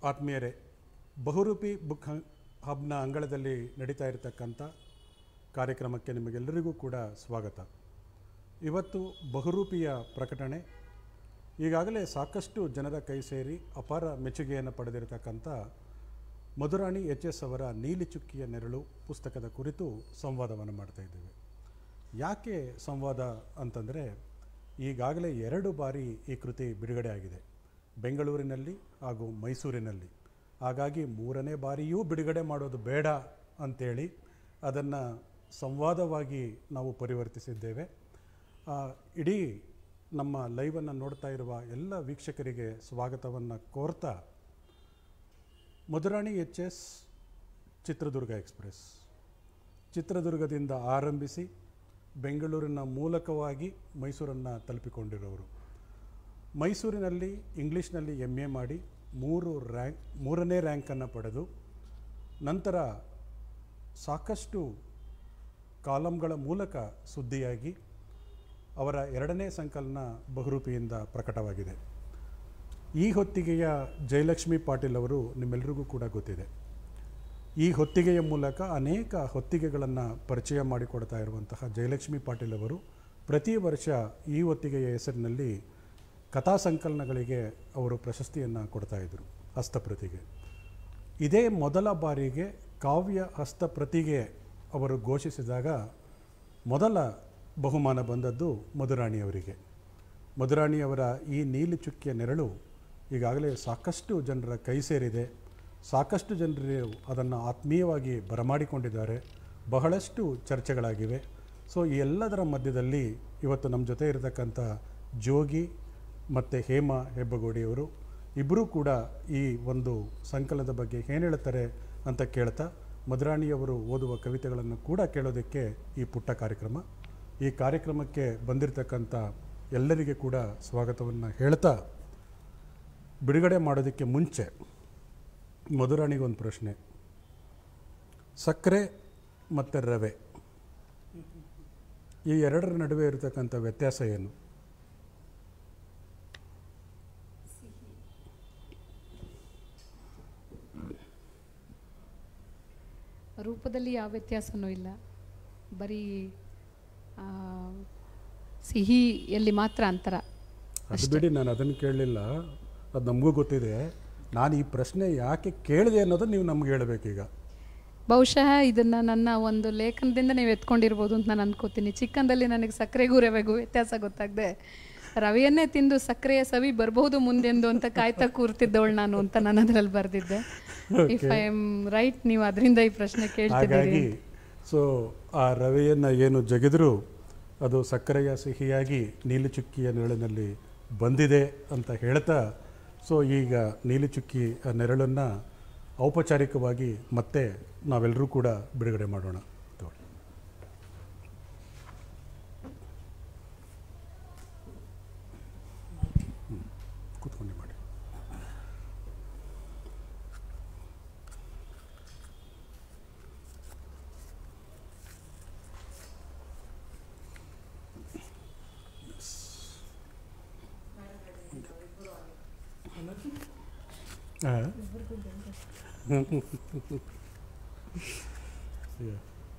ಆತ್ಮೀಯರೇ ಬಹುರೂಪಿ ಬುಕ್ ಹ- ಹಬ್ನ ಅಂಗಳದಲ್ಲಿ ನಡೀತಾ ಇರತಕ್ಕಂಥ ಕಾರ್ಯಕ್ರಮಕ್ಕೆ ನಿಮಗೆಲ್ಲರಿಗೂ ಕೂಡ ಸ್ವಾಗತ ಇವತ್ತು ಬಹುರೂಪಿಯ ಪ್ರಕಟಣೆ ಈಗಾಗಲೇ ಸಾಕಷ್ಟು ಜನರ ಕೈ ಸೇರಿ ಅಪಾರ ಮೆಚ್ಚುಗೆಯನ್ನು ಪಡೆದಿರತಕ್ಕಂಥ ಮಧುರಾಣಿ ಎಚ್ ಎಸ್ ಅವರ ನೀಲಿ ಚುಕ್ಕಿಯ ನೆರಳು ಪುಸ್ತಕದ ಕುರಿತು ಸಂವಾದವನ್ನು ಮಾಡ್ತಾ ಇದ್ದೇವೆ ಯಾಕೆ ಸಂವಾದ ಅಂತಂದರೆ ಈಗಾಗಲೇ ಎರಡು ಬಾರಿ ಈ ಕೃತಿ ಬಿಡುಗಡೆ ಆಗಿದೆ ಬೆಂಗಳೂರಿನಲ್ಲಿ ಹಾಗೂ ಮೈಸೂರಿನಲ್ಲಿ ಹಾಗಾಗಿ ಮೂರನೇ ಬಾರಿಯೂ ಬಿಡುಗಡೆ ಮಾಡೋದು ಬೇಡ ಅಂತೇಳಿ ಅದನ್ನು ಸಂವಾದವಾಗಿ ನಾವು ಪರಿವರ್ತಿಸಿದ್ದೇವೆ ಆ, ಇಡೀ ನಮ್ಮ ಲೈವನ್ನು ನೋಡ್ತಾ ಇರುವ ಎಲ್ಲ ವೀಕ್ಷಕರಿಗೆ ಸ್ವಾಗತವನ್ನು ಕೋರ್ತಾ Madhurani H S Chitradurga express ಚಿತ್ರದುರ್ಗದಿಂದ ಆರಂಭಿಸಿ ಬೆಂಗಳೂರಿನ ಮೂಲಕವಾಗಿ ಮೈಸೂರನ್ನು ತಲುಪಿಕೊಂಡಿರೋರು ಮೈಸೂರಿನಲ್ಲಿ ಇಂಗ್ಲೀಷ್ನಲ್ಲಿ ಎಮ್ ಎ ಮಾಡಿ ಮೂರು ರ್ಯಾಂಕ್ ಮೂರನೇ ರ್ಯಾಂಕನ್ನು ಪಡೆದು ನಂತರ ಸಾಕಷ್ಟು ಕಾಲಮ್ಗಳ ಮೂಲಕ ಸುದ್ದಿಯಾಗಿ ಅವರ ಎರಡನೇ ಸಂಕಲನ ಬಹುರೂಪಿಯಿಂದ ಪ್ರಕಟವಾಗಿದೆ ಈ ಹೊತ್ತಿಗೆಯ ಜಯಲಕ್ಷ್ಮಿ ಪಾಟೀಲ್ ಅವರು ನಿಮ್ಮೆಲ್ಲರಿಗೂ ಕೂಡ ಗೊತ್ತಿದೆ ಈ ಹೊತ್ತಿಗೆಯ ಮೂಲಕ ಅನೇಕ ಹೊತ್ತಿಗೆಗಳನ್ನು ಪರಿಚಯ ಮಾಡಿಕೊಡ್ತಾ ಇರುವಂತಹ ಜಯಲಕ್ಷ್ಮಿ ಪಾಟೀಲ್ ಅವರು ಪ್ರತಿ ವರ್ಷ ಈ ಹೊತ್ತಿಗೆಯ ಹೆಸರಿನಲ್ಲಿ ಕಥಾ ಸಂಕಲನಗಳಿಗೆ ಅವರು ಪ್ರಶಸ್ತಿಯನ್ನು ಕೊಡ್ತಾ ಇದ್ದರು ಹಸ್ತಪ್ರತಿಗೆ ಇದೇ ಮೊದಲ ಬಾರಿಗೆ ಕಾವ್ಯ ಹಸ್ತಪ್ರತಿಗೆ ಅವರು ಘೋಷಿಸಿದಾಗ ಮೊದಲ ಬಹುಮಾನ ಬಂದದ್ದು ಮಧುರಾಣಿಯವರಿಗೆ ಮಧುರಾಣಿಯವರ ಈ ನೀಲಿ ಚುಕ್ಕಿಯ ನೆರಳು ಈಗಾಗಲೇ ಸಾಕಷ್ಟು ಜನರ ಕೈ ಸೇರಿದೆ ಸಾಕಷ್ಟು ಜನರು ಅದನ್ನು ಆತ್ಮೀಯವಾಗಿ ಬರಮಾಡಿಕೊಂಡಿದ್ದಾರೆ ಬಹಳಷ್ಟು ಚರ್ಚೆಗಳಾಗಿವೆ ಸೊ ಈ ಎಲ್ಲದರ ಮಧ್ಯದಲ್ಲಿ ಇವತ್ತು ನಮ್ಮ ಜೊತೆ ಇರತಕ್ಕಂಥ ಜೋಗಿ ಮತ್ತು ಹೇಮಾ ಹೆಬ್ಬಗೋಡಿಯವರು ಇಬ್ಬರೂ ಕೂಡ ಈ ಒಂದು ಸಂಕಲನದ ಬಗ್ಗೆ ಏನು ಹೇಳ್ತಾರೆ ಅಂತ ಕೇಳ್ತಾ ಮಧುರಾಣಿಯವರು ಓದುವ ಕವಿತೆಗಳನ್ನು ಕೂಡ ಕೇಳೋದಕ್ಕೆ ಈ ಪುಟ್ಟ ಕಾರ್ಯಕ್ರಮ ಈ ಕಾರ್ಯಕ್ರಮಕ್ಕೆ ಬಂದಿರತಕ್ಕಂಥ ಎಲ್ಲರಿಗೆ ಕೂಡ ಸ್ವಾಗತವನ್ನು ಹೇಳ್ತಾ ಬಿಡುಗಡೆ ಮಾಡೋದಕ್ಕೆ ಮುಂಚೆ ಮಧುರಾಣಿಗೊಂದು ಪ್ರಶ್ನೆ ಸಕ್ಕರೆ ಮತ್ತು ರವೆ ಈ ಎರಡರ ನಡುವೆ ಇರತಕ್ಕಂಥ ವ್ಯತ್ಯಾಸ ಏನು ರೂಪದಲ್ಲಿ ಯಾವ ವ್ಯತ್ಯಾಸನೂ ಇಲ್ಲ ಬರೀ ಆ, ಸಿಹಿಯಲ್ಲಿ ಮಾತ್ರ ಅಂತರ ಅದು ಬಿಡಿ ನಾನು ಅದನ್ನು ಕೇಳಲಿಲ್ಲ ಅದು ನಮಗೂ ಗೊತ್ತಿದೆ ನಾನು ಈ ಪ್ರಶ್ನೆ ಯಾಕೆ ಕೇಳಿದೆ ಅನ್ನೋದು ನೀವು ನಮ್ಗೆ ಹೇಳಬೇಕೀಗ ಬಹುಶಃ ಇದನ್ನು ನನ್ನ ಒಂದು ಲೇಖನದಿಂದ ನೀವು ಎತ್ಕೊಂಡಿರ್ಬೋದು ಅಂತ ನಾನು ಅನ್ಕೋತೀನಿ ಚಿಕ್ಕಂದಲ್ಲಿ ನನಗೆ ಸಕ್ಕರೆಗೂ ರವೆಗೂ ವ್ಯತ್ಯಾಸ ಗೊತ್ತಾಗದೆ ರವೆಯನ್ನೇ ತಿಂದು ಸಕ್ಕರೆಯ ಸವಿ ಬರ್ಬೋದು ಮುಂದೆಂದು ಅಂತ ಕಾಯ್ತಾ ಕೂರ್ತಿದ್ದವಳು ನಾನು ಅಂತ ನಾನು ಅದರಲ್ಲಿ ಬರೆದಿದ್ದೆ ಇಫ್ ಐ ಆಮ್ ರೈಟ್ ನೀವು ಅದರಿಂದ ಈ ಪ್ರಶ್ನೆ ಕೇಳ್ತಿದ್ದೀರಿ ಹಾಗಾಗಿ ಸೊ ಆ ರವೆಯನ್ನು ಏನು ಜಗಿದ್ರು ಅದು ಸಕ್ಕರೆಯ ಸಿಹಿಯಾಗಿ ನೀಲಿ ಚುಕ್ಕಿಯ ನೆರಳಿನಲ್ಲಿ ಬಂದಿದೆ ಅಂತ ಹೇಳ್ತಾ ಸೊ ಈಗ ನೀಲಿ ಚುಕ್ಕಿ ಆ ನೆರಳನ್ನು ಔಪಚಾರಿಕವಾಗಿ ಮತ್ತೆ ನಾವೆಲ್ಲರೂ ಕೂಡ ಬಿಡುಗಡೆ ಮಾಡೋಣ ತಗೊಳ್ಳಿ. ಹ್ಮ್. ಕೂತ್ಕೊಂಡು ಮಾಡಿ ಆ? Yeah.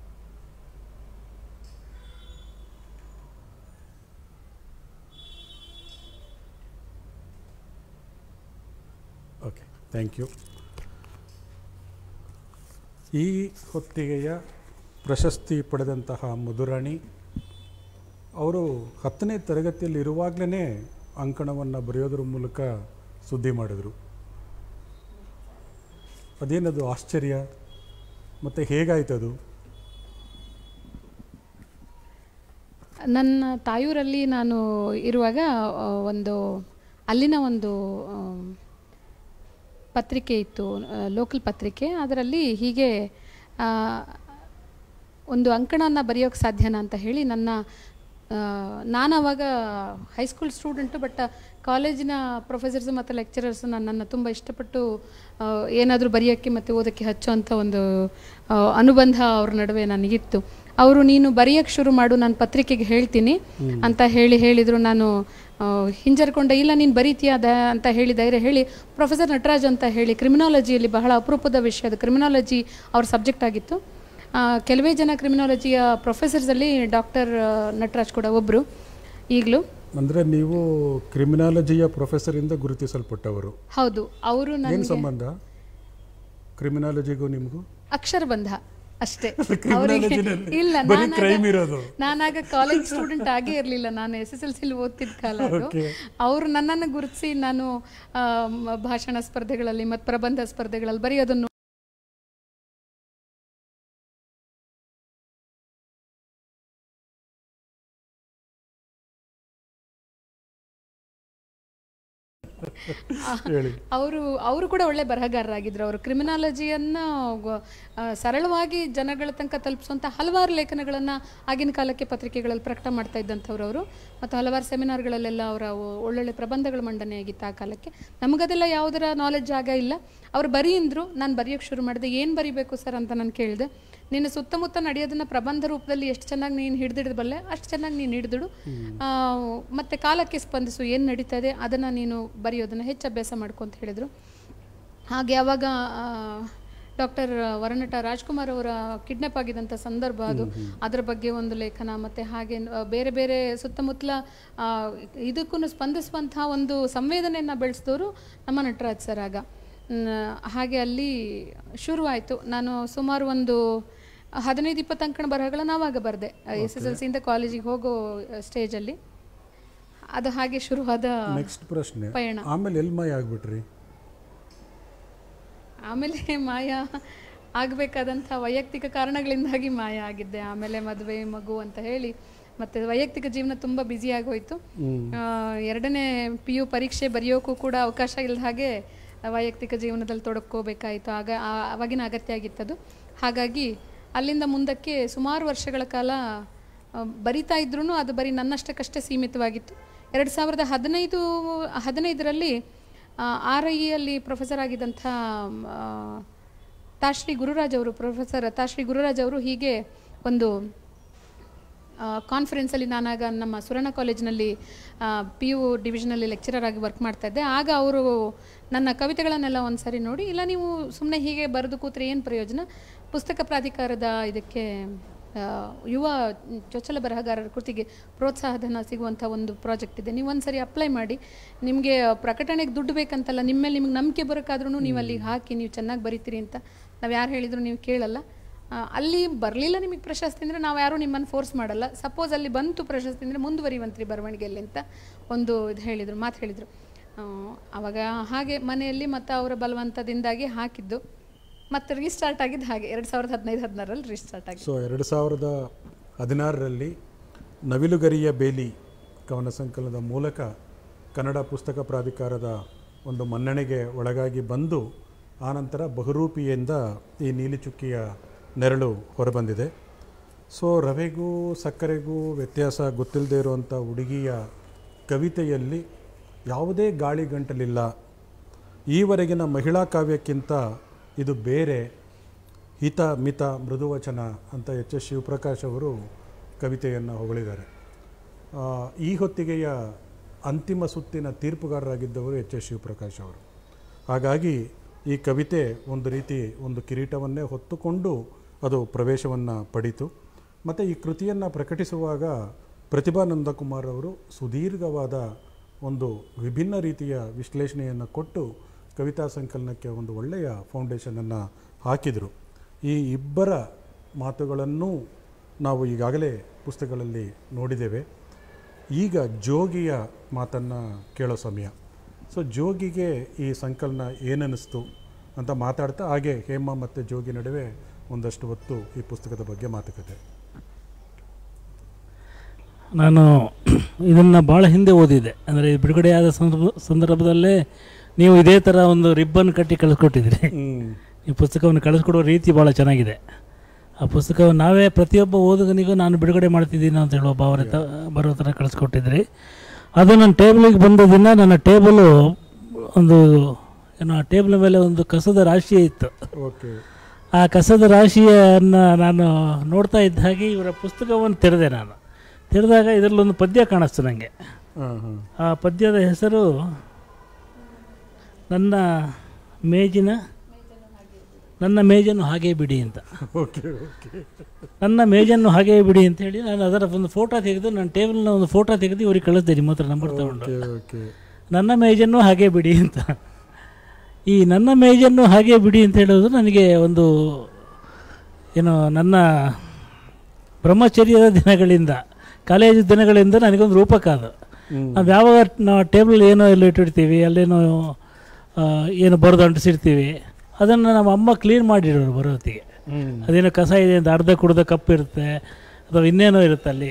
ಓಕೆ ಥ್ಯಾಂಕ್ ಯು ಈ ಹೊತ್ತಿಗೆಯ ಪ್ರಶಸ್ತಿ ಪಡೆದಂತಹ ಮಧುರಾಣಿ ಅವರು ಹತ್ತನೇ ತರಗತಿಯಲ್ಲಿ ಇರುವಾಗಲೇ ಅಂಕಣವನ್ನು ಬರೆಯೋದ್ರ ಮೂಲಕ ಸುದ್ದಿ ಮಾಡಿದರು ಅದೇನದು ಆಶ್ಚರ್ಯ ಮತ್ತು ಹೇಗಾಯ್ತದು ನನ್ನ ತಾಯೂರಲ್ಲಿ ನಾನು ಇರುವಾಗ ಆ, ಒಂದು ಅಲ್ಲಿನ ಒಂದು ಆಮ್, ಪತ್ರಿಕೆ ಇತ್ತು ಲೋಕಲ್ ಪತ್ರಿಕೆ ಅದರಲ್ಲಿ ಹೀಗೆ ಆ, ಒಂದು ಅಂಕಣವನ್ನು ಬರೆಯೋಕ್ಕೆ ಸಾಧ್ಯನಾ ಅಂತ ಹೇಳಿ ನನ್ನ ನಾನು ಅವಾಗ ಹೈಸ್ಕೂಲ್ ಸ್ಟೂಡೆಂಟು ಬಟ್ ಕಾಲೇಜಿನ ಪ್ರೊಫೆಸರ್ಸ್ ಮತ್ತು ಲೆಕ್ಚರರ್ಸ್ ನನ್ನನ್ನು ತುಂಬ ಇಷ್ಟಪಟ್ಟು ಏನಾದರೂ ಬರೆಯೋಕ್ಕೆ ಮತ್ತು ಓದೋಕ್ಕೆ ಹಚ್ಚುವಂಥ ಒಂದು ಆ, ಅನುಬಂಧ ಅವ್ರ ನಡುವೆ ನನಗಿತ್ತು ಅವರು ನೀನು ಬರೆಯೋಕ್ಕೆ ಶುರು ಮಾಡು ನಾನು ಪತ್ರಿಕೆಗೆ ಹೇಳ್ತೀನಿ ಅಂತ ಹೇಳಿ ಹೇಳಿದರು ನಾನು ಆ, ಹಿಂಜರ್ಕೊಂಡೆ ಇಲ್ಲ ನೀನು ಬರೀತೀಯ ದ ಅಂತ ಹೇಳಿ ಧೈರ್ಯ ಹೇಳಿ ಪ್ರೊಫೆಸರ್ ನಟರಾಜ್ ಅಂತ ಹೇಳಿ ಕ್ರಿಮಿನಾಲಜಿಯಲ್ಲಿ ಬಹಳ ಅಪರೂಪದ ವಿಷಯ ಅದು ಕ್ರಿಮಿನಾಲಜಿ ಅವ್ರ ಸಬ್ಜೆಕ್ಟ್ ಆಗಿತ್ತು ಆ, ಕೆಲವೇ ಜನ ಕ್ರಿಮಿನಾಲಜಿಯ ಪ್ರೊಫೆಸರ್ಸಲ್ಲಿ ಡಾಕ್ಟರ್ ನಟರಾಜ್ ಕೂಡ ಒಬ್ಬರು ಈಗಲೂ ಅಂದರೆ ನೀವು ಕ್ರಿಮಿನಾಲಜಿಯ ಪ್ರೊಫೆಸರಿಂದ ಗುರುತಿಸಲ್ಪಟ್ಟವರು ಹೌದು ಅವರು ಏನು ನನಗೆ ಸಂಬಂಧ ಕ್ರಿಮಿನಾಲಜಿಗೂ ನಿಮಗೂ ಅಕ್ಷರ ಬಂಧ ಅಷ್ಟೇ Criminology ಅವರಿಗೆ ನಲ್ಲಿ ಇಲ್ಲ ಬರೀ ನಾನಾಗ- crime ಇರೋದು. ನಾನಾಗ ಕಾಲೇಜ್ ಸ್ಟೂಡೆಂಟ್ ಆಗೇ ಇರಲಿಲ್ಲ ನಾನು ಎಸ್ ಎಸ್ ಎಲ್ ಸಿಲಿ ಓದ್ತಿದ್ದ ಕಾಲ ಅದು Okay. ಅವರು ನನ್ನನ್ನು ಗುರುತಿಸಿ ನಾನು ಆ, ಮ- ಭಾಷಣ ಸ್ಪರ್ಧೆಗಳಲ್ಲಿ ಮತ್ತು ಪ್ರಬಂಧ ಸ್ಪರ್ಧೆಗಳಲ್ಲಿ ಬರೆಯೋದನ್ನು ಹೇಳಿ ಅವರು ಅವರು ಕೂಡ ಒಳ್ಳೆ ಬರಹಗಾರರಾಗಿದ್ದರು ಅವರು ಕ್ರಿಮಿನಾಲಜಿಯನ್ನು ಸರಳವಾಗಿ ಜನಗಳ ತನಕ ತಲುಪಿಸುವಂಥ ಹಲವಾರು ಲೇಖನಗಳನ್ನು ಆಗಿನ ಕಾಲಕ್ಕೆ ಪತ್ರಿಕೆಗಳಲ್ಲಿ ಪ್ರಕಟ ಮಾಡ್ತಾ ಇದ್ದಂಥವ್ರು ಅವರು ಮತ್ತು ಹಲವಾರು ಸೆಮಿನಾರ್ಗಳಲ್ಲೆಲ್ಲ ಅವರ ಒಳ್ಳೊಳ್ಳೆ ಪ್ರಬಂಧಗಳ ಮಂಡನೆ ಆಗಿತ್ತು ಆ ಕಾಲಕ್ಕೆ ನಮಗದೆಲ್ಲ ಯಾವುದರ ನಾಲೆಡ್ಜ್ ಆಗ ಇಲ್ಲ ಅವ್ರು ಬರೀ ಅಂದರು ನಾನು ಬರೆಯೋಕ್ಕೆ ಶುರು ಮಾಡಿದೆ ಏನು ಬರಿಬೇಕು ಸರ್ ಅಂತ ನಾನು ಕೇಳಿದೆ ನಿನ್ನ ಸುತ್ತಮುತ್ತ ನಡೆಯೋದನ್ನ ಪ್ರಬಂಧ ರೂಪದಲ್ಲಿ ಎಷ್ಟು ಚೆನ್ನಾಗಿ ನೀನು ಹಿಡಿದಿಡಬಲ್ಲೆ ಅಷ್ಟು ಚೆನ್ನಾಗಿ ನೀನು ಹಿಡಿದಿಡು ಆ, ಮತ್ತೆ ಕಾಲಕ್ಕೆ ಸ್ಪಂದಿಸು ಏನು ನಡೀತಾ ಇದೆ ಅದನ್ನು ನೀನು ಬರೆಯೋದನ್ನು ಹೆಚ್ಚು ಅಭ್ಯಾಸ ಮಾಡ್ಕೊ ಅಂತ ಹೇಳಿದರು ಹಾಗೆ ಅವಾಗ ಡಾಕ್ಟರ್ ವರನಟ ರಾಜ್ಕುಮಾರ್ ಅವರ ಕಿಡ್ನಾಪ್ ಆಗಿದ್ದಂಥ ಸಂದರ್ಭ ಅದು ಅದರ ಬಗ್ಗೆ ಒಂದು ಲೇಖನ ಮತ್ತು ಹಾಗೆ ಆ, ಬೇರೆ ಬೇರೆ ಸುತ್ತಮುತ್ತಲ ಆ, ಇದಕ್ಕೂ ಸ್ಪಂದಿಸುವಂಥ ಒಂದು ಸಂವೇದನೆಯನ್ನು ಬೆಳೆಸಿದವರು ನಮ್ಮ ನಟರಾಜ್ ಸರ್ ಆಗ ಮ್, ಹಾಗೆ ಅಲ್ಲಿ ಶುರುವಾಯಿತು ನಾನು ಸುಮಾರು ಒಂದು ಹದಿನೈದು ಇಪ್ಪತ್ತು ಅಂಕಣ ಬರಹಗಳನ್ನ ಆವಾಗ ಬರೆದೆ ಎಸ್ ಎಸ್ ಎಲ್ ಸಿಯಿಂದ ಕಾಲೇಜಿಗೆ ಹೋಗೋ ಸ್ಟೇಜಲ್ಲಿ ಅದು ಹಾಗೆ ಶುರುವಾದ ನೆಕ್ಸ್ಟ್ ಪ್ರಶ್ನೆ ಪಯಣ. ಆಮೇಲೆ ಎಲ್ಲಿ ಮಾಯ ಆಗ್ಬಿಟ್ರಿ ಆಮೇಲೆ ಮಾಯ ಆಗಬೇಕಾದಂಥ ವೈಯಕ್ತಿಕ ಕಾರಣಗಳಿಂದಾಗಿ ಮಾಯ ಆಗಿದ್ದೆ ಆಮೇಲೆ ಮದುವೆ ಮಗು ಅಂತ ಹೇಳಿ ಮತ್ತು ವೈಯಕ್ತಿಕ ಜೀವನ ತುಂಬ ಬ್ಯುಸಿಯಾಗಿ ಹೋಯಿತು ಎರಡನೇ ಪಿ ಯು ಪರೀಕ್ಷೆ ಬರೆಯೋಕ್ಕೂ ಕೂಡ ಅವಕಾಶ ಇಲ್ಲದ ಹಾಗೆ ವೈಯಕ್ತಿಕ ಜೀವನದಲ್ಲಿ ತೊಡಕೋಬೇಕಾಯಿತು ಆಗ ಆ- ಆವಾಗಿನ ಅಗತ್ಯ ಆಗಿತ್ತದು ಹಾಗಾಗಿ ಅಲ್ಲಿಂದ ಮುಂದಕ್ಕೆ ಸುಮಾರು ವರ್ಷಗಳ ಕಾಲ ಆ, ಬರಿತಾ ಇದ್ರೂ ಅದು ಬರೀ ನನ್ನಷ್ಟಕ್ಕಷ್ಟೇ ಸೀಮಿತವಾಗಿತ್ತು ಎರಡು ಸಾವಿರದ ಹದಿನೈದು ಹದಿನೈದರಲ್ಲಿ ಆರ್ ಐ ಅಲ್ಲಿ ಪ್ರೊಫೆಸರ್ ಆಗಿದ್ದಂಥ ಆ, ತಾಶ್ರೀ ಗುರುರಾಜ್ ಅವರು ಪ್ರೊಫೆಸರ್ ತಾಶ್ರೀ ಗುರುರಾಜ್ ಅವರು ಹೀಗೆ ಒಂದು ಕಾನ್ಫರೆನ್ಸಲ್ಲಿ ನಾನಾಗ ನಮ್ಮ ಸುವರ್ಣ ಕಾಲೇಜಿನಲ್ಲಿ ಪಿ ಯು ಡಿವಿಷನಲ್ಲಿ ಲೆಕ್ಚರರ್ ಆಗಿ ವರ್ಕ್ ಮಾಡ್ತಾ ಇದ್ದೆ ಆಗ ಅವರು ನನ್ನ ಕವಿತೆಗಳನ್ನೆಲ್ಲ ಒಂದು ಸರಿ ನೋಡಿ ಇಲ್ಲ ನೀವು ಸುಮ್ಮನೆ ಹೀಗೆ ಬರೆದು ಕೂತ್ರೆ ಏನು ಪ್ರಯೋಜನ ಪುಸ್ತಕ ಪ್ರಾಧಿಕಾರದ ಇದಕ್ಕೆ ಆ, ಯುವ ಚೊಚ್ಚಲ ಬರಹಗಾರರ ಕೃತಿಗೆ ಪ್ರೋತ್ಸಾಹಧನ ಸಿಗುವಂಥ ಒಂದು ಪ್ರಾಜೆಕ್ಟ್ ಇದೆ ನೀವು ಒಂದ್ಸರಿ ಅಪ್ಲೈ ಮಾಡಿ ನಿಮಗೆ ಪ್ರಕಟಣೆಗೆ ದುಡ್ಡು ಬೇಕಂತಲ್ಲ ನಿಮ್ಮ ಮೇಲೆ ನಿಮ್ಗೆ ನಂಬಿಕೆ ಬರೋಕ್ಕಾದ್ರೂ ನೀವು ಅಲ್ಲಿಗೆ ಹಾಕಿ ನೀವು ಚೆನ್ನಾಗಿ ಬರಿತೀರಿ ಅಂತ ನಾವು ಯಾರು ಹೇಳಿದ್ರು ನೀವು ಕೇಳಲ್ಲ ಆ, ಅಲ್ಲಿ ಬರಲಿಲ್ಲ ನಿಮಗೆ ಪ್ರಶಸ್ತಿ ಅಂದರೆ ನಾವು ಯಾರೂ ನಿಮ್ಮನ್ನು ಫೋರ್ಸ್ ಮಾಡಲ್ಲ ಸಪೋಸ್ ಅಲ್ಲಿ ಬಂತು ಪ್ರಶಸ್ತಿ ಅಂದರೆ ಮುಂದುವರಿವಂತ್ರಿ ಬರವಣಿಗೆಯಲ್ಲಿ ಅಂತ ಒಂದು ಇದು ಹೇಳಿದರು ಮಾತು ಹೇಳಿದರು ಆವಾಗ ಹಾಗೆ ಮನೆಯಲ್ಲಿ ಮತ್ತು ಅವರ ಬಲವಂತದಿಂದಾಗಿ ಹಾಕಿದ್ದು ಮತ್ತು ರೀಸ್ಟಾರ್ಟ್ ಆಗಿದ್ದು ಹಾಗೆ ಎರಡು ಸಾವಿರದ ಹದಿನೈದು ಹದಿನಾರಲ್ಲಿ ರೀಸ್ಟಾರ್ಟ್ ಆಗಿದೆ ಸೊ ಎರಡು ಸಾವಿರದ ಹದಿನಾರರಲ್ಲಿ ನವಿಲುಗರಿಯ ಬೇಲಿ ಕವನ ಸಂಕಲನದ ಮೂಲಕ ಕನ್ನಡ ಪುಸ್ತಕ ಪ್ರಾಧಿಕಾರದ ಒಂದು ಮನ್ನಣೆಗೆ ಒಳಗಾಗಿ ಬಂದು ಆನಂತರ ಬಹುರೂಪಿಯಿಂದ ಈ ನೀಲಿಚುಕ್ಕಿಯ ನೆರಳು ಹೊರಬಂದಿದೆ ಸೊ ರವೆಗೂ ಸಕ್ಕರೆಗೂ ವ್ಯತ್ಯಾಸ ಗೊತ್ತಿಲ್ಲದೆ ಇರುವಂಥ ಹುಡುಗಿಯ ಕವಿತೆಯಲ್ಲಿ ಯಾವುದೇ ಗಾಳಿ ಗಂಟಲಿಲ್ಲ ಈವರೆಗಿನ ಮಹಿಳಾ ಕಾವ್ಯಕ್ಕಿಂತ ಇದು ಬೇರೆ ಹಿತ ಮಿತ ಮೃದುವಚನ ಅಂತ ಎಚ್ ಎಸ್ ಶಿವಪ್ರಕಾಶ್ ಅವರು ಕವಿತೆಯನ್ನು ಹೊಗಳಿದ್ದಾರೆ ಆ, ಈ ಹೊತ್ತಿಗೆಯ ಅಂತಿಮ ಸುತ್ತಿನ ತೀರ್ಪುಗಾರರಾಗಿದ್ದವರು ಎಚ್ ಎಸ್ ಶಿವಪ್ರಕಾಶ್ ಅವರು ಹಾಗಾಗಿ ಈ ಕವಿತೆ ಒಂದು ರೀತಿ ಒಂದು ಕಿರೀಟವನ್ನೇ ಹೊತ್ತುಕೊಂಡು ಅದು ಪ್ರವೇಶವನ್ನು ಪಡೀತು ಮತ್ತು ಈ ಕೃತಿಯನ್ನು ಪ್ರಕಟಿಸುವಾಗ ಪ್ರತಿಭಾ ನಂದಕುಮಾರ್ ಅವರು ಸುದೀರ್ಘವಾದ ಒಂದು ವಿಭಿನ್ನ ರೀತಿಯ ವಿಶ್ಲೇಷಣೆಯನ್ನು ಕೊಟ್ಟು ಕವಿತಾ ಸಂಕಲನಕ್ಕೆ ಒಂದು ಒಳ್ಳೆಯ ಫೌಂಡೇಶನನ್ನು ಹಾಕಿದರು ಈ ಇಬ್ಬರ ಮಾತುಗಳನ್ನು ನಾವು ಈಗಾಗಲೇ ಪುಸ್ತಕಗಳಲ್ಲಿ ನೋಡಿದ್ದೇವೆ ಈಗ ಜೋಗಿಯ ಮಾತನ್ನು ಕೇಳೋ ಸಮಯ ಸೊ ಜೋಗಿಗೆ ಈ ಸಂಕಲನ ಏನನ್ನಿಸ್ತು ಅಂತ ಮಾತಾಡ್ತಾ ಹಾಗೆ ಹೇಮ ಮತ್ತು ಜೋಗಿ ನಡುವೆ ಒಂದಷ್ಟು ಹೊತ್ತು ಈ ಪುಸ್ತಕದ ಬಗ್ಗೆ ಮಾತುಕತೆ ನಾನು ಇದನ್ನು ಭಾಳ ಹಿಂದೆ ಓದಿದ್ದೆ ಅಂದರೆ ಬಿಡುಗಡೆಯಾದ ಸಂದರ್ಭ ಸಂದರ್ಭದಲ್ಲೇ ನೀವು ಇದೇ ಥರ ಒಂದು ರಿಬ್ಬನ್ ಕಟ್ಟಿ ಕಳಿಸ್ಕೊಟ್ಟಿದ್ರಿ ಹ್ಮ್. ಈ ಪುಸ್ತಕವನ್ನು ಕಳಿಸ್ಕೊಡುವ ರೀತಿ ಭಾಳ ಚೆನ್ನಾಗಿದೆ ಆ ಪುಸ್ತಕವನ್ನು ನಾವೇ ಪ್ರತಿಯೊಬ್ಬ ಓದುಗನಿಗೂ ನಾನು ಬಿಡುಗಡೆ ಮಾಡ್ತಿದ್ದೀನಿ ಅಂತ ಹೇಳುವ ಭಾವನೆ ತ ಬರೋ ಥರ ಕಳಿಸ್ಕೊಟ್ಟಿದ್ರಿ ಅದು ನನ್ನ ಟೇಬಲಿಗೆ ಬಂದ ದಿನ ನನ್ನ ಟೇಬಲು ಒಂದು ಏನು ಆ ಟೇಬಲ್ ಮೇಲೆ ಒಂದು ಕಸದ ರಾಶಿ ಇತ್ತು ಓಕೆ ಆ ಕಸದ ರಾಶಿಯನ್ನು ನಾನು ನೋಡ್ತಾ ಇದ್ದ ಹಾಗೆ ಇವರ ಪುಸ್ತಕವನ್ನು ತೆರೆದೆ ನಾನು ತೆರೆದಾಗ ಇದರಲ್ಲೊಂದು ಪದ್ಯ ಕಾಣಿಸ್ತು ನನಗೆ ಹಾಂ ಹಾಂ ಆ ಪದ್ಯದ ಹೆಸರು ನನ್ನ ಮೇಜಿನ ನನ್ನ ಮೇಜನ್ನು ಹಾಗೇ ಬಿಡಿ ಅಂತ ಓಕೆ ಓಕೆ ನನ್ನ ಮೇಜನ್ನು ಹಾಗೇ ಬಿಡಿ ಅಂತ ಹೇಳಿ ನಾನು ಅದರ ಒಂದು ಫೋಟೋ ತೆಗೆದು ನನ್ನ ಟೇಬಲ್ನ ಒಂದು ಫೋಟೋ ತೆಗೆದು ಇವ್ರಿಗೆ ಕಳಿಸ್ದೆ ನಿಮ್ಮ ಹತ್ರ ನಂಬರ್ ತಗೊಂಡು ಓಕೆ ಓಕೆ ನನ್ನ ಮೇಜನ್ನು ಹಾಗೇ ಬಿಡಿ ಅಂತ ಈ ನನ್ನ ಮೇಜನ್ನು ಹಾಗೇ ಬಿಡಿ ಅಂತ ಹೇಳೋದು ನನಗೆ ಒಂದು ಏನು ನನ್ನ ಬ್ರಹ್ಮಚರ್ಯದ ದಿನಗಳಿಂದ ಕಾಲೇಜು ದಿನಗಳಿಂದ ನನಗೊಂದು ರೂಪಕ ಅದು ಹ್ಮ್. ನಾವು ಯಾವಾಗ ನಾವು ಟೇಬಲ್ ಏನೋ ಎಲ್ಲ ಇಟ್ಟಿರ್ತೀವಿ ಅಲ್ಲೇನೋ ಆ, ಏನು ಬರೆದು ಅಂಟಿಸಿರ್ತೀವಿ ಅದನ್ನು ನಮ್ಮ ಅಮ್ಮ ಕ್ಲೀನ್ ಮಾಡಿರೋರು ಬರೋ ಹೊತ್ತಿಗೆ ಹ್ಮ್. ಅದೇನೋ ಕಸ ಇದೆ ಅಂತ ಅರ್ಧ ಕುಡ್ದ ಕಪ್ ಇರುತ್ತೆ ಅಥವಾ ಇನ್ನೇನೋ ಇರುತ್ತೆ ಅಲ್ಲಿ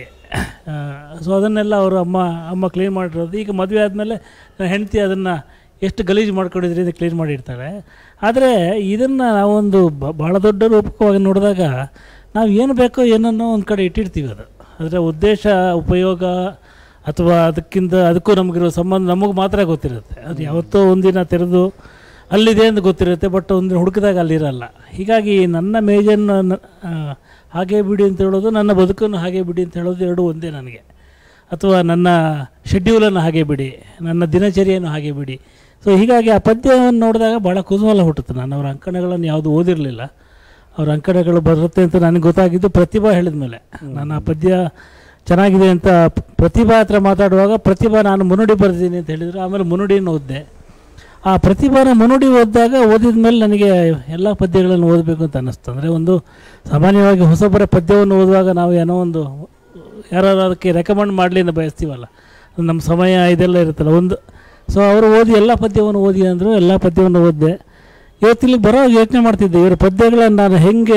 ಸೊ ಅದನ್ನೆಲ್ಲ ಅವರು ಅಮ್ಮ ಅಮ್ಮ ಕ್ಲೀನ್ ಮಾಡಿರೋದು ಈಗ ಮದುವೆ ಆದಮೇಲೆ ನನ್ನ ಹೆಂಡತಿ ಅದನ್ನು ಎಷ್ಟು ಗಲೀಜು ಮಾಡ್ಕೊಂಡಿದ್ರಿ ಅಂತ ಕ್ಲೀನ್ ಮಾಡಿರ್ತಾರೆ ಆದರೆ ಇದನ್ನು ನಾವೊಂದು ಬ- ಭಾಳ ದೊಡ್ಡ ರೂಪಕವಾಗಿ ನೋಡಿದಾಗ ನಾವು ಏನು ಬೇಕೋ ಏನನ್ನೋ ಒಂದು ಕಡೆ ಇಟ್ಟಿರ್ತೀವಿ ಅದು ಅದರ ಉದ್ದೇಶ ಉಪಯೋಗ ಅಥವಾ ಅದಕ್ಕಿಂತ ಅದಕ್ಕೂ ನಮಗಿರೋ ಸಂಬಂಧ ನಮಗೆ ಮಾತ್ರ ಗೊತ್ತಿರುತ್ತೆ ಅದು ಯಾವತ್ತೋ ಒಂದಿನ ತೆರೆದು ಅಲ್ಲಿದೆ ಅಂತ ಗೊತ್ತಿರುತ್ತೆ ಬಟ್ ಒಂದು ಹುಡುಕಿದಾಗ ಅಲ್ಲಿರಲ್ಲ ಹೀಗಾಗಿ ನನ್ನ ಮೇಜನ್ನು ನ- ಆ, ಹಾಗೆ ಬಿಡಿ ಅಂತ ಹೇಳೋದು ನನ್ನ ಬದುಕನ್ನು ಹಾಗೆ ಬಿಡಿ ಅಂತ ಹೇಳೋದು ಎರಡೂ ಒಂದೇ ನನಗೆ ಅಥವಾ ನನ್ನ ಶೆಡ್ಯೂಲನ್ನು ಹಾಗೆ ಬಿಡಿ ನನ್ನ ದಿನಚರಿಯನ್ನು ಹಾಗೆ ಬಿಡಿ ಸೊ ಹೀಗಾಗಿ ಆ ಪದ್ಯವನ್ನು ನೋಡಿದಾಗ ಭಾಳ ಕುತೂಹಲ ಹುಟ್ಟುತ್ತೆ ನಾನು ಅವರ ಅಂಕಣಗಳನ್ನು ಯಾವುದು ಓದಿರಲಿಲ್ಲ ಅವ್ರ ಅಂಕಣಗಳು ಬರುತ್ತೆ ಅಂತ ನನಗೆ ಗೊತ್ತಾಗಿದ್ದು ಪ್ರತಿಭಾ ಹೇಳಿದ ಮೇಲೆ ನಾನು ಆ ಪದ್ಯ ಚೆನ್ನಾಗಿದೆ ಅಂತ ಪ್- ಪ್ರತಿಭಾ ಹತ್ರ ಮಾತಾಡುವಾಗ ಪ್ರತಿಭಾ ನಾನು ಮುನ್ನುಡಿ ಬರೆದಿದ್ದೀನಿ ಅಂತ ಹೇಳಿದರು ಆಮೇಲೆ ಮುನ್ನುಡಿಯನ್ನು ಓದಿದೆ ಆ ಪ್ರತಿಭಾನ ಮುನ್ನುಡಿ ಓದಿದಾಗ ಓದಿದ ಮೇಲೆ ನನಗೆ ಎಲ್ಲ ಪದ್ಯಗಳನ್ನು ಓದಬೇಕು ಅಂತ ಅನ್ನಿಸ್ತು ಅಂದರೆ ಒಂದು ಸಾಮಾನ್ಯವಾಗಿ ಹೊಸಬರ ಪದ್ಯವನ್ನು ಓದುವಾಗ ನಾವು ಏನೋ ಒಂದು ಯಾರು ಅದಕ್ಕೆ ರೆಕಮೆಂಡ್ ಮಾಡಲಿ ಅಂತ ಬಯಸ್ತೀವಲ್ಲ ಅದು ನಮ್ಮ ಸಮಯ ಇದೆಲ್ಲ ಇರುತ್ತಲ್ಲ ಒಂದು ಸೊ ಅವರು ಓದಿ ಎಲ್ಲ ಪದ್ಯವನ್ನು ಓದಿ ಅಂದರು ಎಲ್ಲ ಪದ್ಯವನ್ನು ಓದಿದೆ ಇವತ್ತಿಲ್ಲಿ ಬರೋ ಯೋಚನೆ ಮಾಡ್ತಿದ್ದೆ ಇವರ ಪದ್ಯಗಳನ್ನು ನಾನು ಹೆಂಗೆ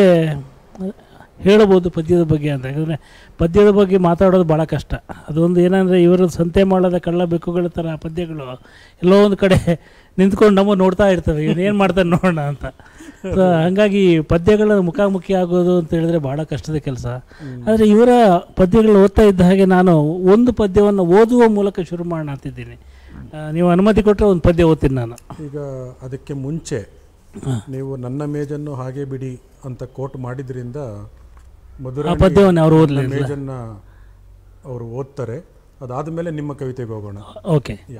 ಹೇಳಬಹುದು ಪದ್ಯದ ಬಗ್ಗೆ ಅಂತ ಯಾಕಂದರೆ ಪದ್ಯದ ಬಗ್ಗೆ ಮಾತಾಡೋದು ಭಾಳ ಕಷ್ಟ ಅದೊಂದು ಏನಂದರೆ ಇವರು ಸಂತೆ ಮಾಡದ ಕಳ್ಳ ಬೆಕ್ಕುಗಳ ಥರ ಪದ್ಯಗಳು ಎಲ್ಲೋ ಒಂದು ಕಡೆ ನಿಂತ್ಕೊಂಡು ನಮ್ಮ ನೋಡ್ತಾ ಇರ್ತವೆ ಇವನು ಏನು ಮಾಡ್ತಾನೆ ನೋಡೋಣ ಅಂತ ಸೊ ಹಾಗಾಗಿ ಪದ್ಯಗಳ ಮುಖಾಮುಖಿ ಆಗೋದು ಅಂತ ಹೇಳಿದ್ರೆ ಭಾಳ ಕಷ್ಟದ ಕೆಲಸ ಆದರೆ ಇವರ ಪದ್ಯಗಳು ಓದ್ತಾ ಇದ್ದ ಹಾಗೆ ನಾನು ಒಂದು ಪದ್ಯವನ್ನು ಓದುವ ಮೂಲಕ ಶುರು ಮಾಡೋಣ ಅಂತಿದ್ದೀನಿ ಆ, ನೀವು ಅನುಮತಿ ಕೊಟ್ಟರೆ ಒಂದು ಪದ್ಯ ಓದ್ತೀನಿ ನಾನು ಈಗ ಅದಕ್ಕೆ ಮುಂಚೆ ನೀವು ನನ್ನ ಮೇಜನ್ನು ಹಾಗೆ ಬಿಡಿ ಅಂತ ಕೋಟ್ ಮಾಡಿದ್ರಿಂದ ಮಧುರ ಆ ಪದ್ಯವನ್ನು ಅವ್ರು ಓದ್ಲಿಲ್ಲ. ಮೇಜನ್ನ ಅವರು ಓದ್ತಾರೆ ಅದಾದ ಮೇಲೆ ನಿಮ್ಮ ಕವಿತೆಗೆ ಹೋಗೋಣ ಓಕೆ ಯಾ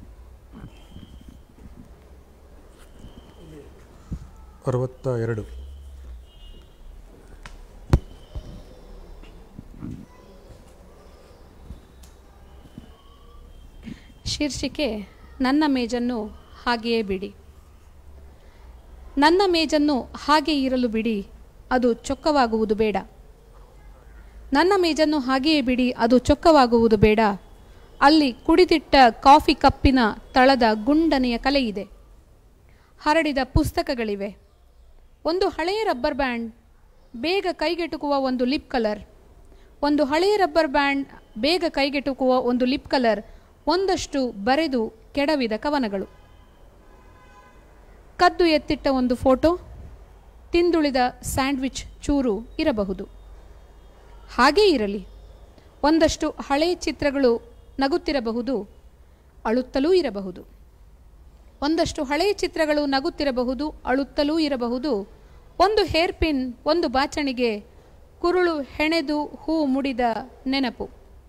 ಅರವತ್ತ ಎರಡು ಶೀರ್ಷಿಕೆ ನನ್ನ ಮೇಜನ್ನು ಹಾಗೆಯೇ ಬಿಡಿ ನನ್ನ ಮೇಜನ್ನು ಹಾಗೆ ಇರಲು ಬಿಡಿ ಅದು ಚೊಕ್ಕವಾಗುವುದು ಬೇಡ ನನ್ನ ಮೇಜನ್ನು ಹಾಗೆಯೇ ಬಿಡಿ ಅದು ಚೊಕ್ಕವಾಗುವುದು ಬೇಡ ಅಲ್ಲಿ ಕುಡಿದಿಟ್ಟ ಕಾಫಿ ಕಪ್ಪಿನ ತಳದ ಗುಂಡನೆಯ ಕಲೆ ಇದೆ ಹರಡಿದ ಪುಸ್ತಕಗಳಿವೆ ಒಂದು ಹಳೆಯ ರಬ್ಬರ್ ಬ್ಯಾಂಡ್ ಬೇಗ ಕೈಗೆಟುಕುವ ಒಂದು ಲಿಪ್ ಕಲರ್ ಒಂದು ಹಳೆಯ ರಬ್ಬರ್ ಬ್ಯಾಂಡ್ ಬೇಗ ಕೈಗೆಟುಕುವ ಒಂದು ಲಿಪ್ ಕಲರ್ ಒಂದಷ್ಟು ಬರೆದು ಕೆಡವಿದ ಕವನಗಳು ಕದ್ದು ಎತ್ತಿಟ್ಟ ಒಂದು ಫೋಟೋ ತಿಂದುಳಿದ ಸ್ಯಾಂಡ್ವಿಚ್ ಚೂರು ಇರಬಹುದು ಹಾಗೇ ಇರಲಿ ಒಂದಷ್ಟು ಹಳೆ ಚಿತ್ರಗಳು ನಗುತ್ತಿರಬಹುದು ಅಳುತ್ತಲೂ ಇರಬಹುದು ಒಂದಷ್ಟು ಹಳೆಯ ಚಿತ್ರಗಳು ನಗುತ್ತಿರಬಹುದು ಅಳುತ್ತಲೂ ಇರಬಹುದು ಒಂದು ಹೇರ್ ಪಿನ್ ಒಂದು ಬಾಚಣಿಗೆ ಕುರುಳು ಹೆಣೆದು ಹೂ ಮುಡಿದ ನೆನಪು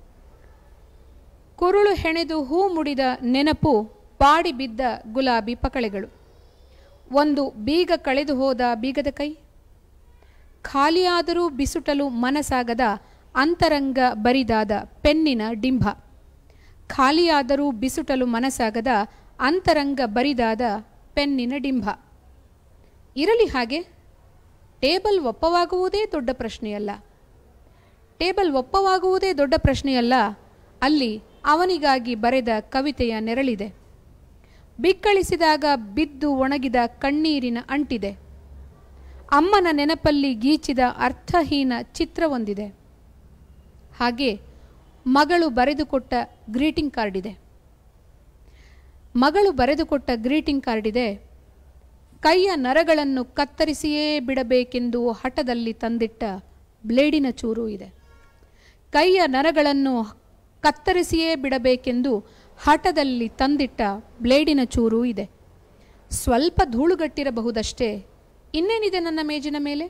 ಕುರುಳು ಹೆಣೆದು ಹೂ ಮುಡಿದ ನೆನಪು ಬಾಡಿ ಬಿದ್ದ ಗುಲಾಬಿ ಪಕಳೆಗಳು ಒಂದು ಬೀಗ ಕಳೆದು ಹೋದ ಬೀಗದ ಕೈ ಖಾಲಿಯಾದರೂ ಬಿಸುಟಲು ಮನಸಾಗದ ಅಂತರಂಗ ಬರಿದಾದ ಪೆನ್ನಿನ ಡಿಂಭ ಖಾಲಿಯಾದರೂ ಬಿಸುಟಲು ಮನಸಾಗದ ಅಂತರಂಗ ಬರಿದಾದ ಪೆನ್ನಿನ ಡಿಂಭ ಇರಲಿ ಹಾಗೆ ಟೇಬಲ್ ಒಪ್ಪವಾಗುವುದೇ ದೊಡ್ಡ ಪ್ರಶ್ನೆಯಲ್ಲ ಟೇಬಲ್ ಒಪ್ಪವಾಗುವುದೇ ದೊಡ್ಡ ಪ್ರಶ್ನೆಯಲ್ಲ ಅಲ್ಲಿ ಅವನಿಗಾಗಿ ಬರೆದ ಕವಿತೆಯ ನೆರಳಿದೆ ಬಿಕ್ಕಳಿಸಿದಾಗ ಬಿದ್ದು ಒಣಗಿದ ಕಣ್ಣೀರಿನ ಅಂಟಿದೆ ಅಮ್ಮನ ನೆನಪಲ್ಲಿ ಗೀಚಿದ ಅರ್ಥಹೀನ ಚಿತ್ರವೊಂದಿದೆ ಹಾಗೆ ಮಗಳು ಬರೆದುಕೊಟ್ಟ ಗ್ರೀಟಿಂಗ್ ಕಾರ್ಡ್ ಇದೆ ಮಗಳು ಬರೆದುಕೊಟ್ಟ ಗ್ರೀಟಿಂಗ್ ಕಾರ್ಡ್ ಇದೆ ಕೈಯ ನರಗಳನ್ನು ಕತ್ತರಿಸಿಯೇ ಬಿಡಬೇಕೆಂದು ಹಠದಲ್ಲಿ ತಂದಿಟ್ಟ ಬ್ಲೇಡಿನ ಚೂರು ಇದೆ ಕೈಯ ನರಗಳನ್ನು ಕತ್ತರಿಸಿಯೇ ಬಿಡಬೇಕೆಂದು ಹಠದಲ್ಲಿ ತಂದಿಟ್ಟ ಬ್ಲೇಡಿನ ಚೂರು ಇದೆ ಸ್ವಲ್ಪ ಧೂಳುಗಟ್ಟಿರಬಹುದಷ್ಟೇ ಇನ್ನೇನಿದೆ ನನ್ನ ಮೇಜಿನ ಮೇಲೆ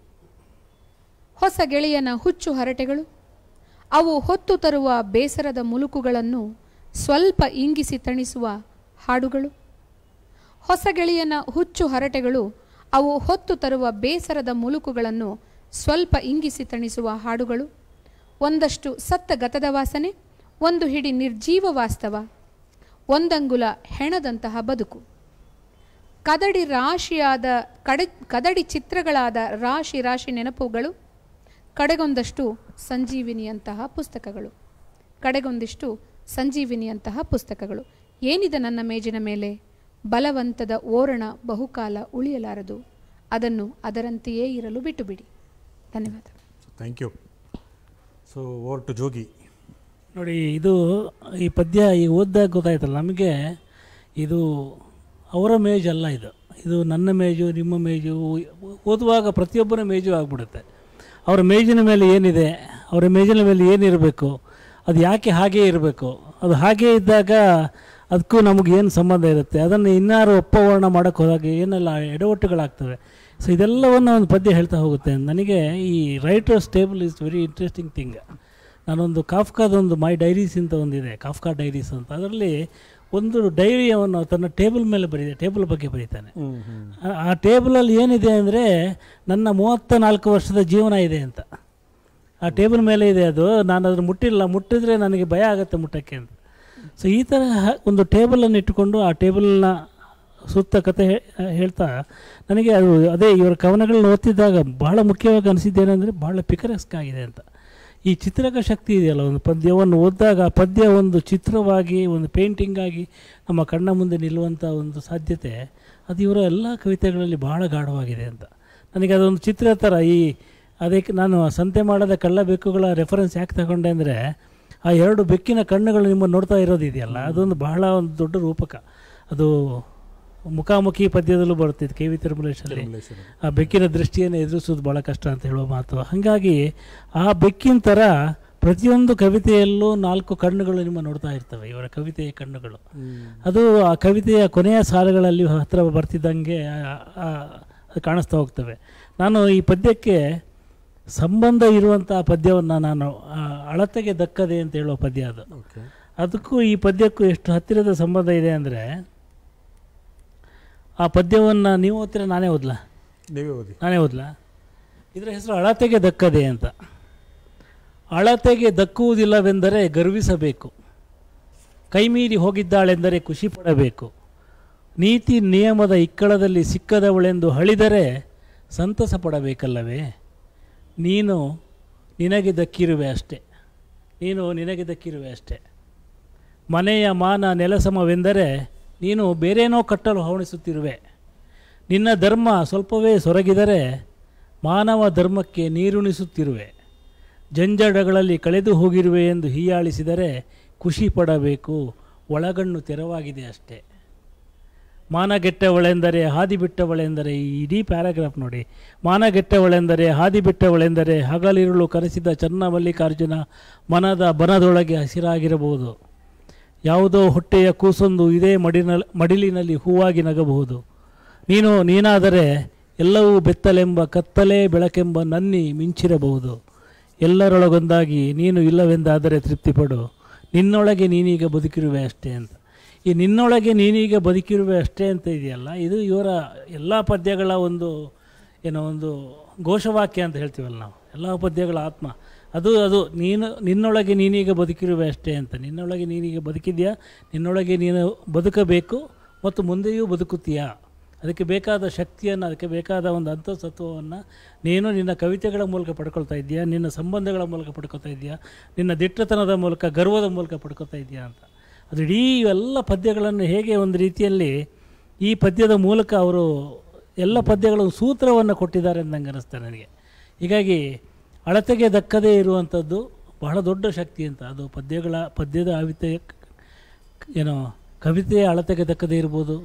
ಹೊಸ ಗೆಳೆಯನ ಹುಚ್ಚು ಹರಟೆಗಳು ಅವು ಹೊತ್ತು ತರುವ ಬೇಸರದ ಮುಲುಕುಗಳನ್ನು ಸ್ವಲ್ಪ ಇಂಗಿಸಿ ತಣಿಸುವ ಹಾಡುಗಳು ಹೊಸ ಗೆಳೆಯನ ಹುಚ್ಚು ಹರಟೆಗಳು ಅವು ಹೊತ್ತು ತರುವ ಬೇಸರದ ಮುಲುಕುಗಳನ್ನು ಸ್ವಲ್ಪ ಇಂಗಿಸಿ ತಣಿಸುವ ಹಾಡುಗಳು ಒಂದಷ್ಟು ಸತ್ತ ಗತದ ವಾಸನೆ ಒಂದು ಹಿಡಿ ನಿರ್ಜೀವ ವಾಸ್ತವ ಒಂದಂಗುಲ ಹೆಣದಂತಹ ಬದುಕು ಕದಡಿ ರಾಶಿಯಾದ ಕಡೆ ಕದಡಿ ಚಿತ್ರಗಳಾದ ರಾಶಿ ರಾಶಿ ನೆನಪುಗಳು ಕಡೆಗೊಂದಷ್ಟು ಸಂಜೀವಿನಿಯಂತಹ ಪುಸ್ತಕಗಳು ಕಡೆಗೊಂದಿಷ್ಟು ಸಂಜೀವಿನಿಯಂತಹ ಪುಸ್ತಕಗಳು ಏನಿದೆ ನನ್ನ ಮೇಜಿನ ಮೇಲೆ ಬಲವಂತದ ಓರಣ ಬಹುಕಾಲ ಉಳಿಯಲಾರದು ಅದನ್ನು ಅದರಂತೆಯೇ ಇರಲು ಬಿಟ್ಟು ಬಿಡಿ ಧನ್ಯವಾದ thank you so over to Jogi ನೋಡಿ ಇದು ಈ ಪದ್ಯ ಈ ಓದಿದಾಗ ಗೊತ್ತಾಯ್ತಲ್ಲ ನಮಗೆ ಇದು ಅವರ ಮೇಜ್ ಅಲ್ಲ ಇದು ಇದು ನನ್ನ ಮೇಜು ನಿಮ್ಮ ಮೇಜು ಓದುವಾಗ ಪ್ರತಿಯೊಬ್ಬರ ಮೇಜು ಆಗಿಬಿಡುತ್ತೆ ಅವರ ಮೇಜಿನ ಮೇಲೆ ಏನಿದೆ ಅವರ ಮೇಜಿನ ಮೇಲೆ ಏನಿರಬೇಕು ಅದು ಯಾಕೆ ಹಾಗೇ ಇರಬೇಕು ಅದು ಹಾಗೇ ಇದ್ದಾಗ ಅದಕ್ಕೂ ನಮಗೆ ಏನು ಸಂಬಂಧ ಇರುತ್ತೆ ಅದನ್ನು ಇನ್ನಾರು ಒಪ್ಪವರ್ಣ ಮಾಡೋಕ್ಕೆ ಹೋದಾಗ ಏನೆಲ್ಲ ಎಡವಟ್ಟುಗಳಾಗ್ತವೆ ಸೊ ಇದೆಲ್ಲವನ್ನು ಒಂದು ಪದ್ಯ ಹೇಳ್ತಾ ಹೋಗುತ್ತೆ ನನಗೆ ಈ writers table is very interesting thing ನಾನೊಂದು ಕಾಫ್ಕಾದೊಂದು ಮೈ ಡೈರೀಸ್ ಅಂತ ಒಂದಿದೆ ಕಾಫ್ಕಾ ಡೈರೀಸ್ ಅಂತ ಅದರಲ್ಲಿ ಒಂದು ಡೈರಿಯನ್ನು ತನ್ನ ಟೇಬಲ್ ಮೇಲೆ ಬರೀದೆ ಟೇಬಲ್ ಬಗ್ಗೆ ಬರೀತಾನೆ ಆ- ಆ ಟೇಬಲಲ್ಲಿ ಏನಿದೆ ಅಂದರೆ ನನ್ನ ಮೂವತ್ತ ನಾಲ್ಕು ವರ್ಷದ ಜೀವನ ಇದೆ ಅಂತ ಆ ಟೇಬಲ್ ಮೇಲೆ ಇದೆ ಅದು ನಾನು ಅದನ್ನು ಮುಟ್ಟಿಲ್ಲ ಮುಟ್ಟಿದ್ರೆ ನನಗೆ ಭಯ ಆಗುತ್ತೆ ಮುಟ್ಟಕ್ಕೆ ಅಂತ ಸೊ ಈ ಥರ ಒಂದು ಟೇಬಲನ್ನು ಇಟ್ಟುಕೊಂಡು ಆ ಟೇಬಲ್ನ ಸುತ್ತ ಕತೆ ಹೇ- ಹೇಳ್ತಾ ನನಗೆ ಅದು ಅದೇ ಇವರ ಕವನಗಳನ್ನ ಓದ್ತಿದ್ದಾಗ ಬಹಳ ಮುಖ್ಯವಾಗಿ ಅನಿಸಿದ್ದೇನೆಂದರೆ ಬಹಳ ಪಿಕರೆಸ್ಕ್ ಆಗಿದೆ ಅಂತ ಈ ಚಿತ್ರಕ ಶಕ್ತಿ ಇದೆಯಲ್ಲ ಒಂದು ಪದ್ಯವನ್ನು ಓದಿದಾಗ ಆ ಪದ್ಯ ಒಂದು ಚಿತ್ರವಾಗಿ ಒಂದು ಪೇಂಟಿಂಗ್ ಆಗಿ ನಮ್ಮ ಕಣ್ಣ ಮುಂದೆ ನಿಲ್ಲುವಂಥ ಒಂದು ಸಾಧ್ಯತೆ ಅದು ಇವರ ಎಲ್ಲ ಕವಿತೆಗಳಲ್ಲಿ ಬಹಳ ಗಾಢವಾಗಿದೆ ಅಂತ ನನಗೆ ಅದೊಂದು ಚಿತ್ರ ಥರ ಈ ಅದಕ್ಕೆ ನಾನು ಸಂತೆ ಮಾಡದ ಕಳ್ಳ ಬೆಕ್ಕುಗಳ ರೆಫರೆನ್ಸ್ ಯಾಕೆ ತಗೊಂಡೆ ಅಂದರೆ ಆ ಎರಡು ಬೆಕ್ಕಿನ ಕಣ್ಣುಗಳು ನಿಮ್ಮನ್ನು ನೋಡ್ತಾ ಇರೋದು ಇದೆಯಲ್ಲ ಅದೊಂದು ಬಹಳ ಒಂದು ದೊಡ್ಡ ರೂಪಕ ಅದು ಮುಖಾಮುಖಿ ಪದ್ಯದಲ್ಲೂ ಬರುತ್ತಿತ್ತು ಕೆ ವಿ ತಿರುಮಲೇಶಲ್ಲಿ ಆ ಬೆಕ್ಕಿನ ದೃಷ್ಟಿಯನ್ನು ಎದುರಿಸೋದು ಭಾಳ ಕಷ್ಟ ಅಂತ ಹೇಳುವ ಮಾತು ಹಾಗಾಗಿ ಆ ಬೆಕ್ಕಿನ ಥರ ಪ್ರತಿಯೊಂದು ಕವಿತೆಯಲ್ಲೂ ನಾಲ್ಕು ಕಣ್ಣುಗಳು ನಿಮ್ಮ ನೋಡ್ತಾ ಇರ್ತವೆ ಇವರ ಕವಿತೆಯ ಕಣ್ಣುಗಳು ಅದು ಆ ಕವಿತೆಯ ಕೊನೆಯ ಸಾಲುಗಳಲ್ಲಿ ಹತ್ತಿರ ಬರ್ತಿದ್ದಂಗೆ ಆ- ಆ- ಅದು ಕಾಣಿಸ್ತಾ ಹೋಗ್ತವೆ ನಾನು ಈ ಪದ್ಯಕ್ಕೆ ಸಂಬಂಧ ಇರುವಂಥ ಪದ್ಯವನ್ನು ನಾನು ಆ, ಅಳತೆಗೆ ದಕ್ಕದೆ ಅಂತ ಹೇಳುವ ಪದ್ಯ ಅದು ಓಕೆ ಅದಕ್ಕೂ ಈ ಪದ್ಯಕ್ಕೂ ಎಷ್ಟು ಹತ್ತಿರದ ಸಂಬಂಧ ಇದೆ ಅಂದರೆ ಆ ಪದ್ಯವನ್ನು ನೀವು ಓದ್ತೀರ ನಾನೇ ಓದ್ಲಾ ನೀವೇ ಓದಿ ನಾನೇ ಓದ್ಲಾ ಇದರ ಹೆಸರು ಅಳತೆಗೆ ದಕ್ಕದೆ ಅಂತ ಅಳತೆಗೆ ದಕ್ಕುವುದಿಲ್ಲವೆಂದರೆ ಗರ್ವಿಸಬೇಕು ಕೈಮೀರಿ ಹೋಗಿದ್ದಾಳೆಂದರೆ ಖುಷಿ ಪಡಬೇಕು ನೀತಿ ನಿಯಮದ ಇಕ್ಕಳದಲ್ಲಿ ಸಿಕ್ಕದವಳೆಂದು ಹಳಿದರೆ ಸಂತಸ ಪಡಬೇಕಲ್ಲವೇ ನೀನು ನಿನಗೆ ದಕ್ಕಿರುವೆ ಅಷ್ಟೆ ನೀನು ನಿನಗೆ ದಕ್ಕಿರುವೆ ಅಷ್ಟೆ ಮನೆಯ ಮಾನ ನೆಲಸಮವೆಂದರೆ ನೀನು ಬೇರೇನೋ ಕಟ್ಟಲು ಹವಣಿಸುತ್ತಿರುವೆ ನಿನ್ನ ಧರ್ಮ ಸ್ವಲ್ಪವೇ ಸೊರಗಿದರೆ ಮಾನವ ಧರ್ಮಕ್ಕೆ ನೀರುಣಿಸುತ್ತಿರುವೆ ಜಂಜಡಗಳಲ್ಲಿ ಕಳೆದು ಹೋಗಿರುವೆ ಎಂದು ಹೀಯಾಳಿಸಿದರೆ ಖುಷಿ ಪಡಬೇಕು ಒಳಗಣ್ಣು ತೆರವಾಗಿದೆ ಅಷ್ಟೇ ಮಾನಗೆಟ್ಟವಳೆಂದರೆ ಹಾದಿ ಬಿಟ್ಟವಳೆಂದರೆ ಈ ಇಡೀ ಪ್ಯಾರಾಗ್ರಾಫ್ ನೋಡಿ ಮಾನಗೆಟ್ಟವಳೆಂದರೆ ಹಾದಿ ಬಿಟ್ಟವಳೆಂದರೆ ಹಗಲಿರುಳು ಕರೆಸಿದ ಚನ್ನ ಮಲ್ಲಿಕಾರ್ಜುನ ಮನದ ಬನದೊಳಗೆ ಹಸಿರಾಗಿರಬಹುದು ಯಾವುದೋ ಹೊಟ್ಟೆಯ ಕೂಸೊಂದು ಇದೇ ಮಡಿನ ಮಡಿಲಿನಲ್ಲಿ ಹೂವಾಗಿ ನಗಬಹುದು ನೀನು ನೀನಾದರೆ ಎಲ್ಲವೂ ಬೆತ್ತಲೆಂಬ ಕತ್ತಲೆ ಬೆಳಕೆಂಬ ನನ್ನಿ ಮಿಂಚಿರಬಹುದು ಎಲ್ಲರೊಳಗೊಂದಾಗಿ ನೀನು ಇಲ್ಲವೆಂದಾದರೆ ತೃಪ್ತಿಪಡು ನಿನ್ನೊಳಗೆ ನೀನೀಗ ಬದುಕಿರುವೆ ಅಷ್ಟೇ ಅಂತ ಈ ನಿನ್ನೊಳಗೆ ನೀನೀಗ ಬದುಕಿರುವೆ ಅಷ್ಟೇ ಅಂತ ಇದೆಯಲ್ಲ ಇದು ಇವರ ಎಲ್ಲ ಪದ್ಯಗಳ ಒಂದು ಏನೋ ಒಂದು ಘೋಷವಾಕ್ಯ ಅಂತ ಹೇಳ್ತೀವಲ್ಲ ನಾವು ಎಲ್ಲ ಪದ್ಯಗಳ ಆತ್ಮ ಅದು ಅದು ನೀನು ನಿನ್ನೊಳಗೆ ನೀನೀಗ ಬದುಕಿರುವೆ ಅಷ್ಟೇ ಅಂತ ನಿನ್ನೊಳಗೆ ನೀನೀಗ ಬದುಕಿದೆಯಾ ನಿನ್ನೊಳಗೆ ನೀನು ಬದುಕಬೇಕು ಮತ್ತು ಮುಂದೆಯೂ ಬದುಕುತ್ತೀಯಾ ಅದಕ್ಕೆ ಬೇಕಾದ ಶಕ್ತಿಯನ್ನು ಅದಕ್ಕೆ ಬೇಕಾದ ಒಂದು ಅಂತಸತ್ವವನ್ನು ನೀನು ನಿನ್ನ ಕವಿತೆಗಳ ಮೂಲಕ ಪಡ್ಕೊಳ್ತಾ ಇದೆಯಾ ನಿನ್ನ ಸಂಬಂಧಗಳ ಮೂಲಕ ಪಡ್ಕೊಳ್ತಾ ಇದೆಯಾ ನಿನ್ನ ದಿಟ್ಟತನದ ಮೂಲಕ ಗರ್ವದ ಮೂಲಕ ಪಡ್ಕೊಳ್ತಾ ಇದೆಯಾ ಅಂತ ಅದು ಇಡೀ ಎಲ್ಲ ಪದ್ಯಗಳನ್ನು ಹೇಗೆ ಒಂದು ರೀತಿಯಲ್ಲಿ ಈ ಪದ್ಯದ ಮೂಲಕ ಅವರು ಎಲ್ಲ ಪದ್ಯಗಳ ಸೂತ್ರವನ್ನು ಕೊಟ್ಟಿದ್ದಾರೆ ಅಂತ ನಂಗೆ ಅನ್ನಿಸ್ತಾ ನನಗೆ ಹೀಗಾಗಿ ಅಳತೆಗೆ ದಕ್ಕದೇ ಇರುವಂಥದ್ದು ಬಹಳ ದೊಡ್ಡ ಶಕ್ತಿ ಅಂತ ಅದು ಪದ್ಯಗಳ ಪದ್ಯದ ಆವಿತೆ ಏನೋ ಕವಿತೆಯ ಅಳತೆಗೆ ದಕ್ಕದೇ ಇರ್ಬೋದು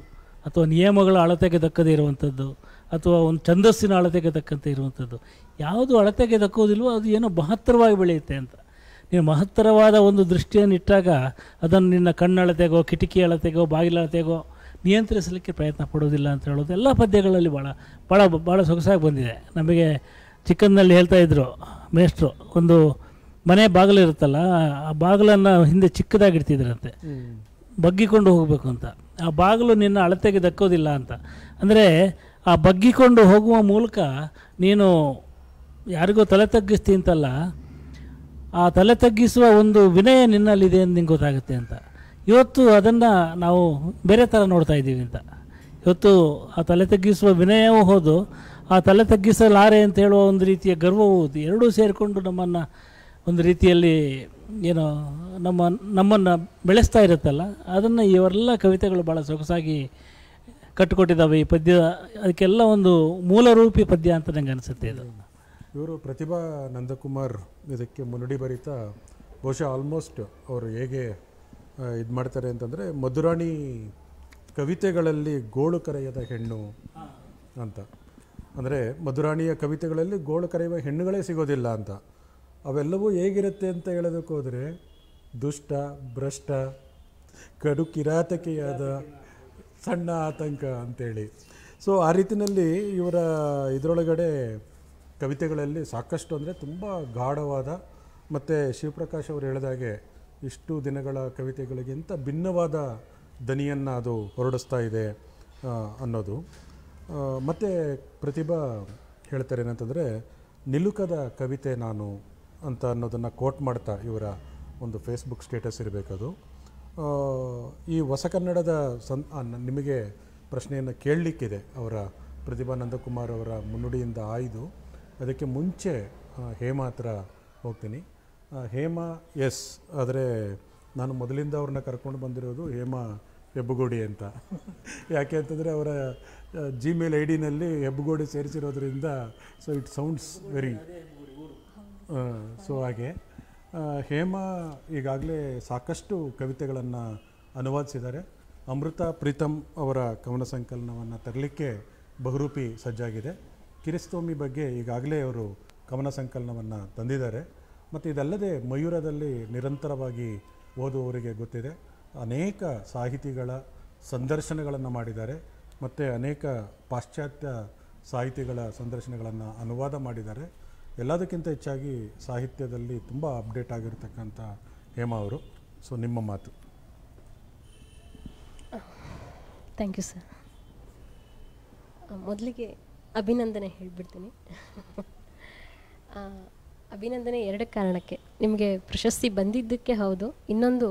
ಅಥವಾ ನಿಯಮಗಳ ಅಳತೆಗೆ ತಕ್ಕದೇ ಇರುವಂಥದ್ದು ಅಥವಾ ಒಂದು ಛಂದಸ್ಸಿನ ಅಳತೆಗೆ ತಕ್ಕಂತೆ ಇರುವಂಥದ್ದು ಯಾವುದು ಅಳತೆಗೆ ದಕ್ಕುವುದಿಲ್ವೋ ಅದು ಏನೋ ಮಹತ್ತರವಾಗಿ ಬೆಳೆಯುತ್ತೆ ಅಂತ ನೀನು ಮಹತ್ತರವಾದ ಒಂದು ದೃಷ್ಟಿಯನ್ನು ಇಟ್ಟಾಗ ಅದನ್ನು ನಿನ್ನ ಕಣ್ಣಳತೆಗೋ ಕಿಟಕಿ ಅಳತೆಗೋ ಬಾಗಿಲಳತೆಗೋ ನಿಯಂತ್ರಿಸಲಿಕ್ಕೆ ಪ್ರಯತ್ನ ಪಡೋದಿಲ್ಲ ಅಂತ ಹೇಳೋದು ಎಲ್ಲ ಪದ್ಯಗಳಲ್ಲಿ ಭಾಳ ಭಾಳ ಭಾಳ ಸೊಗಸಾಗಿ ಬಂದಿದೆ ನಮಗೆ ಚಿಕ್ಕಂದಲ್ಲಿ ಹೇಳ್ತಾ ಇದ್ರು ಮೇಷ್ಟ್ರು ಒಂದು ಮನೆ ಬಾಗಿಲು ಇರುತ್ತಲ್ಲ ಆ ಬಾಗಿಲನ್ನು ಹಿಂದೆ ಚಿಕ್ಕದಾಗಿಡ್ತಿದ್ರಂತೆ ಬಗ್ಗಿಕೊಂಡು ಹೋಗಬೇಕು ಅಂತ ಆ ಬಾಗಿಲು ನಿನ್ನ ಅಳತೆಗೆ ದಕ್ಕೋದಿಲ್ಲ ಅಂತ ಅಂದರೆ ಆ ಬಗ್ಗಿಕೊಂಡು ಹೋಗುವ ಮೂಲಕ ನೀನು ಯಾರಿಗೋ ತಲೆ ತಗ್ಗಿಸ್ತಿ ಅಂತಲ್ಲ ಆ ತಲೆ ತಗ್ಗಿಸುವ ಒಂದು ವಿನಯ ನಿನ್ನಲ್ಲಿದೆ ಅಂತ ನಿಂಗೆ ಗೊತ್ತಾಗುತ್ತೆ ಅಂತ ಇವತ್ತು ಅದನ್ನು ನಾವು ಬೇರೆ ಥರ ನೋಡ್ತಾ ಇದ್ದೀವಿ ಅಂತ ಇವತ್ತು ಆ ತಲೆ ತಗ್ಗಿಸುವ ವಿನಯವೂ ಹೌದು ಆ ತಲೆ ತಗ್ಗಿಸಲಾರೆ ಅಂತ ಹೇಳುವ ಒಂದು ರೀತಿಯ ಗರ್ವವೂ ಹೌದು. ಎರಡೂ ಸೇರಿಕೊಂಡು ನಮ್ಮನ್ನು ಒಂದು ರೀತಿಯಲ್ಲಿ ಏನೋ ನಮ್ಮ ನಮ್ಮನ್ನು ಬೆಳೆಸ್ತಾ ಇರುತ್ತಲ್ಲ ಅದನ್ನು ಇವೆಲ್ಲ ಕವಿತೆಗಳು ಭಾಳ ಸೊಗಸಾಗಿ ಕಟ್ಟಿಕೊಟ್ಟಿದ್ದಾವೆ ಈ ಪದ್ಯ ಅದಕ್ಕೆಲ್ಲ ಒಂದು ಮೂಲರೂಪಿ ಪದ್ಯ ಅಂತ ನಂಗೆ ಅನಿಸುತ್ತೆ ಇದು ಇವರು ಪ್ರತಿಭಾ ನಂದಕುಮಾರ್ ಇದಕ್ಕೆ ಮುನ್ನುಡಿ ಬರೀತಾ ಬಹುಶಃ ಆಲ್ಮೋಸ್ಟ್ ಅವರು ಹೇಗೆ ಇದು ಮಾಡ್ತಾರೆ ಅಂತಂದರೆ ಮಧುರಾಣಿ ಕವಿತೆಗಳಲ್ಲಿ ಗೋಳು ಕರೆಯದ ಹೆಣ್ಣು ಅಂತ ಅಂದರೆ ಮಧುರಾಣಿಯ ಕವಿತೆಗಳಲ್ಲಿ ಗೋಳು ಕರೆಯುವ ಹೆಣ್ಣುಗಳೇ ಸಿಗೋದಿಲ್ಲ ಅಂತ ಅವೆಲ್ಲವೂ ಹೇಗಿರುತ್ತೆ ಅಂತ ಹೇಳೋದಕ್ಕೆ ಹೋದರೆ ದುಷ್ಟ ಭ್ರಷ್ಟ ಕಡು ಕಿರಾತಕಿಯಾದ ಸಣ್ಣ ಆತಂಕ ಅಂತೇಳಿ ಸೊ ಆ ರೀತಿಯಲ್ಲಿ ಇವರ ಇದರೊಳಗಡೆ ಕವಿತೆಗಳಲ್ಲಿ ಸಾಕಷ್ಟು ಅಂದರೆ ತುಂಬ ಗಾಢವಾದ ಮತ್ತು ಶಿವಪ್ರಕಾಶ್ ಅವರು ಹೇಳಿದಾಗೆ ಇಷ್ಟು ದಿನಗಳ ಕವಿತೆಗಳಿಗಿಂತ ಭಿನ್ನವಾದ ದನಿಯನ್ನು ಅದು ಹೊರಡಿಸ್ತಾ ಇದೆ ಆ, ಅನ್ನೋದು ಆ, ಮತ್ತು ಪ್ರತಿಭಾ ಹೇಳ್ತಾರೆ ಏನಂತಂದರೆ ನಿಲುಕದ ಕವಿತೆ ನಾನು ಅಂತ ಅನ್ನೋದನ್ನು ಕೋಟ್ ಮಾಡ್ತಾ ಇವರ ಒಂದು ಫೇಸ್ಬುಕ್ ಸ್ಟೇಟಸ್ ಇರಬೇಕದು ಆ, ಈ ಹೊಸ ಕನ್ನಡದ ಸಂ ಆ, ನ- ನಿಮಗೆ ಪ್ರಶ್ನೆಯನ್ನು ಕೇಳಲಿಕ್ಕಿದೆ ಅವರ ಪ್ರತಿಭಾ ನಂದಕುಮಾರ್ ಅವರ ಮುನ್ನುಡಿಯಿಂದ ಆಯ್ದು ಅದಕ್ಕೆ ಮುಂಚೆ ಆ, ಹೇಮಾ ಹತ್ರ ಹೋಗ್ತೀನಿ ಆ, ಹೇಮಾ ಎಸ್ ಆದರೆ ನಾನು ಮೊದಲಿಂದ ಅವ್ರನ್ನ ಕರ್ಕೊಂಡು ಬಂದಿರೋದು ಹೇಮಾ ಹೆಬ್ಬಗೋಡಿ ಅಂತ ಯಾಕೆ ಅಂತಂದರೆ ಅವರ ಜಿಮೇಲ್ ಐ ಡಿನಲ್ಲಿ ಹೆಬ್ಬಗೋಡಿ ಸೇರಿಸಿರೋದ್ರಿಂದ so it sounds very so ಹಾಗೆ ಆ, ಹೇಮಾ ಈಗಾಗಲೇ ಸಾಕಷ್ಟು ಕವಿತೆಗಳನ್ನು ಅನುವಾದಿಸಿದ್ದಾರೆ ಅಮೃತ ಪ್ರೀತಮ್ ಅವರ ಕವನ ಸಂಕಲನವನ್ನು ತರಲಿಕ್ಕೆ ಬಹುರೂಪಿ ಸಜ್ಜಾಗಿದೆ ಕಿರಿಸ್ತೋಮಿ ಬಗ್ಗೆ ಈಗಾಗಲೇ ಅವರು ಕವನ ಸಂಕಲನವನ್ನು ತಂದಿದ್ದಾರೆ ಮತ್ತು ಇದಲ್ಲದೆ ಮಯೂರದಲ್ಲಿ ನಿರಂತರವಾಗಿ ಓದುವವರಿಗೆ ಗೊತ್ತಿದೆ ಅನೇಕ ಸಾಹಿತಿಗಳ ಸಂದರ್ಶನಗಳನ್ನು ಮಾಡಿದ್ದಾರೆ ಮತ್ತು ಅನೇಕ ಪಾಶ್ಚಾತ್ಯ ಸಾಹಿತಿಗಳ ಸಂದರ್ಶನಗಳನ್ನು ಅನುವಾದ ಮಾಡಿದ್ದಾರೆ ಎಲ್ಲದಕ್ಕಿಂತ ಹೆಚ್ಚಾಗಿ ಸಾಹಿತ್ಯದಲ್ಲಿ ತುಂಬ ಅಪ್ಡೇಟ್ ಆಗಿರ್ತಕ್ಕಂಥ ಹೇಮಾ ಅವರು ಸೊ ನಿಮ್ಮ ಮಾತು ಥ್ಯಾಂಕ್ ಯು ಸರ್ ಮೊದಲಿಗೆ ಅಭಿನಂದನೆ ಹೇಳಿಬಿಡ್ತೀನಿ ಆ, ಅಭಿನಂದನೆ ಎರಡು ಕಾರಣಕ್ಕೆ ನಿಮಗೆ ಪ್ರಶಸ್ತಿ ಬಂದಿದ್ದಕ್ಕೆ ಹೌದು ಇನ್ನೊಂದು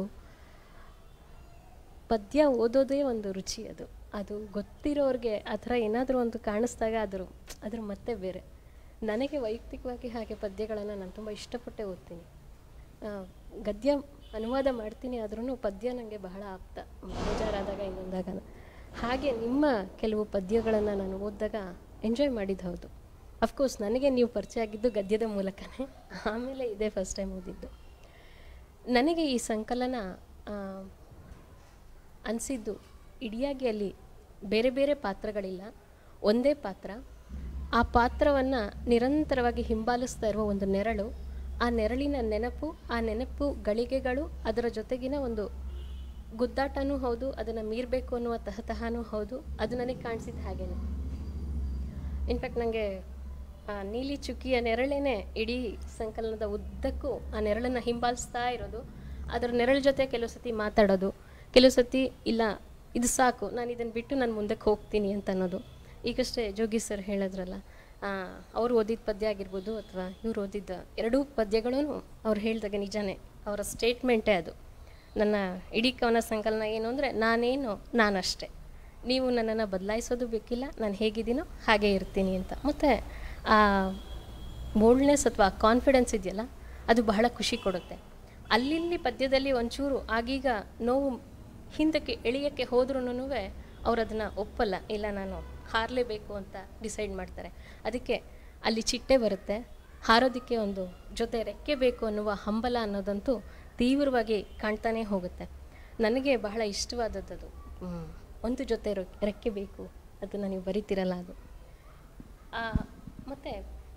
ಪದ್ಯ ಓದೋದೇ ಒಂದು ರುಚಿ ಅದು ಅದು ಗೊತ್ತಿರೋರಿಗೆ ಆ ಥರ ಏನಾದರೂ ಒಂದು ಕಾಣಿಸ್ದಾಗ ಅದ್ರ ಅದ್ರ ಮತ್ತೆ ಬೇರೆ ನನಗೆ ವೈಯಕ್ತಿಕವಾಗಿ ಹಾಗೆ ಪದ್ಯಗಳನ್ನು ನಾನು ತುಂಬ ಇಷ್ಟಪಟ್ಟೆ ಓದ್ತೀನಿ ಆ, ಗದ್ಯ ಅನುವಾದ ಮಾಡ್ತೀನಿ ಆದ್ರೂ ಪದ್ಯ ನನಗೆ ಬಹಳ ಆಪ್ತ ಬೇಜಾರಾದಾಗ ಇನ್ನೊಂದಾಗ ಹಾಗೆ ನಿಮ್ಮ ಕೆಲವು ಪದ್ಯಗಳನ್ನು ನಾನು ಓದಿದಾಗ ಎಂಜಾಯ್ ಮಾಡಿದ್ದು ಹೌದು ಅಫ್ಕೋರ್ಸ್ ನನಗೆ ನೀವು ಪರಿಚಯ ಆಗಿದ್ದು ಗದ್ಯದ ಮೂಲಕನೇ ಆಮೇಲೆ ಇದೇ ಫಸ್ಟ್ ಟೈಮ್ ಓದಿದ್ದು ನನಗೆ ಈ ಸಂಕಲನ ಆ, ಅನಿಸಿದ್ದು ಇಡಿಯಾಗಿ ಅಲ್ಲಿ ಬೇರೆ ಬೇರೆ ಪಾತ್ರಗಳಿಲ್ಲ ಒಂದೇ ಪಾತ್ರ ಆ ಪಾತ್ರವನ್ನು ನಿರಂತರವಾಗಿ ಹಿಂಬಾಲಿಸ್ತಾ ಇರುವ ಒಂದು ನೆರಳು ಆ ನೆರಳಿನ ನೆನಪು ಆ ನೆನಪು ಗಳಿಗೆಗಳು ಅದರ ಜೊತೆಗಿನ ಒಂದು ಗುದ್ದಾಟನೂ ಹೌದು ಅದನ್ನು ಮೀರಬೇಕು ಅನ್ನುವ ತಹತಹನೂ ಹೌದು ಅದು ನನಗೆ ಕಾಣಿಸಿದ್ದು ಹಾಗೇನೆ ಇನ್ಫ್ಯಾಕ್ಟ್ ನನಗೆ ಆ ನೀಲಿ ಚುಕ್ಕಿಯ ನೆರಳೇನೆ ಇಡೀ ಸಂಕಲನದ ಉದ್ದಕ್ಕೂ ಆ ನೆರಳನ್ನು ಹಿಂಬಾಲಿಸ್ತಾ ಇರೋದು ಅದರ ನೆರಳು ಜೊತೆ ಕೆಲವು ಸತಿ ಮಾತಾಡೋದು ಕೆಲವು ಸತಿ ಇಲ್ಲ ಇದು ಸಾಕು ನಾನು ಇದನ್ನು ಬಿಟ್ಟು ನಾನು ಮುಂದಕ್ಕೆ ಹೋಗ್ತೀನಿ ಅಂತ ಅನ್ನೋದು ಈಗಷ್ಟೇ ಜೋಗಿ ಸರ್ ಹೇಳಿದ್ರಲ್ಲ ಅವ್ರು ಓದಿದ ಪದ್ಯ ಆಗಿರ್ಬೋದು ಅಥವಾ ಇವ್ರು ಓದಿದ್ದ ಎರಡೂ ಪದ್ಯಗಳೂ ಅವ್ರು ಹೇಳಿದಾಗ ನಿಜಾನೇ ಅವರ ಸ್ಟೇಟ್ಮೆಂಟೇ ಅದು ನನ್ನ ಇಡೀ ಕವನ ಸಂಕಲನ ಏನು ಅಂದರೆ ನಾನೇನು ನಾನಷ್ಟೇ ನೀವು ನನ್ನನ್ನು ಬದಲಾಯಿಸೋದು ಬೇಕಿಲ್ಲ ನಾನು ಹೇಗಿದ್ದೀನೋ ಹಾಗೇ ಇರ್ತೀನಿ ಅಂತ ಮತ್ತು ಆ ಬೋಲ್ಡ್ನೆಸ್ ಅಥವಾ ಕಾನ್ಫಿಡೆನ್ಸ್ ಇದೆಯಲ್ಲ ಅದು ಬಹಳ ಖುಷಿ ಕೊಡುತ್ತೆ ಅಲ್ಲಿಲ್ಲಿ ಪದ್ಯದಲ್ಲಿ ಒಂಚೂರು ಆಗೀಗ ನೋವು ಹಿಂದಕ್ಕೆ ಎಳೆಯೋಕ್ಕೆ ಹೋದ್ರೂ ಅವ್ರು ಅದನ್ನು ಒಪ್ಪಲ್ಲ ಇಲ್ಲ ನಾನು ಹಾರಲೇಬೇಕು ಅಂತ ಡಿಸೈಡ್ ಮಾಡ್ತಾರೆ ಅದಕ್ಕೆ ಅಲ್ಲಿ ಚಿಟ್ಟೆ ಬರುತ್ತೆ ಹಾರೋದಕ್ಕೆ ಒಂದು ಜೊತೆ ರೆಕ್ಕೆ ಬೇಕು ಅನ್ನುವ ಹಂಬಲ ಅನ್ನೋದಂತೂ ತೀವ್ರವಾಗಿ ಕಾಣ್ತಾನೇ ಹೋಗುತ್ತೆ ನನಗೆ ಬಹಳ ಇಷ್ಟವಾದದ್ದು ಒಂದು ಜೊತೆ ರೊ- ರೆಕ್ಕೆ ಬೇಕು ಅದನ್ನು ನೀವು ಬರಿತಿರಲ್ಲ ಅದು ಆ, ಮತ್ತೆ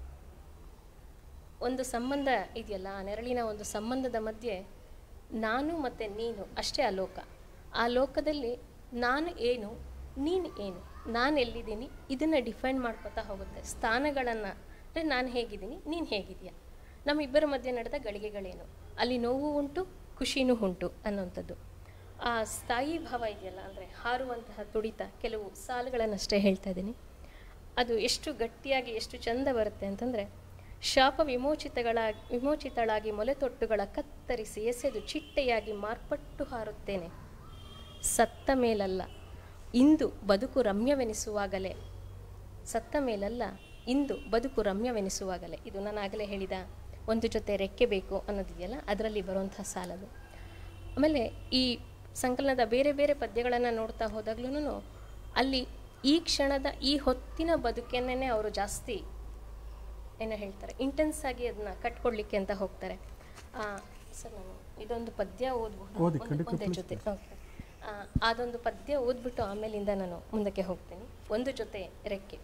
ಒಂದು ಸಂಬಂಧ ಇದೆಯಲ್ಲ ಆ ನೆರಳಿನ ಒಂದು ಸಂಬಂಧದ ಮಧ್ಯೆ ನಾನು ಮತ್ತು ನೀನು ಅಷ್ಟೇ ಆ ಲೋಕ ಆ ಲೋಕದಲ್ಲಿ ನಾನು ಏನು ನೀನು ಏನು ನಾನು ಎಲ್ಲಿದ್ದೀನಿ ಇದನ್ನು ಡಿಫೈನ್ ಮಾಡ್ಕೊತಾ ಹೋಗುತ್ತೆ ಸ್ಥಾನಗಳನ್ನು ಅಂದರೆ ನಾನು ಹೇಗಿದ್ದೀನಿ ನೀನು ಹೇಗಿದೆಯಾ ನಮ್ಮಿಬ್ಬರ ಮಧ್ಯೆ ನಡೆದ ಗಳಿಗೆಗಳೇನು ಅಲ್ಲಿ ನೋವು ಉಂಟು ಖುಷಿನೂ ಉಂಟು ಅನ್ನೋಂಥದ್ದು ಆ ಸ್ಥಾಯಿ ಭಾವ ಇದೆಯಲ್ಲ ಅಂದರೆ ಹಾರುವಂತಹ ತುಡಿತ ಕೆಲವು ಸಾಲುಗಳನ್ನಷ್ಟೇ ಹೇಳ್ತಾ ಇದ್ದೀನಿ ಅದು ಎಷ್ಟು ಗಟ್ಟಿಯಾಗಿ ಎಷ್ಟು ಚಂದ ಬರುತ್ತೆ ಅಂತಂದರೆ ಶಾಪ ವಿಮೋಚಿತಗಳ ವಿಮೋಚಿತಳಾಗಿ ಮೊಲೆತೊಟ್ಟುಗಳ ಕತ್ತರಿಸಿ ಎಸೆದು ಚಿಟ್ಟೆಯಾಗಿ ಮಾರ್ಪಟ್ಟು ಹಾರುತ್ತೇನೆ ಸತ್ತ ಮೇಲಲ್ಲ ಇಂದು ಬದುಕು ರಮ್ಯವೆನಿಸುವಾಗಲೇ ಸತ್ತ ಮೇಲಲ್ಲ ಇಂದು ಬದುಕು ರಮ್ಯವೆನಿಸುವಾಗಲೇ ಇದು ನಾನು ಆಗಲೇ ಹೇಳಿದ ಒಂದು ಜೊತೆ ರೆಕ್ಕೆ ಬೇಕು ಅನ್ನೋದಿದೆಯಲ್ಲ ಅದರಲ್ಲಿ ಬರುವಂಥ ಸಾಲದು ಆಮೇಲೆ ಈ ಸಂಕಲನದ ಬೇರೆ ಬೇರೆ ಪದ್ಯಗಳನ್ನು ನೋಡ್ತಾ ಹೋದಾಗ್ಲೂ ಅಲ್ಲಿ ಈ ಕ್ಷಣದ ಈ ಹೊತ್ತಿನ ಬದುಕನ್ನೇ ಅವರು ಜಾಸ್ತಿ ಏನೋ ಹೇಳ್ತಾರೆ ಇಂಟೆನ್ಸ್ ಆಗಿ ಅದನ್ನ ಕಟ್ಕೊಡ್ಲಿಕ್ಕೆ ಅಂತ ಹೋಗ್ತಾರೆ ಆ, ಸರ್ ನಾನು ಇದೊಂದು ಪದ್ಯ ಓದ್ಬಹುದು ಓದಿ, ಖಂಡಿತ ಒಂದೇ ಜೊತೆ ಓಕೆ. ಆ, ಅದೊಂದು ಪದ್ಯ ಓದ್ಬಿಟ್ಟು ಆಮೇಲಿಂದ ನಾನು ಮುಂದಕ್ಕೆ ಹೋಗ್ತೀನಿ ಒಂದು ಜೊತೆ ರೆಕ್ಕೆ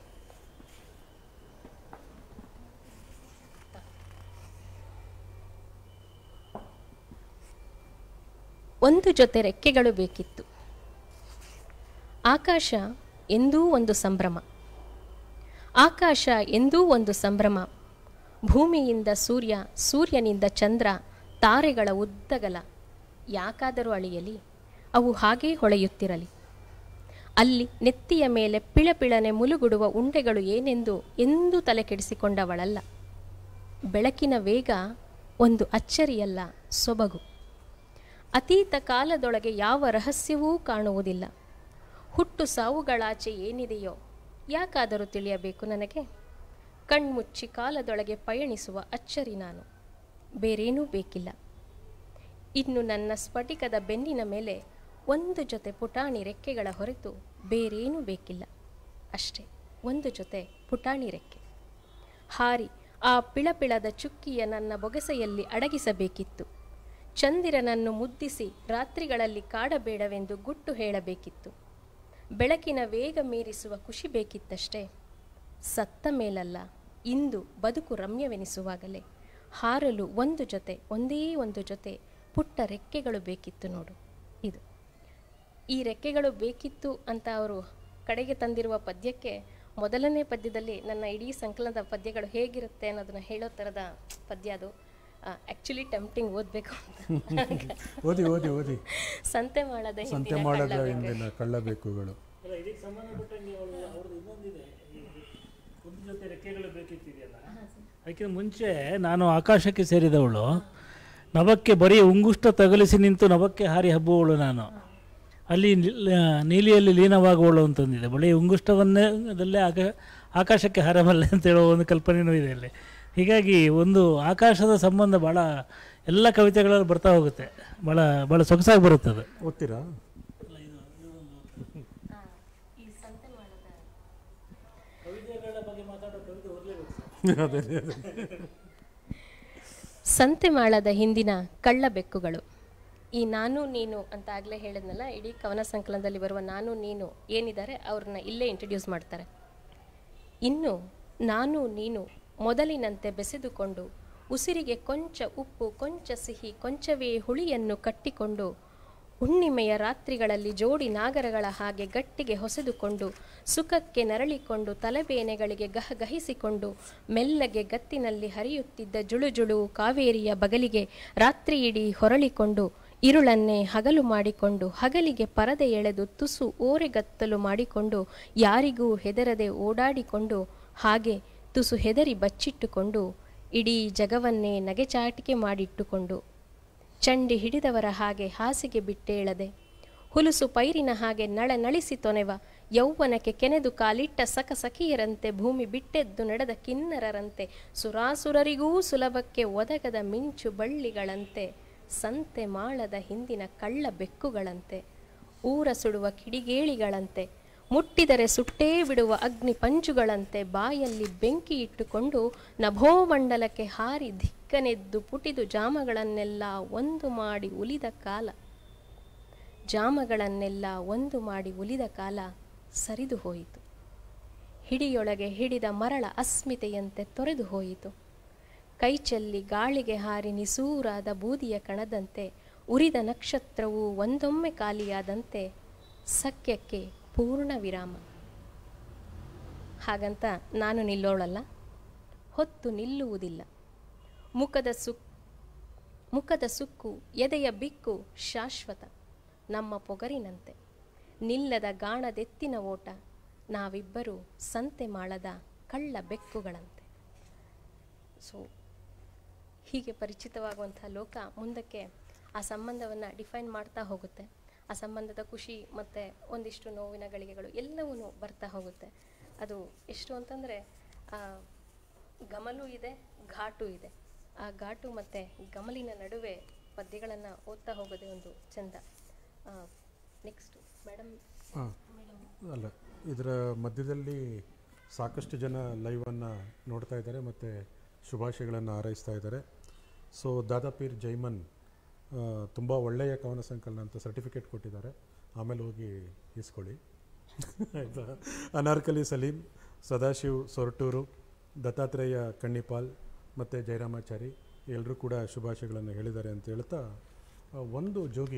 ಒಂದು ಜೊತೆ ರೆಕ್ಕೆಗಳು ಬೇಕಿತ್ತು ಆಕಾಶ ಎಂದೂ ಒಂದು ಸಂಭ್ರಮ ಆಕಾಶ ಎಂದೂ ಒಂದು ಸಂಭ್ರಮ ಭೂಮಿಯಿಂದ ಸೂರ್ಯ ಸೂರ್ಯನಿಂದ ಚಂದ್ರ ತಾರೆಗಳ ಉದ್ದಗಲ ಯಾಕಾದರೂ ಅಳಿಯಲಿ ಅವು ಹಾಗೇ ಹೊಳೆಯುತ್ತಿರಲಿ ಅಲ್ಲಿ ನೆತ್ತಿಯ ಮೇಲೆ ಪಿಳಪಿಳನೆ ಮುಲುಗುಡುವ ಉಂಡೆಗಳು ಏನೆಂದು ಎಂದೂ ತಲೆ ಕೆಡಿಸಿಕೊಂಡವಳಲ್ಲ ಬೆಳಕಿನ ವೇಗ ಒಂದು ಅಚ್ಚರಿಯಲ್ಲ ಸೊಬಗು ಅತೀತ ಕಾಲದೊಳಗೆ ಯಾವ ರಹಸ್ಯವೂ ಕಾಣುವುದಿಲ್ಲ ಹುಟ್ಟು ಸಾವುಗಳಾಚೆ ಏನಿದೆಯೋ ಯಾಕಾದರೂ ತಿಳಿಯಬೇಕು ನನಗೆ ಕಣ್ಮುಚ್ಚಿ ಕಾಲದೊಳಗೆ ಪಯಣಿಸುವ ಅಚ್ಚರಿ ನಾನು ಬೇರೇನೂ ಬೇಕಿಲ್ಲ ಇನ್ನು ನನ್ನ ಸ್ಫಟಿಕದ ಬೆನ್ನಿನ ಮೇಲೆ ಒಂದು ಜೊತೆ ಪುಟಾಣಿ ರೆಕ್ಕೆಗಳ ಹೊರತು ಬೇರೇನೂ ಬೇಕಿಲ್ಲ ಅಷ್ಟೇ ಒಂದು ಜೊತೆ ಪುಟಾಣಿ ರೆಕ್ಕೆ ಹಾರಿ ಆ ಪಿಳಪಿಳದ ಚುಕ್ಕಿಯ ನನ್ನ ಬೊಗಸೆಯಲ್ಲಿ ಅಡಗಿಸಬೇಕಿತ್ತು ಚಂದಿರನನ್ನು ಮುದ್ದಿಸಿ ರಾತ್ರಿಗಳಲ್ಲಿ ಕಾಡಬೇಡವೆಂದು ಗುಟ್ಟು ಹೇಳಬೇಕಿತ್ತು ಬೆಳಕಿನ ವೇಗ ಮೀರಿಸುವ ಖುಷಿ ಬೇಕಿತ್ತಷ್ಟೇ ಸತ್ತ ಮೇಲಲ್ಲ ಇಂದು ಬದುಕು ರಮ್ಯವೆನಿಸುವಾಗಲೇ ಹಾರಲು ಒಂದು ಜೊತೆ ಒಂದೇ ಒಂದು ಜೊತೆ ಪುಟ್ಟ ರೆಕ್ಕೆಗಳು ಬೇಕಿತ್ತು ನೋಡು ಇದು ಈ ರೆಕ್ಕೆಗಳು ಬೇಕಿತ್ತು ಅಂತ ಅವರು ಕಡೆಗೆ ತಂದಿರುವ ಪದ್ಯಕ್ಕೆ ಮೊದಲನೇ ಪದ್ಯದಲ್ಲಿ ನನ್ನ ಇಡೀ ಸಂಕಲನದ ಪದ್ಯಗಳು ಹೇಗಿರುತ್ತೆ ಅನ್ನೋದನ್ನ ಹೇಳೋ ಥರದ ಪದ್ಯ ಅದು ಆ್ಯಕ್ಚುಲಿ ಟೆಂಪ್ಟಿಂಗ್ ಓದಬೇಕು ಅಂತ ಓದಿ ಓದಿ ಓದಿ ಸಂತೆ ಮಾಡದ ಸಂತೆ ಹಿಂದಿನ ಮಾಡದ ಕಳ್ಳಬೇಕು. ಹಿಂದಿನ ಕಳ್ಳಬೇಕುಗಳು ಅಲ್ಲ ಇದಕ್ಕೆ ಸಂಬಂಧಪಟ್ಟಂಗೆ ಅವಳು ಅವ್ರದ್ದು ಇನ್ನೊಂದಿದೆ ಈ ಒಂದು ಜೊತೆ ರೆಕ್ಕೆಗಳು ಬೇಕಿತ್ತಿದೆಯಲ್ಲ ಅದಕ್ಕಿಂತ ಮುಂಚೆ ನಾನು ಆಕಾಶಕ್ಕೆ ಸೇರಿದವಳು ನಭಕ್ಕೆ ಬರೀ ಉಂಗುಷ್ಟ ತಗಲಿಸಿ ನಿಂತು ನಭಕ್ಕೆ ಹಾರಿ ಹಬ್ಬುವವಳು ನಾನು ಅಲ್ಲಿ ನಿಲ್- ನೀಲಿಯಲ್ಲಿ ಲೀನವಾಗುವಳು ಅಂತಂದಿದೆ ಬರೀ ಉಂಗುಷ್ಟವನ್ನೇ ಅದಲ್ಲೇ ಆಕ ಆಕಾಶಕ್ಕೆ ಹಾರಬಲ್ಲೆ ಅಂತ ಹೇಳೋ ಒಂದು ಕಲ್ಪನೆಯೂ ಇದೆ ಅಲ್ಲಿ ಹೀಗಾಗಿ ಒಂದು ಆಕಾಶದ ಸಂಬಂಧ ಭಾಳ ಎಲ್ಲ ಕವಿತೆಗಳಲ್ಲಿ ಬರ್ತಾ ಹೋಗುತ್ತೆ ಭಾಳ ಭಾಳ ಸೊಗಸಾಗಿ ಬರುತ್ತೆ ಅದು ಓದ್ತೀರಾ ಈ ಸಂತೆ ಮಾಡದ ಅದೇ ಅದೇ. ಸಂತೆ ಮಾಳದ ಹಿಂದಿನ ಕಳ್ಳ ಬೆಕ್ಕುಗಳು ಈ ನಾನು ನೀನು ಅಂತ ಆಗಲೇ ಹೇಳಿದ್ನಲ್ಲ ಇಡೀ ಕವನ ಸಂಕಲನದಲ್ಲಿ ಬರುವ ನಾನು ನೀನು ಏನಿದ್ದಾರೆ ಅವ್ರನ್ನ ಇಲ್ಲೇ ಇಂಟ್ರಡ್ಯೂಸ್ ಮಾಡ್ತಾರೆ ಇನ್ನು ನಾನು ನೀನು ಮೊದಲಿನಂತೆ ಬೆಸೆದುಕೊಂಡು ಉಸಿರಿಗೆ ಕೊಂಚ ಉಪ್ಪು ಕೊಂಚ ಸಿಹಿ ಕೊಂಚವೇ ಹುಳಿಯನ್ನು ಕಟ್ಟಿಕೊಂಡು ಹುಣ್ಣಿಮೆಯ ರಾತ್ರಿಗಳಲ್ಲಿ ಜೋಡಿ ನಾಗರಗಳ ಹಾಗೆ ಗಟ್ಟಿಗೆ ಹೊಸೆದುಕೊಂಡು ಸುಖಕ್ಕೆ ನರಳಿಕೊಂಡು ತಲೆಬೇನೆಗಳಿಗೆ ಗಹಗಹಿಸಿಕೊಂಡು ಮೆಲ್ಲಗೆ ಗತ್ತಿನಲ್ಲಿ ಹರಿಯುತ್ತಿದ್ದ ಜುಳುಜುಳು ಕಾವೇರಿಯ ಬಗಲಿಗೆ ರಾತ್ರಿಯಿಡೀ ಹೊರಳಿಕೊಂಡು ಇರುಳನ್ನೇ ಹಗಲು ಮಾಡಿಕೊಂಡು ಹಗಲಿಗೆ ಪರದೆ ಎಳೆದು ತುಸು ಓರೆಗತ್ತಲು ಮಾಡಿಕೊಂಡು ಯಾರಿಗೂ ಹೆದರದೆ ಓಡಾಡಿಕೊಂಡು ಹಾಗೆ ತುಸು ಹೆದರಿ ಬಚ್ಚಿಟ್ಟುಕೊಂಡು ಇಡೀ ಜಗವನ್ನೇ ನಗೆಚಾಟಿಕೆ ಮಾಡಿಟ್ಟುಕೊಂಡು ಚಂಡಿ ಹಿಡಿದವರ ಹಾಗೆ ಹಾಸಿಗೆ ಬಿಟ್ಟೇಳದೆ ಹುಲುಸು ಪೈರಿನ ಹಾಗೆ ನಳನಳಿಸಿ ತೊನೆವ ಯೌವನಕ್ಕೆ ಕೆನೆದು ಕಾಲಿಟ್ಟ ಸಕ ಸಖಿಯರಂತೆ ಭೂಮಿ ಬಿಟ್ಟೆದ್ದು ನಡೆದ ಕಿನ್ನರರಂತೆ ಸುರಾಸುರರಿಗೂ ಸುಲಭಕ್ಕೆ ಒದಗದ ಮಿಂಚು ಬಳ್ಳಿಗಳಂತೆ ಸಂತೆ ಮಾಳದ ಹಿಂದಿನ ಕಳ್ಳ ಬೆಕ್ಕುಗಳಂತೆ ಊರ ಸುಡುವ ಕಿಡಿಗೇಳಿಗಳಂತೆ ಮುಟ್ಟಿದರೆ ಸುಟ್ಟೇ ಬಿಡುವ ಅಗ್ನಿ ಪಂಜುಗಳಂತೆ ಬಾಯಲ್ಲಿ ಬೆಂಕಿ ಇಟ್ಟುಕೊಂಡು ನಭೋಮಂಡಲಕ್ಕೆ ಹಾರಿ ಧಿಕ್ಕನೆದ್ದು ಪುಟಿದು ಜಾಮಗಳನ್ನೆಲ್ಲ ಒಂದು ಮಾಡಿ ಉಲಿದ ಕಾಲ ಜಾಮಗಳನ್ನೆಲ್ಲ ಒಂದು ಮಾಡಿ ಉಲಿದ ಕಾಲ ಸರಿದು ಹೋಯಿತು ಹಿಡಿಯೊಳಗೆ ಹಿಡಿದ ಮರಳ ಅಸ್ಮಿತೆಯಂತೆ ತೊರೆದು ಹೋಯಿತು ಕೈಚೆಲ್ಲಿ ಗಾಳಿಗೆ ಹಾರಿ ನಿಸೂರಾದ ಬೂದಿಯ ಕಣದಂತೆ ಉರಿದ ನಕ್ಷತ್ರವು ಒಂದೊಮ್ಮೆ ಖಾಲಿಯಾದಂತೆ ಸಖ್ಯಕ್ಕೆ ಪೂರ್ಣ ವಿರಾಮ ಹಾಗಂತ ನಾನು ನಿಲ್ಲೋಳಲ್ಲ ಹೊತ್ತು ನಿಲ್ಲುವುದಿಲ್ಲ ಮುಖದ ಸುಕ್ ಮುಖದ ಸುಕ್ಕು ಎದೆಯ ಬಿಕ್ಕು ಶಾಶ್ವತ ನಮ್ಮ ಪೊಗರಿನಂತೆ ನಿಲ್ಲದ ಗಾಣದೆತ್ತಿನ ಓಟ ನಾವಿಬ್ಬರು ಸಂತೆ ಮಾಳದ ಕಳ್ಳ ಬೆಕ್ಕುಗಳಂತೆ ಸೊ ಹೀಗೆ ಪರಿಚಿತವಾಗುವಂಥ ಲೋಕ ಮುಂದಕ್ಕೆ ಆ ಸಂಬಂಧವನ್ನು ಡಿಫೈನ್ ಮಾಡ್ತಾ ಹೋಗುತ್ತೆ ಆ ಸಂಬಂಧದ ಖುಷಿ ಮತ್ತು ಒಂದಿಷ್ಟು ನೋವಿನ ಗಳಿಗೆಗಳು ಎಲ್ಲವೂ ಬರ್ತಾ ಹೋಗುತ್ತೆ ಅದು ಎಷ್ಟು ಅಂತಂದರೆ ಗಮಲು ಇದೆ ಘಾಟು ಇದೆ ಆ ಘಾಟು ಮತ್ತು ಗಮಲಿನ ನಡುವೆ ಪದ್ಯಗಳನ್ನು ಓದ್ತಾ ಹೋಗೋದೇ ಒಂದು ಚಂದ ನೆಕ್ಸ್ಟು ಮೇಡಮ್ ಹಾಂ ಅಲ್ಲ ಇದರ ಮಧ್ಯದಲ್ಲಿ ಸಾಕಷ್ಟು ಜನ ಲೈವನ್ನು ನೋಡ್ತಾ ಇದ್ದಾರೆ ಮತ್ತು ಶುಭಾಶಯಗಳನ್ನು ಹಾರೈಸ್ತಾ ಇದ್ದಾರೆ ಸೊ ದಾದಾಪೀರ್ ಜೈಮನ್ ತುಂಬ ಒಳ್ಳೆಯ ಕವನ ಸಂಕಲನ ಅಂತ ಸರ್ಟಿಫಿಕೇಟ್ ಕೊಟ್ಟಿದ್ದಾರೆ ಆಮೇಲೆ ಹೋಗಿ ಇಸ್ಕೊಳ್ಳಿ ಆಯಿತಾ ಅನಾರ್ಕಲಿ ಸಲೀಂ ಸದಾಶಿವ್ ಸೊರಟೂರು ದತ್ತಾತ್ರೇಯ ಕಣ್ಣಿಪಾಲ್ ಮತ್ತು ಜಯರಾಮಾಚಾರಿ ಎಲ್ಲರೂ ಕೂಡ ಶುಭಾಶಯಗಳನ್ನು ಹೇಳಿದ್ದಾರೆ ಅಂತ ಹೇಳ್ತಾ ಆ, ಒಂದು ಜೋಗಿ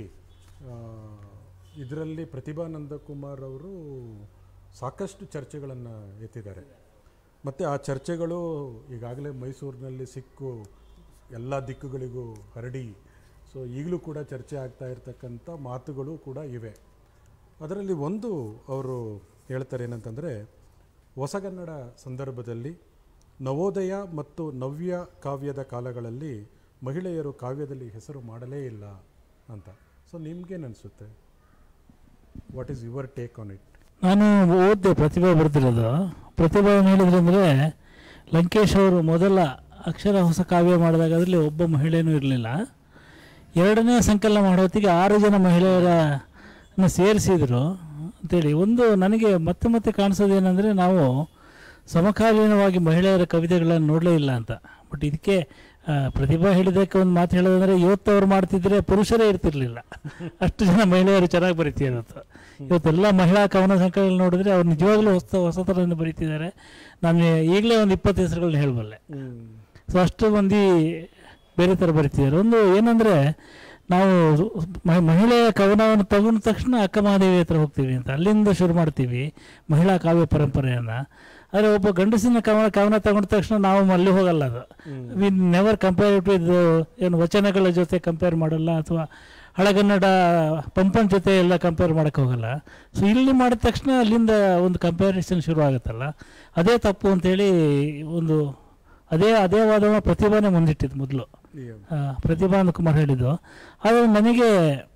ಇದರಲ್ಲಿ ಪ್ರತಿಭಾನಂದ ಕುಮಾರ್ ಅವರು ಸಾಕಷ್ಟು ಚರ್ಚೆಗಳನ್ನು ಎತ್ತಿದ್ದಾರೆ ಮತ್ತು ಆ ಚರ್ಚೆಗಳು ಈಗಾಗಲೇ ಮೈಸೂರಿನಲ್ಲಿ ಸಿಕ್ಕು ಎಲ್ಲ ದಿಕ್ಕುಗಳಿಗೂ ಹರಡಿ ಸೊ ಈಗಲೂ ಕೂಡ ಚರ್ಚೆ ಆಗ್ತಾ ಇರತಕ್ಕಂಥ ಮಾತುಗಳು ಕೂಡ ಇವೆ ಅದರಲ್ಲಿ ಒಂದು ಅವರು ಹೇಳ್ತಾರೆ ಏನಂತಂದರೆ ಹೊಸಗನ್ನಡ ಸಂದರ್ಭದಲ್ಲಿ ನವೋದಯ ಮತ್ತು ನವ್ಯ ಕಾವ್ಯದ ಕಾಲಗಳಲ್ಲಿ ಮಹಿಳೆಯರು ಕಾವ್ಯದಲ್ಲಿ ಹೆಸರು ಮಾಡಲೇ ಇಲ್ಲ ಅಂತ ಸೊ ನಿಮ್ಗೇನು ಅನಿಸುತ್ತೆ what is your take on it ನಾನು ಓದಿದೆ ಪ್ರತಿಭಾ ಬರ್ತಿರೋದು ಪ್ರತಿಭಾ ಏನು ಹೇಳಿದ್ರು ಅಂದರೆ ಲಂಕೇಶ್ ಅವರು ಮೊದಲ ಅಕ್ಷರ ಹೊಸ ಕಾವ್ಯ ಮಾಡಿದಾಗ ಅದರಲ್ಲಿ ಒಬ್ಬ ಮಹಿಳೆಯೂ ಇರಲಿಲ್ಲ ಎರಡನೇ ಸಂಕಲನ ಮಾಡೋ ಹೊತ್ತಿಗೆ ಆರು ಜನ ಮಹಿಳೆಯರನ್ನು ಸೇರಿಸಿದರು ಅಂತೇಳಿ ಒಂದು ನನಗೆ ಮತ್ತೆ ಮತ್ತೆ ಕಾಣಿಸೋದು ಏನಂದರೆ ನಾವು ಸಮಕಾಲೀನವಾಗಿ ಮಹಿಳೆಯರ ಕವಿತೆಗಳನ್ನು ನೋಡಲೇ ಇಲ್ಲ ಅಂತ ಬಟ್ ಇದಕ್ಕೆ ಆ, ಪ್ರತಿಭಾ ಹೇಳಿದ್ದಕ್ಕೆ ಒಂದು ಮಾತು ಹೇಳೋದಂದರೆ ಇವತ್ತವ್ರು ಮಾಡ್ತಿದ್ರೆ ಪುರುಷರೇ ಇರ್ತಿರ್ಲಿಲ್ಲ ಅಷ್ಟು ಜನ ಮಹಿಳೆಯರು ಚೆನ್ನಾಗಿ ಬರೀತಿರೋದು ಇವತ್ತೆಲ್ಲ ಮಹಿಳಾ ಕವನ ಸಂಕಲನ ನೋಡಿದ್ರೆ ಅವ್ರು ನಿಜವಾಗ್ಲೂ ಹೊಸ ಹೊಸ ಥರದಿಂದ ಬರೀತಿದ್ದಾರೆ ನಾನು ಈಗಲೇ ಒಂದು ಇಪ್ಪತ್ತು ಹೆಸರುಗಳನ್ನ ಹೇಳಬಲ್ಲೆ ಸೊ ಅಷ್ಟು ಮಂದಿ ಬೇರೆ ಥರ ಬರಿತಿದ್ದಾರೆ ಒಂದು ಏನಂದರೆ ನಾವು ಮ- ಮಹಿಳೆಯ ಕವನವನ್ನು ತಗೊಂಡ ತಕ್ಷಣ ಅಕ್ಕ ಮಹಾದೇವಿ ಹತ್ರ ಹೋಗ್ತೀವಿ ಅಂತ ಅಲ್ಲಿಂದ ಶುರು ಮಾಡ್ತೀವಿ ಮಹಿಳಾ ಕಾವ್ಯ ಪರಂಪರೆಯನ್ನು ಆದರೆ ಒಬ್ಬ ಗಂಡಸಿನ ಕವನ ಕವನ ತಗೊಂಡ ತಕ್ಷಣ ನಾವು ಅಲ್ಲಿ ಹೋಗಲ್ಲ ಅದು we never compare it with ಏನು ವಚನಗಳ ಜೊತೆ ಕಂಪೇರ್ ಮಾಡಲ್ಲ ಅಥವಾ ಹಳಗನ್ನಡ ಪಂಪನ್ ಜೊತೆ ಎಲ್ಲ ಕಂಪೇರ್ ಮಾಡೋಕ್ಕೆ ಹೋಗಲ್ಲ ಸೊ ಇಲ್ಲಿ ಮಾಡಿದ ತಕ್ಷಣ ಅಲ್ಲಿಂದ ಒಂದು ಕಂಪ್ಯಾರಿಸನ್ ಶುರು ಆಗುತ್ತಲ್ಲ ಅದೇ ತಪ್ಪು ಅಂತೇಳಿ ಒಂದು ಅದೇ ಅದೇ ವಾದವನ್ನು ಪ್ರತಿಭಾನೇ ಮುಂದಿಟ್ಟಿದ್ದು ಮೊದಲು ಪ್ರತಿಭಾ ಕುಮಾರ್ ಹೇಳಿದ್ದು ಆದರೆ ನನಗೆ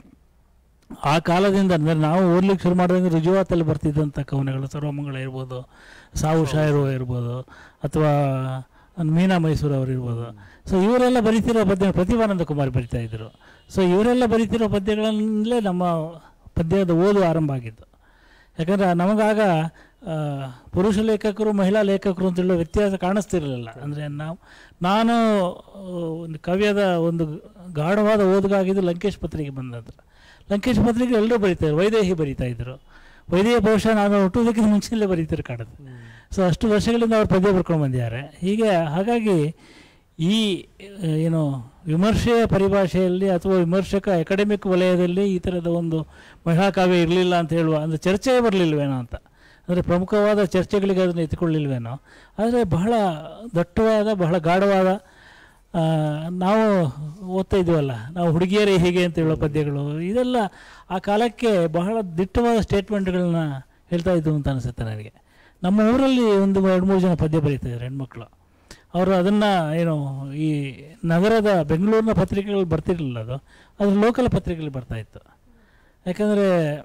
ಆ ಕಾಲದಿಂದ ಅಂದರೆ ನಾವು ಓದ್ಲಿಕ್ಕೆ ಶುರು ಮಾಡಿದಾಗ ರುಜುವಾತಲ್ಲಿ ಬರ್ತಿದ್ದಂಥ ಕವನಗಳು ಸರ್ವಮಂಗಳ ಇರ್ಬೋದು ಸಾವು ಶಾಯರು ಇರ್ಬೋದು ಅಥವಾ ಮೀನಾ ಮೈಸೂರು ಅವರು ಇರ್ಬೋದು ಸೊ ಇವರೆಲ್ಲ ಬರೀತಿರೋ ಪದ್ಯ ಪ್ರತಿಭಾನಂದ ಕುಮಾರ್ ಬರಿತಾ ಇದ್ದರು ಸೊ ಇವರೆಲ್ಲ ಬರೀತಿರೋ ಪದ್ಯಗಳಲ್ಲೇ ನಮ್ಮ ಪದ್ಯದ ಓದು ಆರಂಭ ಆಗಿದ್ದು ಯಾಕಂದರೆ ನಮಗಾಗ ಆ, ಪುರುಷ ಲೇಖಕರು ಮಹಿಳಾ ಲೇಖಕರು ಅಂತ ಹೇಳೋ ವ್ಯತ್ಯಾಸ ಕಾಣಿಸ್ತಿರಲಿಲ್ಲ ಅಂದರೆ ನಾವು ನಾನು ಆ, ಒಂದು ಕಾವ್ಯದ ಒಂದು ಗಾಢವಾದ ಓದುಗಾಗಿದ್ದು ಲಂಕೇಶ್ ಪತ್ರಿಕೆ ಬಂದದ್ದು ಲಂಕೇಶ್ ಪತ್ರಿಕೆ ಎಲ್ಲರೂ ಬರೀತಾರೆ ವೈದೇಹಿ ಬರೀತಾ ಇದ್ದರು ವೈದೇಹಿ ಬಹುಶಃ ನಾನು ಹುಟ್ಟುವುದಕ್ಕಿಂತ ಮುಂಚೆಯಲ್ಲೇ ಬರೀತಾರೆ ಕಾಣುತ್ತೆ ಸೊ ಅಷ್ಟು ವರ್ಷಗಳಿಂದ ಅವ್ರು ಪದ್ಯ ಬರ್ಕೊಂಡು ಬಂದಿದ್ದಾರೆ ಹೀಗೆ ಹಾಗಾಗಿ ಈ ಆ, ಏನು ವಿಮರ್ಶೆಯ ಪರಿಭಾಷೆಯಲ್ಲಿ ಅಥವಾ ವಿಮರ್ಶಕ ಅಕಾಡೆಮಿಕ್ ವಲಯದಲ್ಲಿ ಈ ಥರದ ಒಂದು ಮಹಿಳಾ ಕಾವ್ಯ ಇರಲಿಲ್ಲ ಅಂತ ಹೇಳುವ ಅಂದರೆ ಚರ್ಚೆ ಬರಲಿಲ್ವೇನೋ ಅಂತ ಅಂದರೆ ಪ್ರಮುಖವಾದ ಚರ್ಚೆಗಳಿಗೆ ಅದನ್ನು ಎತ್ತಿಕೊಳ್ಳಿಲ್ವೇನೋ ಆದರೆ ಬಹಳ ದಟ್ಟವಾದ ಬಹಳ ಗಾಢವಾದ ಆ, ನಾವು ಓದ್ತಾ ಇದ್ದೀವಲ್ಲ ನಾವು ಹುಡುಗಿಯರೇ ಹೀಗೆ ಅಂತ ಹೇಳೋ ಪದ್ಯಗಳು ಇದೆಲ್ಲ ಆ ಕಾಲಕ್ಕೆ ಬಹಳ ದಿಟ್ಟವಾದ ಸ್ಟೇಟ್ಮೆಂಟ್ಗಳನ್ನ ಹೇಳ್ತಾ ಇದ್ದು ಅಂತ ಅನಿಸುತ್ತೆ ನನಗೆ ನಮ್ಮ ಊರಲ್ಲಿ ಒಂದು ಎರಡು ಮೂರು ಜನ ಪದ್ಯ ಬರೀತಿದ್ದಾರೆ ಹೆಣ್ಮಕ್ಳು ಅವರು ಅದನ್ನು ಏನು ಈ ನಗರದ ಬೆಂಗಳೂರಿನ ಪತ್ರಿಕೆಗಳು ಬರ್ತಿರಲಿಲ್ಲ ಅದು ಅದು ಲೋಕಲ್ ಪತ್ರಿಕೆಗಳು ಬರ್ತಾ ಇತ್ತು ಯಾಕಂದರೆ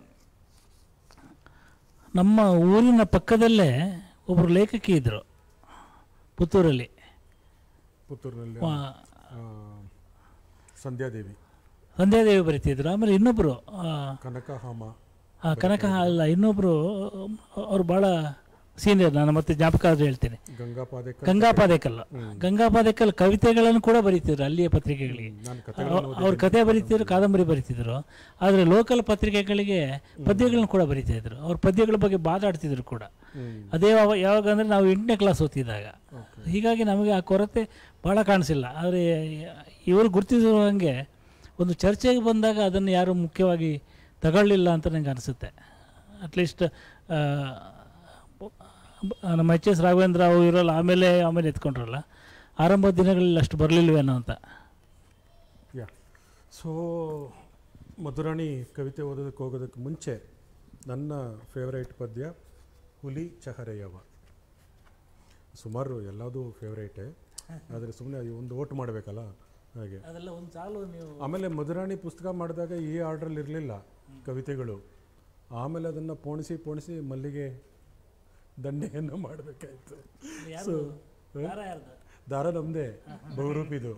ನಮ್ಮ ಊರಿನ ಪಕ್ಕದಲ್ಲೇ ಒಬ್ಬರು ಲೇಖಕಿ ಇದ್ದರು ಪುತ್ತೂರಲ್ಲಿ ಪುತ್ತೂರಿನಲ್ಲಿ ಆ, ಆ, ಸಂಧ್ಯಾದೇವಿ ಸಂಧ್ಯಾದೇವಿ ಬರೀತಿದ್ರು ಆಮೇಲೆ ಇನ್ನೊಬ್ಬರು ಕನಕಹಾಮ ಕನಕ ಅಲ್ಲ ಇನ್ನೊಬ್ಬರು ಅವ್ರು ಭಾಳ ಸೀನಿಯರ್ ನಾನು ಮತ್ತೆ ಜ್ಞಾಪಕ ಆದ್ರೆ ಹೇಳ್ತೇನೆ ಗಂಗಾಪಾದೇಕ ಗಂಗಾಪಾದೇಕಲ್ಲ ಗಂಗಾಪಾದೇಕಲ್ ಕವಿತೆಗಳನ್ನು ಕೂಡ ಬರೀತಿದ್ರು ಅಲ್ಲಿಯ ಪತ್ರಿಕೆಗಳಿಗೆ ನಾನು ಅವ್- ಅವ್ರ ಕತೆ ಬರೀತಿದ್ರು ಕಾದಂಬರಿ ಬರೀತಿದ್ರು ಆದರೆ ಲೋಕಲ್ ಪತ್ರಿಕೆಗಳಿಗೆ ಪದ್ಯಗಳನ್ನು ಕೂಡ ಬರೀತಾ ಇದ್ರು ಅವ್ರ ಪದ್ಯಗಳ ಬಗ್ಗೆ ಮಾತಾಡ್ತಿದ್ರು ಕೂಡ ಅದೇ ಯಾವ- ಯಾವಾಗ ಅಂದರೆ ನಾವು ಎಂಟನೇ ಕ್ಲಾಸ್ ಓದ್ತಿದ್ದಾಗ ಹೀಗಾಗಿ ನಮಗೆ ಆ ಕೊರತೆ ಭಾಳ ಕಾಣಿಸಿಲ್ಲ ಆದರೆ ಇವರು ಗುರುತಿಸುವ ಹಾಗೆ ಒಂದು ಚರ್ಚೆಗೆ ಬಂದಾಗ ಅದನ್ನು ಯಾರು ಮುಖ್ಯವಾಗಿ ತಗೊಳ್ಳಿಲ್ಲ ಅಂತ ನನಗೆ ಅನಿಸುತ್ತೆ ಅಟ್ಲೀಸ್ಟ್ ನಮ್ಮ ಎಚ್ ಎಸ್ ರಾಘವೇಂದ್ರ ಅವು ಇರೋಲ್ಲ ಆಮೇಲೆ ಆಮೇಲೆ ಎತ್ಕೊಂಡ್ರಲ್ಲ ಆರಂಭದ ದಿನಗಳಲ್ಲಿ ಅಷ್ಟು ಬರಲಿಲ್ವೇನೋ ಅಂತ ಯಾ ಸೊ ಮಧುರಾಣಿ ಕವಿತೆ ಓದೋದಕ್ಕೆ ಹೋಗೋದಕ್ಕೆ ಮುಂಚೆ ನನ್ನ ಫೇವ್ರೈಟ್ ಪದ್ಯ ಹುಲಿ ಚಹರೆಯವ ಸುಮಾರು ಎಲ್ಲದೂ ಫೇವ್ರೈಟೇ ಆದರೆ ಸುಮ್ಮನೆ ಒಂದು ಓಟ್ ಮಾಡಬೇಕಲ್ಲ ಹಾಗೆ ಅದೆಲ್ಲ ಒಂದು ಸಾಲು ನೀವು ಆಮೇಲೆ ಮಧುರಾಣಿ ಪುಸ್ತಕ ಮಾಡಿದಾಗ ಈ ಆರ್ಡ್ರಲ್ಲಿ ಇರಲಿಲ್ಲ ಕವಿತೆಗಳು ಆಮೇಲೆ ಅದನ್ನು ಪೋಣಿಸಿ ಪೋಣಿಸಿ ಮಲ್ಲಿಗೆ ದಂಡೆಯನ್ನು ಮಾಡಬೇಕಾಯ್ತು ಸೊ ದಾರ ನಮ್ಮದೇ ಬಹುರೂಪಿದು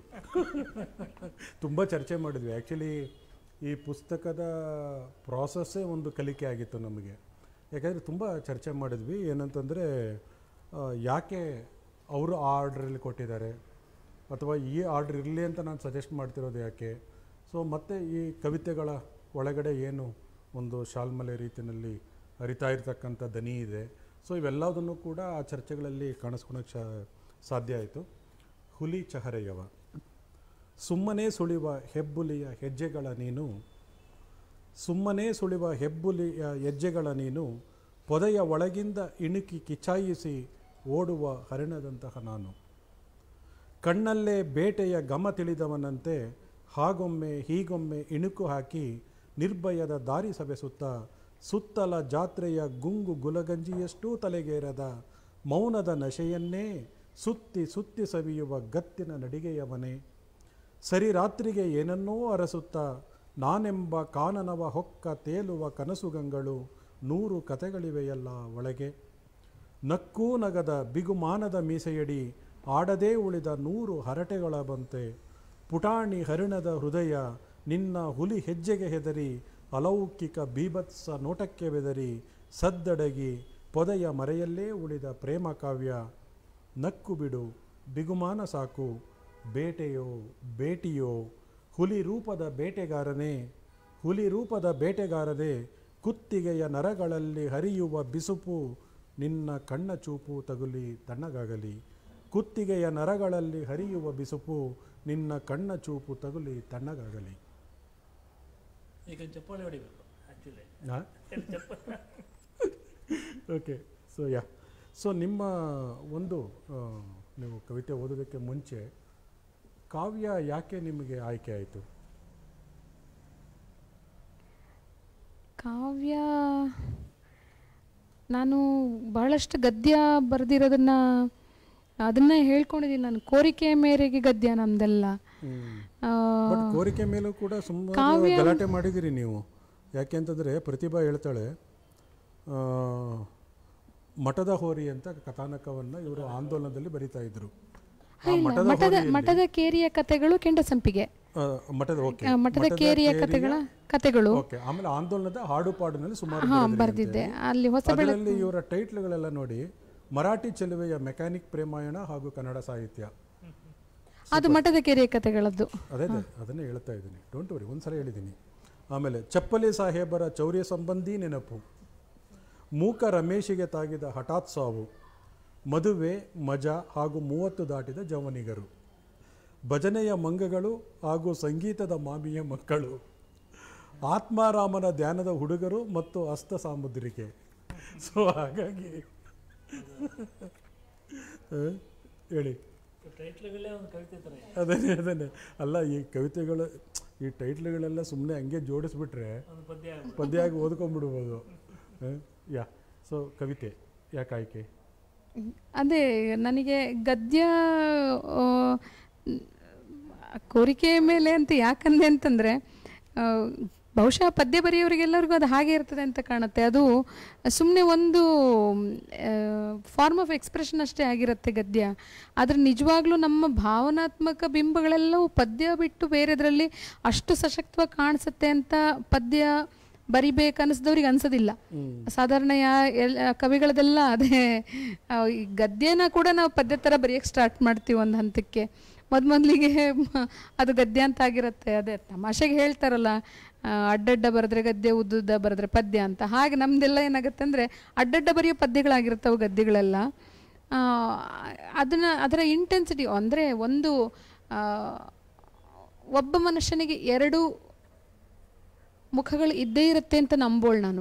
ತುಂಬ ಚರ್ಚೆ ಮಾಡಿದ್ವಿ ಆ್ಯಕ್ಚುಲಿ ಈ ಪುಸ್ತಕದ ಪ್ರಾಸೆಸ್ಸೇ ಒಂದು ಕಲಿಕೆ ಆಗಿತ್ತು ನಮಗೆ ಯಾಕಂದರೆ ತುಂಬ ಚರ್ಚೆ ಮಾಡಿದ್ವಿ ಏನಂತಂದರೆ ಆ, ಯಾಕೆ ಅವರು ಆ ಆರ್ಡ್ರಲ್ಲಿ ಕೊಟ್ಟಿದ್ದಾರೆ ಅಥವಾ ಈ ಆರ್ಡ್ರ್ ಇರಲಿ ಅಂತ ನಾನು ಸಜೆಸ್ಟ್ ಮಾಡ್ತಿರೋದು ಯಾಕೆ ಸೊ ಮತ್ತೆ ಈ ಕವಿತೆಗಳ ಒಳಗಡೆ ಏನು ಒಂದು ಶಾಲ್ಮಲೆ ರೀತಿಯಲ್ಲಿ ಹರಿತಾ ಇರ್ತಕ್ಕಂಥ ದನಿ ಇದೆ ಸೊ ಇವೆಲ್ಲದನ್ನು ಕೂಡ ಆ ಚರ್ಚೆಗಳಲ್ಲಿ ಕಾಣಿಸ್ಕೊಳಕ್ಕೆ ಶಾ ಸಾಧ್ಯ ಆಯಿತು ಹುಲಿ ಚಹರೆಯವ ಸುಮ್ಮನೆ ಸುಳಿವ ಹೆಬ್ಬುಲಿಯ ಹೆಜ್ಜೆಗಳ ನೀನು ಸುಮ್ಮನೆ ಸುಳಿವ ಹೆಬ್ಬುಲಿಯ ಹೆಜ್ಜೆಗಳ ನೀನು ಪೊದೆಯ ಒಳಗಿಂದ ಇಣುಕಿ ಕಿಚಾಯಿಸಿ ಓಡುವ ಹರಿಣದಂತಹ ನಾನು ಕಣ್ಣಲ್ಲೇ ಬೇಟೆಯ ಘಮ ತಿಳಿದವನಂತೆ ಹಾಗೊಮ್ಮೆ ಹೀಗೊಮ್ಮೆ ಇಣುಕು ಹಾಕಿ ನಿರ್ಭಯದ ದಾರಿ ಸವೆಸುತ್ತ ಸುತ್ತಲ ಜಾತ್ರೆಯ ಗುಂಗು ಗುಲಗಂಜಿಯಷ್ಟೂ ತಲೆಗೇರದ ಮೌನದ ನಶೆಯನ್ನೇ ಸುತ್ತಿ ಸುತ್ತಿ ಸವಿಯುವ ಗತ್ತಿನ ನಡಿಗೆಯವನೇ ಸರಿ ರಾತ್ರಿಗೆ ಏನನ್ನೋ ಅರಸುತ್ತಾ ನಾನೆಂಬ ಕಾನನವ ಹೊಕ್ಕ ತೇಲುವ ಕನಸುಗಂಗಳು ನೂರು ಕತೆಗಳಿವೆಯಲ್ಲ ಒಳಗೆ ನಕ್ಕೂ ನಗದ ಬಿಗುಮಾನದ ಮೀಸೆಯಡಿ ಆಡದೇ ಉಳಿದ ನೂರು ಹರಟೆಗಳ ಬಂತೆ ಪುಟಾಣಿ ಹರಿಣದ ಹೃದಯ ನಿನ್ನ ಹುಲಿ ಹೆಜ್ಜೆಗೆ ಹೆದರಿ ಅಲೌಕಿಕ ಬೀಭತ್ಸ ನೋಟಕ್ಕೆ ಬೆದರಿ ಸದ್ದಡಗಿ ಪೊದೆಯ ಮರೆಯಲ್ಲೇ ಉಳಿದ ಪ್ರೇಮ ಕಾವ್ಯ ನಕ್ಕು ಬಿಡು ಬಿಗುಮಾನ ಸಾಕು ಬೇಟೆಯೋ ಬೇಟಿಯೋ ಹುಲಿ ರೂಪದ ಬೇಟೆಗಾರನೇ ಹುಲಿ ರೂಪದ ಬೇಟೆಗಾರದೆ ಕುತ್ತಿಗೆಯ ನರಗಳಲ್ಲಿ ಹರಿಯುವ ಬಿಸುಪು ನಿನ್ನ ಕಣ್ಣ ಚೂಪು ತಗುಲಿ ತಣ್ಣಗಾಗಲಿ ಕುತ್ತಿಗೆಯ ನರಗಳಲ್ಲಿ ಹರಿಯುವ ಬಿಸುಪು ನಿನ್ನ ಕಣ್ಣ ಚೂಪು ತಗುಲಿ ತಣ್ಣಗಾಗಲಿ ಈಗ ಚಪ್ಪಾಳೆ ಹೊಡಿಬೇಕು actually okay so yeah so ನಿಮ್ಮ ಒಂದು ಆ, ನೀವು ಕವಿತೆ ಓದೋದಕ್ಕೆ ಮುಂಚೆ ಕಾವ್ಯ ಯಾಕೆ ನಿಮಗೆ ಆಯ್ಕೆ ಆಯಿತು ಕಾವ್ಯ ನಾನು ಬಹಳಷ್ಟು ಗದ್ಯ ಬರೆದಿರೋದನ್ನ ಅದನ್ನ ಹೇಳ್ಕೊಂಡಿದ್ದೀನಿ ನಾನು ಕೋರಿಕೆಯ ಮೇರೆಗೆ ಗದ್ಯ ನಮ್ದೆಲ್ಲ ಆ, ಬಟ್ ಕೋರಿಕೆ ಮೇಲೂ ಕೂಡ ಸುಮ್ಮನೆ ಕಾವ್ಯ- ಗಲಾಟೆ ಮಾಡಿದಿರಿ ನೀವು ಯಾಕೆ ಅಂತಂದರೆ ಪ್ರತಿಭಾ ಹೇಳ್ತಾಳೆ ಆ, ಮಠದ ಹೋರಿ ಅಂತ ಕಥಾನಕವನ್ನು ಇವರು ಆಂದೋಲನದಲ್ಲಿ ಬರಿತಾ ಇದ್ರು ಆ ಇಲ್ಲ, ಮಠದ ಮಠದ ಹೋರಿಯಲ್ಲಿ- ಮಠದ ಕೇರಿಯ ಕಥೆಗಳು ಕೆಂಡಸಂಪಿಗೆ ಆ, ಮಠದ ಓಕೆ ಆ, ಮಠದ ಕೇರಿಯ ಕಥೆಗಳ ಕಥೆಗಳು ಓಕೆ ಆಮೇಲೆ ಆಂದೋಲನದ ಹಾಡು ಪಾಡಿನಲ್ಲಿ ಸುಮಾರು ಹಾ ಬರೆದಿರಿ ಬರ್ದಿದ್ದೆ ಅಂತೇಳಿ. ಅಲ್ಲಿ ಹೊಸ ಬೆಳಕು ಅದರಲ್ಲಿ ಇವರ ಟೈಟ್ಲ್ಗಳೆಲ್ಲ ನೋಡಿ ಮರಾಠಿ ಚೆಲುವೆಯ ಮೆಕ್ಯಾನಿಕ್ ಪ್ರೇಮಾಯಣ ಹಾಗೂ ಕನ್ನಡ ಸಾಹಿತ್ಯ ಅದು ಮಠದ ಕೇರಿಯ ಕಥೆಗಳದ್ದು ಅದೇ ಅದೇ ಅದನ್ನೇ ಹೇಳ್ತಾ ಇದ್ದೀನಿ ಡೋಂಟ್ ವರಿ ಒಂದ್ಸಲ ಹೇಳಿದ್ದೀನಿ ಆಮೇಲೆ ಚಪ್ಪಲಿ ಸಾಹೇಬರ ಚೌರ್ಯ ಸಂಬಂಧಿ ನೆನಪು ಮೂಕ ರಮೇಶಿಗೆ ತಾಗಿದ ಹಠಾತ್ ಸಾವು ಮದುವೆ ಮಜಾ ಹಾಗೂ ಮೂವತ್ತು ದಾಟಿದ ಜವನಿಗರು ಭಜನೆಯ ಮಂಗಗಳು ಹಾಗೂ ಸಂಗೀತದ ಮಾಮಿಯ ಮಕ್ಕಳು ಆತ್ಮಾರಾಮನ ಧ್ಯಾನದ ಹುಡುಗರು ಮತ್ತು ಹಸ್ತ ಸಾಮುದ್ರಿಕೆ ಸೊ ಹಾಗಾಗಿ ಆ, ಹೇಳಿ ಟೈಟ್ಲ್ಗಳೇ ಒಂದು ಕವಿತೆ ಥರ ಇದೆ. ಅದನ್ನೇ ಅದನ್ನೇ ಅಲ್ಲ ಈ ಕವಿತೆಗಳು ಈ ಟೈಟ್ಲ್ಗಳೆಲ್ಲ ಸುಮ್ಮನೆ ಹಂಗೆ ಜೋಡಿಸ್ಬಿಟ್ರೆ ಒಂದು ಪದ್ಯ ಆಗ್ಬೋದು. ಪದ್ಯ ಆಗಿ ಓದ್ಕೊಂಡ್ಬಿಡ್ಬೋದು ಹ? ಯಾ ಸೊ ಕವಿತೆ ಯಾಕೆ ಆಯ್ಕೆ ಅದೇ ನನಗೆ ಗದ್ಯ ಆ, ಕೋರಿಕೆ ಮೇಲೆ ಅಂತ ಯಾಕಂದೆ ಅಂತಂದರೆ ಬಹುಶಃ ಪದ್ಯ ಬರೆಯೋರಿಗೆಲ್ಲರಿಗೂ ಅದು ಹಾಗೆ ಇರ್ತದೆ ಅಂತ ಕಾಣುತ್ತೆ ಅದು ಸುಮ್ಮನೆ ಒಂದು ಫಾರ್ಮ್ ಆಫ್ ಎಕ್ಸ್ಪ್ರೆಷನ್ ಅಷ್ಟೇ ಆಗಿರುತ್ತೆ ಗದ್ಯ ಆದರೆ ನಿಜವಾಗ್ಲೂ ನಮ್ಮ ಭಾವನಾತ್ಮಕ ಬಿಂಬಗಳೆಲ್ಲವೂ ಪದ್ಯ ಬಿಟ್ಟು ಬೇರೆದರಲ್ಲಿ ಅಷ್ಟು ಸಶಕ್ತವಾಗಿ ಕಾಣಿಸುತ್ತೆ ಅಂತ ಪದ್ಯ ಬರಿಬೇಕನ್ನಿಸಿದವ್ರಿಗೆ ಅನ್ಸೋದಿಲ್ಲ ಸಾಧಾರಣ ಯಾ ಎಲ್ ಕವಿಗಳದೆಲ್ಲ ಅದೇ ಆ, ಈ ಗದ್ಯನ ಕೂಡ ನಾವು ಪದ್ಯ ಥರ ಬರೆಯೋಕ್ಕೆ ಸ್ಟಾರ್ಟ್ ಮಾಡ್ತೀವಿ ಒಂದು ಹಂತಕ್ಕೆ ಮೊದ್ ಮೊದಲಿಗೆ ಅದು ಗದ್ಯ ಅಂತ ಆಗಿರುತ್ತೆ ಅದೇ ತಮಾಷೆಗೆ ಹೇಳ್ತಾರಲ್ಲ ಆ, ಅಡ್ಡಡ್ಡ ಬರೆದ್ರೆ ಗದ್ಯ ಉದ್ದುದ್ದ ಬರೆದ್ರೆ ಪದ್ಯ ಅಂತ ಹಾಗೆ ನಮ್ದೆಲ್ಲ ಏನಾಗುತ್ತೆ ಅಂದರೆ ಅಡ್ಡಡ್ಡ ಬರೆಯೋ ಪದ್ಯಗಳಾಗಿರ್ತವೆ ಗದ್ಯಗಳೆಲ್ಲ ಆ, ಅದನ್ನ ಅದರ ಇಂಟೆನ್ಸಿಟಿ ಅಂದರೆ ಒಂದು ಆ, ಒಬ್ಬ ಮನುಷ್ಯನಿಗೆ ಎರಡು ಮುಖಗಳು ಇದ್ದೇ ಇರುತ್ತೆ ಅಂತ ನಂಬೋಳು ನಾನು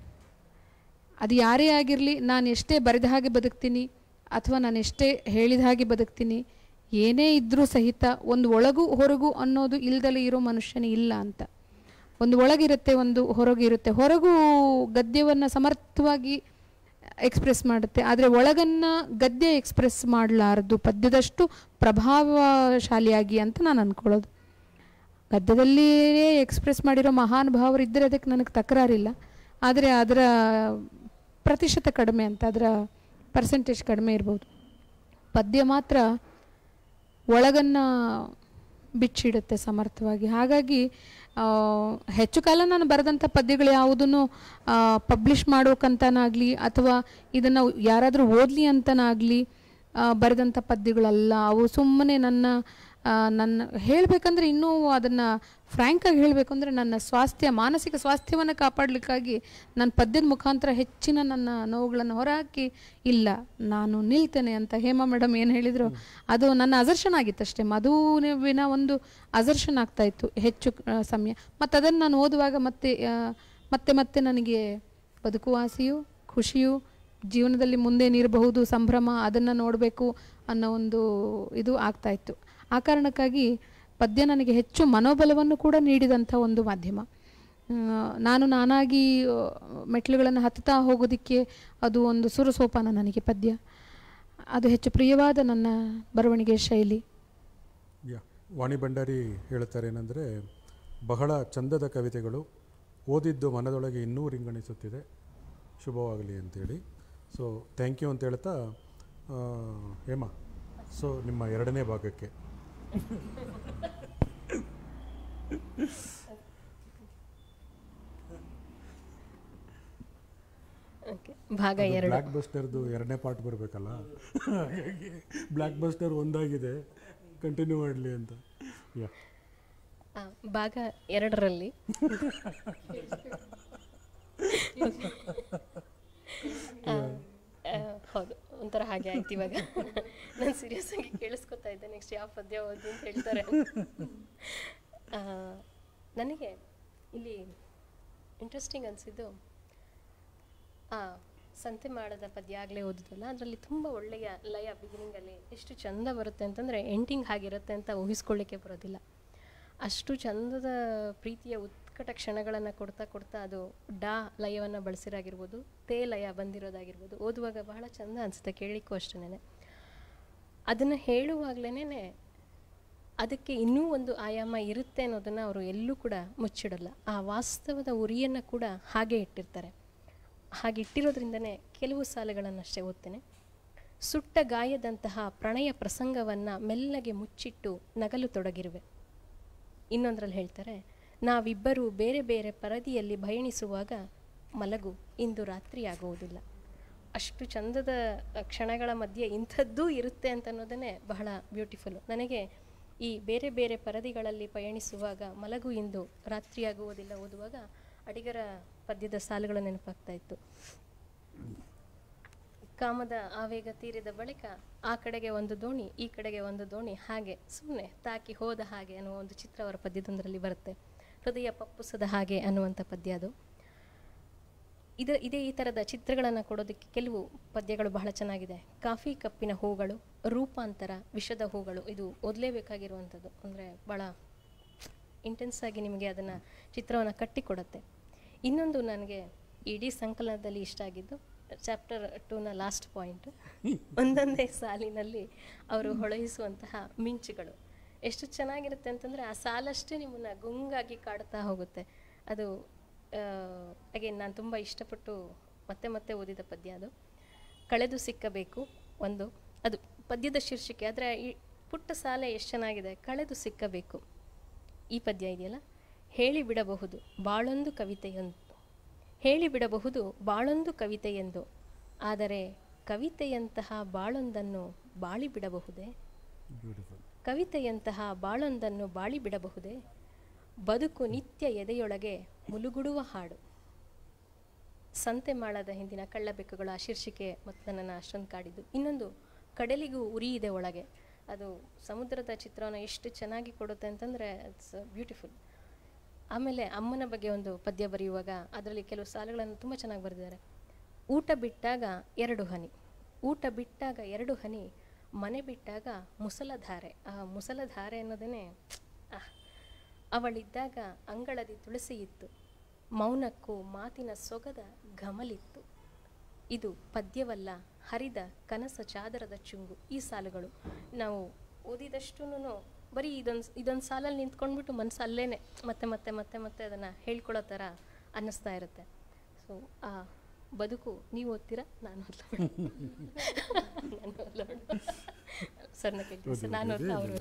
ಅದು ಯಾರೇ ಆಗಿರಲಿ ನಾನು ಎಷ್ಟೇ ಬರೆದ ಹಾಗೆ ಬದುಕ್ತೀನಿ ಅಥವಾ ನಾನು ಎಷ್ಟೇ ಹೇಳಿದ ಹಾಗೆ ಬದುಕ್ತೀನಿ ಏನೇ ಇದ್ರೂ ಸಹಿತ ಒಂದು ಒಳಗು ಹೊರಗು ಅನ್ನೋದು ಇಲ್ದಲೇ ಇರೋ ಮನುಷ್ಯನೇ ಇಲ್ಲ ಅಂತ ಒಂದು ಒಳಗಿರುತ್ತೆ ಒಂದು ಹೊರಗಿರುತ್ತೆ ಹೊರಗು ಗದ್ಯವನ್ನು ಸಮರ್ಥವಾಗಿ ಎಕ್ಸ್ಪ್ರೆಸ್ ಮಾಡುತ್ತೆ ಆದರೆ ಒಳಗನ್ನ ಗದ್ಯ ಎಕ್ಸ್ಪ್ರೆಸ್ ಮಾಡಲಾರದು ಪದ್ಯದಷ್ಟು ಪ್ರಭಾವಶಾಲಿಯಾಗಿ ಅಂತ ನಾನು ಅಂದ್ಕೊಳ್ಳೋದು ಗದ್ಯದಲ್ಲಿಯೇ ಎಕ್ಸ್ಪ್ರೆಸ್ ಮಾಡಿರೋ ಮಹಾನ್ ಭಾವರು ಇದ್ದರೆ ಅದಕ್ಕೆ ನನಗೆ ತಕರಾರಿಲ್ಲ ಆದರೆ ಅದರ ಪ್ರತಿಶತ ಕಡಿಮೆ ಅಂತ ಅದರ ಪರ್ಸೆಂಟೇಜ್ ಕಡಿಮೆ ಇರ್ಬೋದು ಪದ್ಯ ಮಾತ್ರ ಒಳಗನ್ನು ಬಿಚ್ಚಿಡುತ್ತೆ ಸಮರ್ಥವಾಗಿ ಹಾಗಾಗಿ ಆ, ಹೆಚ್ಚು ಕಾಲ ನಾನು ಬರೆದಂಥ ಪದ್ಯಗಳು ಯಾವುದನ್ನು ಪಬ್ಲಿಷ್ ಮಾಡೋಕ್ಕಂತನಾಗಲಿ ಅಥವಾ ಇದನ್ನು ಯಾರಾದರೂ ಓದಲಿ ಅಂತನಾಗಲಿ ಬರೆದಂಥ ಪದ್ಯಗಳಲ್ಲ ಅವು ಸುಮ್ಮನೆ ನನ್ನ ಆ, ನನ್ನ ಹೇಳಬೇಕಂದ್ರೆ ಇನ್ನೂ ಅದನ್ನು ಫ್ರ್ಯಾಂಕಾಗಿ ಹೇಳಬೇಕು ಅಂದರೆ ನನ್ನ ಸ್ವಾಸ್ಥ್ಯ ಮಾನಸಿಕ ಸ್ವಾಸ್ಥ್ಯವನ್ನು ಕಾಪಾಡಲಿಕ್ಕಾಗಿ ನನ್ನ ಪದ್ಯದ ಮುಖಾಂತರ ಹೆಚ್ಚಿನ ನನ್ನ ನೋವುಗಳನ್ನು ಹೊರಹಾಕಿ ಇಲ್ಲ ನಾನು ನಿಲ್ತೇನೆ ಅಂತ ಹೇಮಾ ಮೇಡಮ್ ಏನು ಹೇಳಿದರು ಅದು ನನ್ನ ಅಸರ್ಷನ್ ಆಗಿತ್ತಷ್ಟೇ ಮಧುವಿನ ಒಂದು ಅಸರ್ಷನ್ ಆಗ್ತಾ ಇತ್ತು ಹೆಚ್ಚು ಆ, ಸಮಯ ಮತ್ತು ಅದನ್ನು ನಾನು ಓದುವಾಗ ಮತ್ತೆ ಆ, ಮತ್ತೆ ಮತ್ತೆ ನನಗೆ ಬದುಕುವ ಆಸೆಯು ಖುಷಿಯು ಜೀವನದಲ್ಲಿ ಮುಂದೇನಿರಬಹುದು ಸಂಭ್ರಮ ಅದನ್ನು ನೋಡಬೇಕು ಅನ್ನೋ ಒಂದು ಇದು ಆಗ್ತಾ ಇತ್ತು ಆ ಕಾರಣಕ್ಕಾಗಿ ಪದ್ಯ ನನಗೆ ಹೆಚ್ಚು ಮನೋಬಲವನ್ನು ಕೂಡ ನೀಡಿದಂಥ ಒಂದು ಮಾಧ್ಯಮ ಆ, ನಾನು ನಾನಾಗಿ ಆ, ಮೆಟ್ಲುಗಳನ್ನು ಹತ್ತುತ್ತಾ ಹೋಗೋದಕ್ಕೆ ಅದು ಒಂದು ಸುರಸೋಪಾನ ನನಗೆ ಪದ್ಯ ಅದು ಹೆಚ್ಚು ಪ್ರಿಯವಾದ ನನ್ನ ಬರವಣಿಗೆ ಶೈಲಿ ಯಾ ವಾಣಿ ಭಂಡಾರಿ ಹೇಳ್ತಾರೆ ಏನಂದರೆ ಬಹಳ ಚಂದದ ಕವಿತೆಗಳು ಓದಿದ್ದು ಮನದೊಳಗೆ ಇನ್ನೂ ರಿಂಗಣಿಸುತ್ತಿದೆ ಶುಭವಾಗಲಿ ಅಂತೇಳಿ ಸೊ ಥ್ಯಾಂಕ್ ಯು ಅಂತ ಹೇಳ್ತಾ ಆ, ಹೇಮಾ ಸೊ ನಿಮ್ಮ ಎರಡನೇ ಭಾಗಕ್ಕೆ ಓಕೆ ಭಾಗ ಎರಡು ಬ್ಲ್ಯಾಕ್ ಬಸ್ಟರ್ದು ಎರಡನೇ ಪಾರ್ಟ್ ಬರಬೇಕಲ್ಲ ಹಾಗಾಗಿ ಬ್ಲ್ಯಾಕ್ ಬಸ್ಟರ್ ಒಂದಾಗಿದೆ ಕಂಟಿನ್ಯೂ ಮಾಡಲಿ ಅಂತ ಯಾ ಆ, ಭಾಗ ಎರಡರಲ್ಲಿ ಆ, ಆ, ಹೌದು ಒಂಥರ ಹಾಗೆ ಆಯ್ತು ಇವಾಗ ನಾನು ಸೀರಿಯಸ್ ಆಗಿ ಕೇಳಿಸ್ಕೊತಾ ಇದ್ದೆ ನೆಕ್ಸ್ಟ್ ಯಾವ ಪದ್ಯ ಓದಿ ಅಂತ ಹೇಳ್ತಾರೆ ಆ, ನನಗೆ ಇಲ್ಲಿ ಇಂಟ್ರೆಸ್ಟಿಂಗ್ ಅನಿಸಿದ್ದು ಆ ಸಂತೆ ಮಾಡದ ಪದ್ಯ ಆಗಲೇ ಓದಿದ್ವಲ್ಲ ಅದರಲ್ಲಿ ತುಂಬ ಒಳ್ಳೆಯ ಲಯ ಬಿಗಿನಿಂಗಲ್ಲಿ ಎಷ್ಟು ಚಂದ ಬರುತ್ತೆ ಅಂತಂದರೆ ಎಂಟಿಂಗ್ ಹಾಗಿರುತ್ತೆ ಅಂತ ಊಹಿಸ್ಕೊಳ್ಳಿಕ್ಕೆ ಬರೋದಿಲ್ಲ ಅಷ್ಟು ಚಂದದ ಪ್ರೀತಿಯ ಉತ್ಕಟ ಕ್ಷಣಗಳನ್ನು ಕೊಡ್ತಾ ಕೊಡ್ತಾ ಅದು ಡಾ ಲಯವನ್ನು ಬಳಸಿರಾಗಿರ್ಬೋದು ತೇ ಲಯ ಬಂದಿರೋದಾಗಿರ್ಬೋದು ಓದುವಾಗ ಬಹಳ ಚಂದ ಅನಿಸುತ್ತೆ ಕೇಳಲಿಕ್ಕೂ ಅಷ್ಟೇ ಅದನ್ನು ಹೇಳುವಾಗಲೇ ಅದಕ್ಕೆ ಇನ್ನೂ ಒಂದು ಆಯಾಮ ಇರುತ್ತೆ ಅನ್ನೋದನ್ನು ಅವರು ಎಲ್ಲೂ ಕೂಡ ಮುಚ್ಚಿಡಲ್ಲ ಆ ವಾಸ್ತವದ ಉರಿಯನ್ನು ಕೂಡ ಹಾಗೆ ಇಟ್ಟಿರ್ತಾರೆ ಹಾಗೆ ಇಟ್ಟಿರೋದ್ರಿಂದನೇ ಕೆಲವು ಸಾಲುಗಳನ್ನಷ್ಟೇ ಓದ್ತೇನೆ ಸುಟ್ಟ ಗಾಯದಂತಹ ಪ್ರಣಯ ಪ್ರಸಂಗವನ್ನು ಮೆಲ್ಲಗೆ ಮುಚ್ಚಿಟ್ಟು ನಗಲು ತೊಡಗಿರುವೆ ಇನ್ನೊಂದರಲ್ಲಿ ಹೇಳ್ತಾರೆ ನಾವಿಬ್ಬರೂ ಬೇರೆ ಬೇರೆ ಪರದಿಯಲ್ಲಿ ಪಯಣಿಸುವಾಗ ಮಲಗು ಇಂದು ರಾತ್ರಿ ಆಗುವುದಿಲ್ಲ ಅಷ್ಟು ಚಂದದ ಅ, ಕ್ಷಣಗಳ ಮಧ್ಯೆ ಇಂಥದ್ದೂ ಇರುತ್ತೆ ಅಂತ ಅನ್ನೋದನ್ನೇ ಬಹಳ ಬ್ಯೂಟಿಫುಲ್ಲು ನನಗೆ ಈ ಬೇರೆ ಬೇರೆ ಪರದಿಗಳಲ್ಲಿ ಪಯಣಿಸುವಾಗ ಮಲಗು ಇಂದು ರಾತ್ರಿಯಾಗುವುದಿಲ್ಲ ಓದುವಾಗ ಅಡಿಗರ ಪದ್ಯದ ಸಾಲುಗಳು ನೆನಪಾಗ್ತಾ ಇತ್ತು ಕಾಮದ ಆವೇಗ ತೀರಿದ ಬಳಿಕ ಆ ಕಡೆಗೆ ಒಂದು ದೋಣಿ ಈ ಕಡೆಗೆ ಒಂದು ದೋಣಿ ಹಾಗೆ ಸುಮ್ಮನೆ ತಾಕಿ ಹೋದ ಹಾಗೆ ಅನ್ನುವ ಒಂದು ಚಿತ್ರ ಅವರ ಪದ್ಯದೊಂದರಲ್ಲಿ ಬರುತ್ತೆ ಹೃದಯ ಪಪ್ಪುಸದ ಹಾಗೆ ಅನ್ನುವಂಥ ಪದ್ಯ ಅದು ಇದು ಇದೇ ಈ ಥರದ ಚಿತ್ರಗಳನ್ನು ಕೊಡೋದಕ್ಕೆ ಕೆಲವು ಪದ್ಯಗಳು ಬಹಳ ಚೆನ್ನಾಗಿದೆ ಕಾಫಿ ಕಪ್ಪಿನ ಹೂಗಳು ರೂಪಾಂತರ ವಿಷದ ಹೂಗಳು ಇದು ಓದಲೇಬೇಕಾಗಿರುವಂಥದ್ದು ಅಂದರೆ ಭಾಳ ಇಂಟೆನ್ಸ್ ಆಗಿ ನಿಮಗೆ ಅದನ್ನು ಚಿತ್ರವನ್ನು ಕಟ್ಟಿಕೊಡುತ್ತೆ ಇನ್ನೊಂದು ನನಗೆ ಇಡೀ ಸಂಕಲನದಲ್ಲಿ ಇಷ್ಟ ಆಗಿದ್ದು ಚಾಪ್ಟರ್ ಟೂನ ಲಾಸ್ಟ್ ಪಾಯಿಂಟ್ ಒಂದೊಂದೇ ಸಾಲಿನಲ್ಲಿ ಅವರು ಹೊಳೆಯಿಸುವಂತಹ ಮಿಂಚುಗಳು ಎಷ್ಟು ಚೆನ್ನಾಗಿರುತ್ತೆ ಅಂತಂದರೆ ಆ ಸಾಲಷ್ಟೇ ನಿಮ್ಮನ್ನು ಗುಂಗಾಗಿ ಕಾಡ್ತಾ ಹೋಗುತ್ತೆ ಅದು ಅಗೇನ್ ನಾನು ತುಂಬ ಇಷ್ಟಪಟ್ಟು ಮತ್ತೆ ಮತ್ತೆ ಓದಿದ ಪದ್ಯ ಅದು ಕಳೆದು ಸಿಕ್ಕಬೇಕು ಒಂದು ಅದು ಪದ್ಯದ ಶೀರ್ಷಿಕೆ ಆದರೆ ಈ ಪುಟ್ಟ ಸಾಲೆ ಎಷ್ಟು ಚೆನ್ನಾಗಿದೆ ಕಳೆದು ಸಿಕ್ಕಬೇಕು ಈ ಪದ್ಯ ಇದೆಯಲ್ಲ ಹೇಳಿ ಬಿಡಬಹುದು ಬಾಳೊಂದು ಕವಿತೆಯೊಂದು ಹೇಳಿಬಿಡಬಹುದು ಬಾಳೊಂದು ಕವಿತೆಯೆಂದು ಆದರೆ ಕವಿತೆಯಂತಹ ಬಾಳೊಂದನ್ನು ಬಾಳಿಬಿಡಬಹುದೇ ಬ್ಯೂಟಿಫುಲ್ ಕವಿತೆಯಂತಹ ಬಾಳೊಂದನ್ನು ಬಾಳಿಬಿಡಬಹುದೇ ಬದುಕು ನಿತ್ಯ ಎದೆಯೊಳಗೆ ಮುಲುಗುಡುವ ಹಾಡು ಸಂತೆ ಮಾಳದ ಹಿಂದಿನ ಕಳ್ಳಬೆಕ್ಕುಗಳ ಆ ಶೀರ್ಷಿಕೆ ಮತ್ತು ನನ್ನನ್ನು ಅಷ್ಟೊಂದು ಕಾಡಿದ್ದು ಇನ್ನೊಂದು ಕಡಲಿಗೂ ಉರಿ ಇದೆ ಒಳಗೆ ಅದು ಸಮುದ್ರದ ಚಿತ್ರವನ್ನು ಎಷ್ಟು ಚೆನ್ನಾಗಿ ಕೊಡುತ್ತೆ ಅಂತಂದರೆ ಇಟ್ಸ್ ಬ್ಯೂಟಿಫುಲ್ ಆಮೇಲೆ ಅಮ್ಮನ ಬಗ್ಗೆ ಒಂದು ಪದ್ಯ ಬರೆಯುವಾಗ ಅದರಲ್ಲಿ ಕೆಲವು ಸಾಲುಗಳನ್ನು ತುಂಬ ಚೆನ್ನಾಗಿ ಬರೆದಿದ್ದಾರೆ ಊಟ ಬಿಟ್ಟಾಗ ಎರಡು ಹನಿ ಊಟ ಬಿಟ್ಟಾಗ ಎರಡು ಹನಿ ಮನೆ ಬಿಟ್ಟಾಗ ಮುಸಲಧಾರೆ ಆ ಮುಸಲಧಾರೆ ಅನ್ನೋದೇ ಆಹ್. ಅವಳಿದ್ದಾಗ ಅಂಗಳದಿ ತುಳಸಿ ಇತ್ತು ಮೌನಕ್ಕೂ ಮಾತಿನ ಸೊಗದ ಘಮಲಿತ್ತು ಇದು ಪದ್ಯವಲ್ಲ ಹರಿದ ಕನಸ ಚಾದರದ ಚುಂಗು ಈ ಸಾಲುಗಳು ನಾವು ಓದಿದಷ್ಟೂ ಬರೀ ಇದೊಂದು ಇದೊಂದು ಸಾಲಲ್ಲಿ ನಿಂತ್ಕೊಂಡ್ಬಿಟ್ಟು ಮನಸ್ಸು ಅಲ್ಲೇನೆ ಮತ್ತೆ ಮತ್ತೆ ಮತ್ತೆ ಮತ್ತೆ ಅದನ್ನು ಹೇಳ್ಕೊಳ್ಳೋ ಥರ ಅನ್ನಿಸ್ತಾ ಇರುತ್ತೆ ಸೊ ಆ ಬದುಕು ನೀವು ಓದ್ತೀರಾ ನಾನು ಓದ್ಲಾ ನಾನು ಓದ್ಲಾ ಸರ್ನ ಕೇಳ್ತೀನಿ ಸರ್ ನಾನು ಓದ್ಲಾ ಅವರು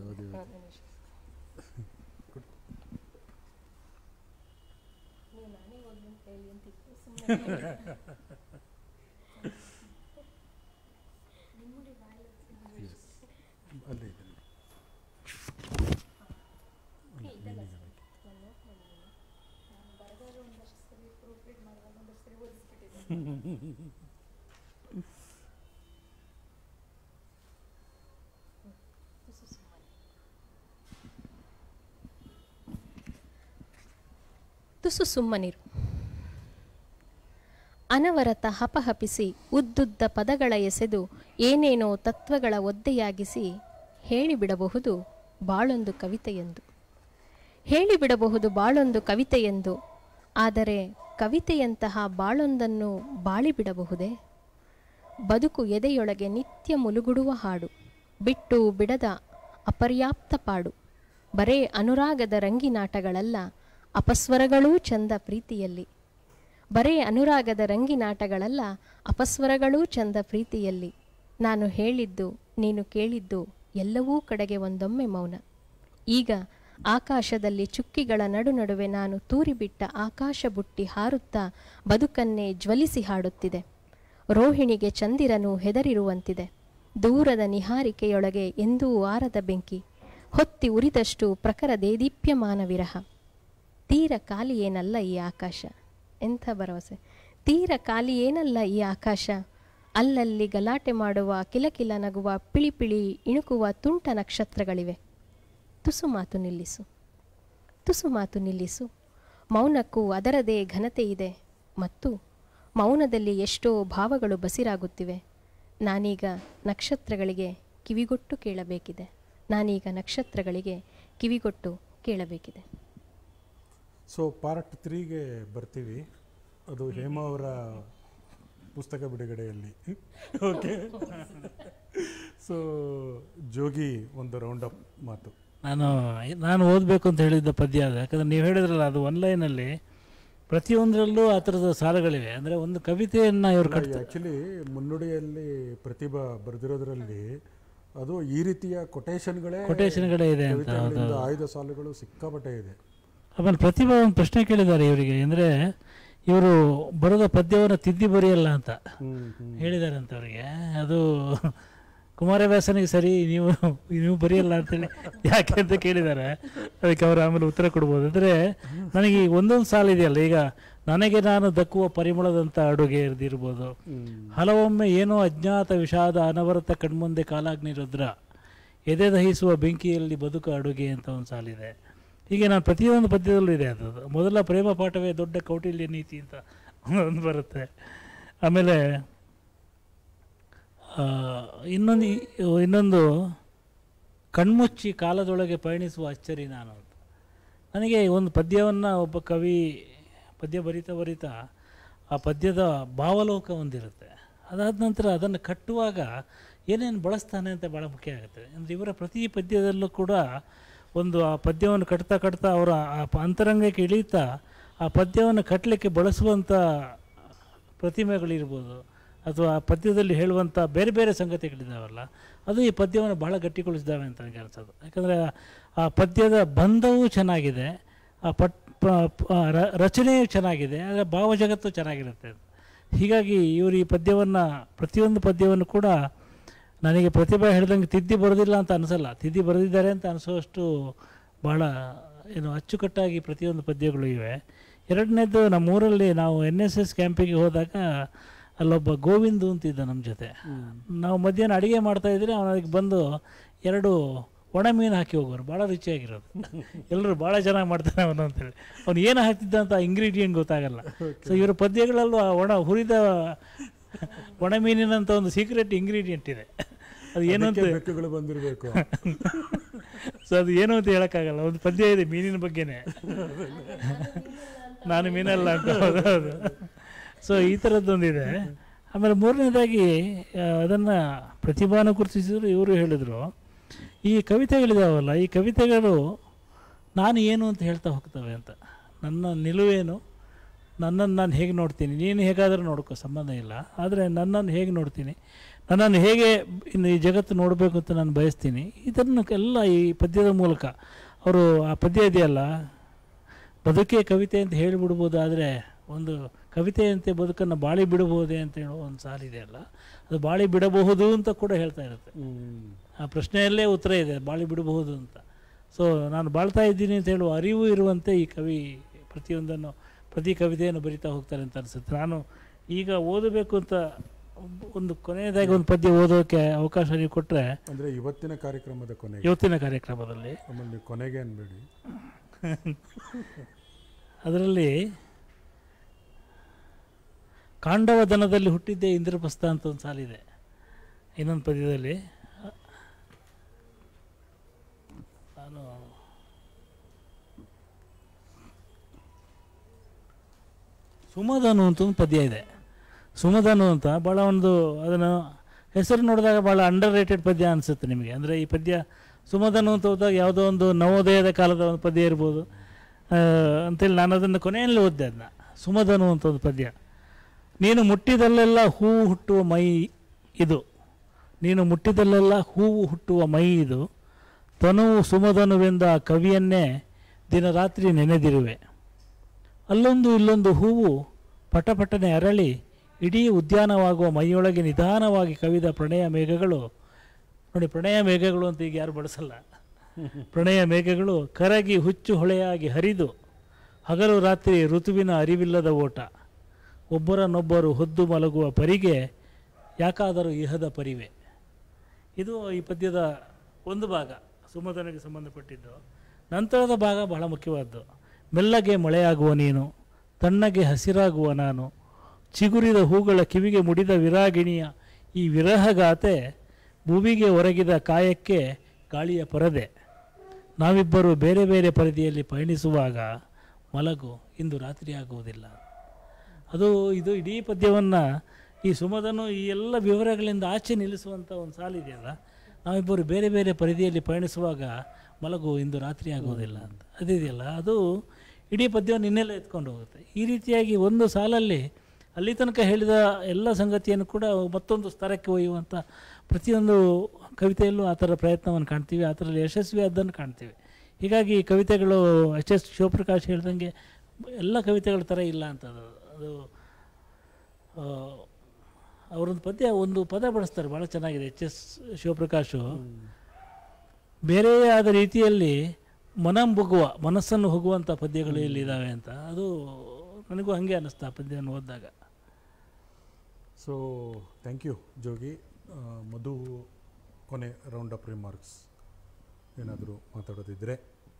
ನೀವು ನಾನೇ ಓದ್ಲಿ ಅಂತ ಹೇಳಿ ಅಂತಿತ್ತು ಸುಮ್ಮನೆ ಅಲ್ಲೇ ಇದೆ ತುಸು ಸುಮ್ಮನಿರು ಅನವರತ ಹಪಹಪಿಸಿ ಉದ್ದುದ್ದ ಪದಗಳ ಎಸೆದು ಏನೇನೋ ತತ್ವಗಳ ಒದ್ದೆಯಾಗಿಸಿ ಹೇಳಿಬಿಡಬಹುದು ಬಾಳೊಂದು ಕವಿತೆಯೆಂದು ಹೇಳಿಬಿಡಬಹುದು ಬಾಳೊಂದು ಕವಿತೆಯೆಂದು ಆದರೆ ಕವಿತೆಯಂತಹ ಬಾಳೊಂದನ್ನು ಬಾಳಿಬಿಡಬಹುದೇ ಬದುಕು ಎದೆಯೊಳಗೆ ನಿತ್ಯ ಮುಲುಗುಡುವ ಹಾಡು ಬಿಟ್ಟು ಬಿಡದ ಅಪರ್ಯಾಪ್ತ ಪಾಡು ಬರೇ ಅನುರಾಗದ ರಂಗಿನಾಟಗಳಲ್ಲ ಅಪಸ್ವರಗಳೂ ಚಂದ ಪ್ರೀತಿಯಲ್ಲಿ ಬರೇ ಅನುರಾಗದ ರಂಗಿನಾಟಗಳಲ್ಲ ಅಪಸ್ವರಗಳೂ ಚಂದ ಪ್ರೀತಿಯಲ್ಲಿ ನಾನು ಹೇಳಿದ್ದು ನೀನು ಕೇಳಿದ್ದು ಎಲ್ಲವೂ ಕಡೆಗೆ ಒಂದೊಮ್ಮೆ ಮೌನ ಈಗ ಆಕಾಶದಲ್ಲಿ ಚುಕ್ಕಿಗಳ ನಡು ನಡುವೆ ನಾನು ತೂರಿಬಿಟ್ಟ ಆಕಾಶ ಬುಟ್ಟಿ ಹಾರುತ್ತಾ ಬದುಕನ್ನೇ ಜ್ವಲಿಸಿ ಹಾಡುತ್ತಿದೆ ರೋಹಿಣಿಗೆ ಚಂದಿರನು ಹೆದರಿರುವಂತಿದೆ ದೂರದ ನಿಹಾರಿಕೆಯೊಳಗೆ ಎಂದೂ ಆರದ ಬೆಂಕಿ ಹೊತ್ತಿ ಉರಿದಷ್ಟು ಪ್ರಖರ ದೇದೀಪ್ಯಮಾನ ವಿರಹ ತೀರ ಖಾಲಿಯೇನಲ್ಲ ಈ ಆಕಾಶ ಎಂಥ ಭರವಸೆ ತೀರ ಖಾಲಿಯೇನಲ್ಲ ಈ ಆಕಾಶ ಅಲ್ಲಲ್ಲಿ ಗಲಾಟೆ ಮಾಡುವ ಕಿಲಕಿಲ ನಗುವ ಪಿಳಿಪಿಳಿ ಇಣುಕುವ ತುಂಟ ನಕ್ಷತ್ರಗಳಿವೆ ತುಸು ಮಾತು ನಿಲ್ಲಿಸು ತುಸು ಮಾತು ನಿಲ್ಲಿಸು ಮೌನಕ್ಕೂ ಅದರದೇ ಘನತೆ ಇದೆ ಮತ್ತು ಮೌನದಲ್ಲಿ ಎಷ್ಟೋ ಭಾವಗಳು ಬಸಿರಾಗುತ್ತಿವೆ ನಾನೀಗ ನಕ್ಷತ್ರಗಳಿಗೆ ಕಿವಿಗೊಟ್ಟು ಕೇಳಬೇಕಿದೆ ನಾನೀಗ ನಕ್ಷತ್ರಗಳಿಗೆ ಕಿವಿಗೊಟ್ಟು ಕೇಳಬೇಕಿದೆ ಸೊ ಪಾರ್ಟ್ ತ್ರೀಗೆ ಬರ್ತೀವಿ ಅದು ಹೇಮ ಅವರ ಪುಸ್ತಕ ಬಿಡುಗಡೆಯಲ್ಲಿ ಓಕೆ ಸೊ ಜೋಗಿ ಒಂದು ರೌಂಡ್ ಅಪ್ ಮಾತು ನಾನು ನಾನು ಓದಬೇಕು ಅಂತ ಹೇಳಿದ್ದ ಪದ್ಯ ಅದು ಯಾಕಂದರೆ ನೀವು ಹೇಳಿದ್ರಲ್ಲ ಅದು ಒನ್ಲೈನಲ್ಲಿ ಪ್ರತಿಯೊಂದರಲ್ಲೂ ಆ ಥರದ ಸಾಲುಗಳಿವೆ ಅಂದರೆ ಒಂದು ಕವಿತೆಯನ್ನು ಇವರು ಕಟ್ ಆ್ಯಕ್ಚುಲಿ ಮುನ್ನುಡಿಯಲ್ಲಿ ಪ್ರತಿಭಾ ಬರೆದಿರೋದ್ರಲ್ಲಿ ಅದು ಈ ರೀತಿಯ ಕೊಟೇಶನ್ಗಳೇ ಕೊಟೇಶನ್ಗಳೇ ಇದೆ ಅಂತ ಕವಿತೆಗಳಿಂದ ಆಯ್ದ ಸಾಲುಗಳು ಸಿಕ್ಕಾಪಟ್ಟೆ ಇದೆ ಆಮೇಲೆ ಪ್ರತಿಭಾ ಒಂದು ಪ್ರಶ್ನೆ ಕೇಳಿದ್ದಾರೆ ಇವರಿಗೆ ಅಂದರೆ ಇವರು ಬರೆದ ಪದ್ಯವನ್ನು ತಿದ್ದಿ ಬರೆಯಲ್ಲ ಅಂತ ಹ್ಮ್ ಹ್ಮ್ ಹೇಳಿದ್ದಾರೆ ಅಂತ ಅವರಿಗೆ ಅದು ಕುಮಾರವ್ಯಾಸನಿಗೆ ಸರಿ ನೀವು ನೀವು ಬರೆಯಲ್ಲ ಅಂತೇಳಿ ಯಾಕೆ ಅಂತ ಕೇಳಿದ್ದಾರೆ ಅದಕ್ಕೆ ಅವರು ಆಮೇಲೆ ಉತ್ತರ ಕೊಡ್ಬೋದು ಅಂದರೆ ನನಗೆ ಈ ಒಂದೊಂದು ಸಾಲ ಇದೆಯಲ್ಲ ಈಗ ನನಗೆ ನಾನು ದಕ್ಕುವ ಪರಿಮಳದಂಥ ಅಡುಗೆ ಇರ್ದಿರ್ಬೋದು ಹ್ಮ್ ಹಲವೊಮ್ಮೆ ಏನೋ ಅಜ್ಞಾತ ವಿಷಾದ ಅನವರತ ಕಣ್ಮುಂದೆ ಕಾಲಾಗ್ನಿ ರುದ್ರ ಎದೆ ದಹಿಸುವ ಬೆಂಕಿಯಲ್ಲಿ ಬದುಕು ಅಡುಗೆ ಅಂತ ಒಂದು ಸಾಲಿದೆ ಹೀಗೆ ನಾನು ಪ್ರತಿಯೊಂದು ಪದ್ಯದಲ್ಲೂ ಇದೆ ಅದು ಮೊದಲ ಪ್ರೇಮ ಪಾಠವೇ ದೊಡ್ಡ ಕೌಟಿಲ್ಯ ನೀತಿ ಅಂತ ಒಂದು ಬರುತ್ತೆ ಆಮೇಲೆ ಆ, ಇನ್ನೊಂದು ಈ- ಇನ್ನೊಂದು ಕಣ್ಮುಚ್ಚಿ ಕಾಲದೊಳಗೆ ಪಯಣಿಸುವ ಅಚ್ಚರಿ ನಾನು ಅಂತ ನನಗೆ ಒಂದು ಪದ್ಯವನ್ನು ಒಬ್ಬ ಕವಿ ಪದ್ಯ ಬರಿತಾ ಬರಿತಾ ಆ ಪದ್ಯದ ಭಾವಲೋಕ ಒಂದಿರುತ್ತೆ ಅದಾದ ನಂತರ ಅದನ್ನು ಕಟ್ಟುವಾಗ ಏನೇನು ಬಳಸ್ತಾನೆ ಅಂತ ಭಾಳ ಮುಖ್ಯ ಆಗುತ್ತೆ ಅಂದರೆ ಇವರ ಪ್ರತಿ ಪದ್ಯದಲ್ಲೂ ಕೂಡ ಒಂದು ಆ ಪದ್ಯವನ್ನು ಕಟ್ತಾ ಕಟ್ತಾ ಅವರ ಆ ಪ- ಅಂತರಂಗಕ್ಕೆ ಇಳೀತಾ ಆ ಪದ್ಯವನ್ನು ಕಟ್ಟಲಿಕ್ಕೆ ಬಳಸುವಂಥ ಪ್ರತಿಮೆಗಳಿರ್ಬೋದು ಅಥವಾ ಆ ಪದ್ಯದಲ್ಲಿ ಹೇಳುವಂಥ ಬೇರೆ ಬೇರೆ ಸಂಗತಿಗಳಿದ್ದಾವಲ್ಲ ಅದು ಈ ಪದ್ಯವನ್ನು ಬಹಳ ಗಟ್ಟಿಗೊಳಿಸಿದ್ದಾವೆ ಅಂತ ನನಗೆ ಅನಿಸೋದು ಯಾಕಂದರೆ ಆ ಪದ್ಯದ ಬಂಧವೂ ಚೆನ್ನಾಗಿದೆ ಆ ಪಟ್ ಪ- ಪ- ಆ ರ- ರಚನೆ ಚೆನ್ನಾಗಿದೆ ಆದರೆ ಭಾವಜಗತ್ತು ಚೆನ್ನಾಗಿರುತ್ತೆ ಹೀಗಾಗಿ ಇವರು ಈ ಪದ್ಯವನ್ನು ಪ್ರತಿಯೊಂದು ಪದ್ಯವನ್ನು ಕೂಡ ನನಗೆ ಪ್ರತಿಭಾ ಹೇಳ್ದಂಗೆ ತಿದ್ದಿ ಬರೋದಿಲ್ಲ ಅಂತ ಅನಿಸಲ್ಲ ತಿದ್ದಿ ಬರೆದಿದ್ದಾರೆ ಅಂತ ಅನಿಸೋಷ್ಟು ಭಾಳ ಏನು ಅಚ್ಚುಕಟ್ಟಾಗಿ ಪ್ರತಿಯೊಂದು ಪದ್ಯಗಳು ಇವೆ ಎರಡನೇದು ನಮ್ಮೂರಲ್ಲಿ ನಾವು ಎನ್ ಎಸ್ ಎಸ್ ಕ್ಯಾಂಪಿಗೆ ಹೋದಾಗ ಅಲ್ಲೊಬ್ಬ ಗೋವಿಂದು ಅಂತಿದ್ದ ನಮ್ಮ ಜೊತೆ ನಾವು ಮಧ್ಯಾಹ್ನ ಅಡುಗೆ ಮಾಡ್ತಾ ಇದ್ರೆ ಅವನಿಗೆ ಬಂದು ಎರಡು ಒಣ ಮೀನು ಹಾಕಿ ಹೋಗೋರು ಭಾಳ ರುಚಿಯಾಗಿರೋದು ಎಲ್ಲರೂ ಭಾಳ ಚೆನ್ನಾಗಿ ಮಾಡ್ತಾನೆ ಅವನು ಅಂತೇಳಿ ಅವ್ನು ಏನು ಹಾಕ್ತಿದ್ದ ಅಂತ ಇಂಗ್ರೀಡಿಯೆಂಟ್ ಗೊತ್ತಾಗಲ್ಲ ಸೊ ಇವರ ಪದ್ಯಗಳಲ್ಲೂ ಆ ಒಣ ಹುರಿದ ಒಣ ಮೀನಿನಂಥ ಒಂದು ಸೀಕ್ರೆಟ್ ಇಂಗ್ರೀಡಿಯೆಂಟ್ ಇದೆ ಅದು ಏನು ಅಂತ ಅದಕ್ಕೆ ಬೆಕ್ಕುಗಳು ಬಂದಿರಬೇಕು ಸೊ ಅದು ಏನು ಅಂತ ಹೇಳೋಕ್ಕಾಗಲ್ಲ ಒಂದು ಪದ್ಯ ಇದೆ ಮೀನಿನ ಬಗ್ಗೆನೇ ನಾನು ಮೀನಲ್ಲ ಅಂತ ಹೌದು ಹೌದು ಸೊ ಈ ಥರದ್ದೊಂದಿದೆ ಆಮೇಲೆ ಮೂರನೇದಾಗಿ ಅದನ್ನು ಪ್ರತಿಭಾನ ಗುರುತಿಸಿದ್ರು ಇವರು ಹೇಳಿದರು ಈ ಕವಿತೆಗಳಿದಾವಲ್ಲ ಈ ಕವಿತೆಗಳು ನಾನು ಏನು ಅಂತ ಹೇಳ್ತಾ ಹೋಗ್ತವೆ ಅಂತ ನನ್ನ ನಿಲುವೇನು ನನ್ನನ್ನು ನಾನು ಹೇಗೆ ನೋಡ್ತೀನಿ ನೀನು ಹೇಗಾದರೂ ನೋಡ್ಕೋ ಸಂಬಂಧ ಇಲ್ಲ ಆದರೆ ನನ್ನನ್ನು ಹೇಗೆ ನೋಡ್ತೀನಿ ನನ್ನನ್ನು ಹೇಗೆ ಇನ್ನು ಈ ಜಗತ್ತು ನೋಡಬೇಕು ಅಂತ ನಾನು ಬಯಸ್ತೀನಿ ಇದನ್ನು ಎಲ್ಲ ಈ ಪದ್ಯದ ಮೂಲಕ ಅವರು ಆ ಪದ್ಯ ಇದೆಯಲ್ಲ ಬದುಕೇ ಕವಿತೆ ಅಂತ ಹೇಳಿಬಿಡ್ಬೋದು ಆದರೆ ಒಂದು ಕವಿತೆಯಂತೆ ಬದುಕನ್ನು ಬಾಳಿ ಬಿಡಬಹುದೇ ಅಂತ ಹೇಳೋ ಒಂದು ಸಾಲಿದೆಯಲ್ಲ ಅದು ಬಾಳಿ ಬಿಡಬಹುದು ಅಂತ ಕೂಡ ಹೇಳ್ತಾ ಇರುತ್ತೆ ಆ ಪ್ರಶ್ನೆಯಲ್ಲೇ ಉತ್ತರ ಇದೆ ಬಾಳಿ ಬಿಡಬಹುದು ಅಂತ ಸೊ ನಾನು ಬಾಳ್ತಾ ಇದ್ದೀನಿ ಅಂತ ಹೇಳುವ ಅರಿವು ಇರುವಂತೆ ಈ ಕವಿ ಪ್ರತಿಯೊಂದನ್ನು ಪ್ರತಿ ಕವಿತೆಯನ್ನು ಬರಿತಾ ಹೋಗ್ತಾರೆ ಅಂತ ಅನಿಸುತ್ತೆ ನಾನು ಈಗ ಓದಬೇಕು ಅಂತ ಒಂದು ಕೊನೆಯದಾಗಿ ಒಂದು ಪದ್ಯ ಓದೋಕ್ಕೆ ಅವಕಾಶ ನೀವು ಕೊಟ್ಟರೆ ಅಂದ್ರೆ ಇವತ್ತಿನ ಕಾರ್ಯಕ್ರಮದ ಕೊನೆಗೆ ಇವತ್ತಿನ ಕಾರ್ಯಕ್ರಮದಲ್ಲಿ ಆಮೇಲೆ ನೀವು ಕೊನೆಗೆ ಅನ್ಬೇಡಿ ಅದರಲ್ಲಿ ಕಾಂಡವ ದನದಲ್ಲಿ ಹುಟ್ಟಿದ್ದೆ ಇಂದ್ರಪ್ರಸ್ಥ ಅಂತ ಒಂದು ಸಾಲಿದೆ ಇನ್ನೊಂದು ಪದ್ಯದಲ್ಲಿ ನಾನು ಸುಮಧನು ಅಂತ ಒಂದು ಪದ್ಯ ಇದೆ ಸುಮಧನು ಅಂತ ಭಾಳ ಒಂದು ಅದನ್ನು ಹೆಸರು ನೋಡಿದಾಗ ಭಾಳ ಅಂಡರ್ ರೇಟೆಡ್ ಪದ್ಯ ಅನಿಸುತ್ತೆ ನಿಮಗೆ ಅಂದರೆ ಈ ಪದ್ಯ ಸುಮಧನು ಅಂತ ಹೋದಾಗ ಯಾವುದೋ ಒಂದು ನವೋದಯದ ಕಾಲದ ಒಂದು ಪದ್ಯ ಇರ್ಬೋದು ಆ, ಅಂತೇಳಿ ನಾನು ಅದನ್ನು ಕೊನೆಯಲ್ಲಿ ಓದಿದೆ ಅದನ್ನ ಸುಮಧನು ಅಂತ ಒಂದು ಪದ್ಯ ನೀನು ಮುಟ್ಟಿದಲ್ಲೆಲ್ಲ ಹೂವು ಹುಟ್ಟುವ ಮೈ ಇದು ನೀನು ಮುಟ್ಟಿದಲ್ಲೆಲ್ಲ ಹೂವು ಹುಟ್ಟುವ ಮೈ ಇದು ತನುವು ಸುಮಧನುವೆಂದ ಆ ಕವಿಯನ್ನೇ ದಿನರಾತ್ರಿ ನೆನೆದಿರುವೆ ಅಲ್ಲೊಂದು ಇಲ್ಲೊಂದು ಹೂವು ಪಟಪಟನೆ ಅರಳಿ ಇಡೀ ಉದ್ಯಾನವಾಗುವ ಮೈಯೊಳಗೆ ನಿಧಾನವಾಗಿ ಕವಿದ ಪ್ರಣಯ ಮೇಘಗಳು ನೋಡಿ ಪ್ರಣಯ ಮೇಘಗಳು ಅಂತ ಈಗ ಯಾರು ಬಳಸಲ್ಲ ಪ್ರಣಯ ಮೇಘಗಳು ಕರಗಿ ಹುಚ್ಚು ಹೊಳೆಯಾಗಿ ಹರಿದು ಹಗಲು ರಾತ್ರಿ ಋತುವಿನ ಅರಿವಿಲ್ಲದ ಓಟ ಒಬ್ಬರನ್ನೊಬ್ಬರು ಹೊದ್ದು ಮಲಗುವ ಪರಿಗೆ ಯಾಕಾದರೂ ಇಹದ ಪರಿವೆ ಇದು ಈ ಪದ್ಯದ ಒಂದು ಭಾಗ ಸುಮಧನಿಗೆ ಸಂಬಂಧಪಟ್ಟಿದ್ದು ನಂತರದ ಭಾಗ ಬಹಳ ಮುಖ್ಯವಾದ್ದು ಮೆಲ್ಲಗೆ ಮಳೆಯಾಗುವ ನೀನು ತಣ್ಣಗೆ ಹಸಿರಾಗುವ ನಾನು ಚಿಗುರಿದ ಹೂಗಳ ಕಿವಿಗೆ ಮುಡಿದ ವಿರಾಗಿಣಿಯ ಈ ವಿರಹಗಾತೆ ಭೂಮಿಗೆ ಒರಗಿದ ಕಾಯಕ್ಕೆ ಗಾಳಿಯ ಪರದೆ ನಾವಿಬ್ಬರು ಬೇರೆ ಬೇರೆ ಪರಿಧಿಯಲ್ಲಿ ಪಯಣಿಸುವಾಗ ಮಲಗು ಇಂದು ರಾತ್ರಿಯಾಗುವುದಿಲ್ಲ ಅದು ಇದು ಇಡೀ ಪದ್ಯವನ್ನು ಈ ಸುಮದನು ಈ ಎಲ್ಲ ವಿವರಗಳಿಂದ ಆಚೆ ನಿಲ್ಲಿಸುವಂಥ ಒಂದು ಸಾಲಿದೆಯಲ್ಲ ನಾವಿಬ್ಬರು ಬೇರೆ ಬೇರೆ ಪರಿಧಿಯಲ್ಲಿ ಪಯಣಿಸುವಾಗ ಮಲಗು ಇಂದು ರಾತ್ರಿ ಆಗೋದಿಲ್ಲ ಅಂತ ಅದಿದೆಯಲ್ಲ ಅದು ಇಡೀ ಪದ್ಯವನ್ನು ಇನ್ನೆಲ್ಲ ಎತ್ಕೊಂಡು ಹೋಗುತ್ತೆ ಈ ರೀತಿಯಾಗಿ ಒಂದು ಸಾಲಲ್ಲಿ ಅಲ್ಲಿ ತನಕ ಹೇಳಿದ ಎಲ್ಲ ಸಂಗತಿಯನ್ನು ಕೂಡ ಮತ್ತೊಂದು ಸ್ತರಕ್ಕೆ ಒಯ್ಯುವಂಥ ಪ್ರತಿಯೊಂದು ಕವಿತೆಯಲ್ಲೂ ಆ ಥರ ಪ್ರಯತ್ನವನ್ನು ಕಾಣ್ತೀವಿ ಆ ಥರ ಯಶಸ್ವಿ ಅದನ್ನು ಕಾಣ್ತೀವಿ ಹೀಗಾಗಿ ಈ ಕವಿತೆಗಳು ಎಚ್ ಎಸ್ ಶಿವಪ್ರಕಾಶ್ ಹೇಳ್ದಂಗೆ ಎಲ್ಲ ಕವಿತೆಗಳ ಥರ ಇಲ್ಲ ಅಂತ ಅದು ಅದು ಆ, ಅವರೊಂದು ಪದ್ಯ ಒಂದು ಪದ ಬಳಸ್ತಾರೆ ಭಾಳ ಚೆನ್ನಾಗಿದೆ ಎಚ್ ಎಸ್ ಶಿವಪ್ರಕಾಶು ಬೇರೆ ಆದ ರೀತಿಯಲ್ಲಿ ಮನಂಬುಗುವ ಮನಸ್ಸನ್ನು ಹೋಗುವಂಥ ಪದ್ಯಗಳು ಇಲ್ಲಿದ್ದಾವೆ ಅಂತ ಅದು ನನಗೂ ಹಾಗೆ ಅನ್ನಿಸ್ತಾ ಆ ಪದ್ಯವನ್ನು ಓದಿದಾಗ ಸೊ ಥ್ಯಾಂಕ್ ಯು ಜೋಗಿ ಆ, ಮಧು ಕೊನೆ ರೌಂಡ್ ಅಪ್ ರಿಮಾರ್ಕ್ಸ್ ಏನಾದರೂ ಮಾತಾಡೋದಿದ್ದರೆ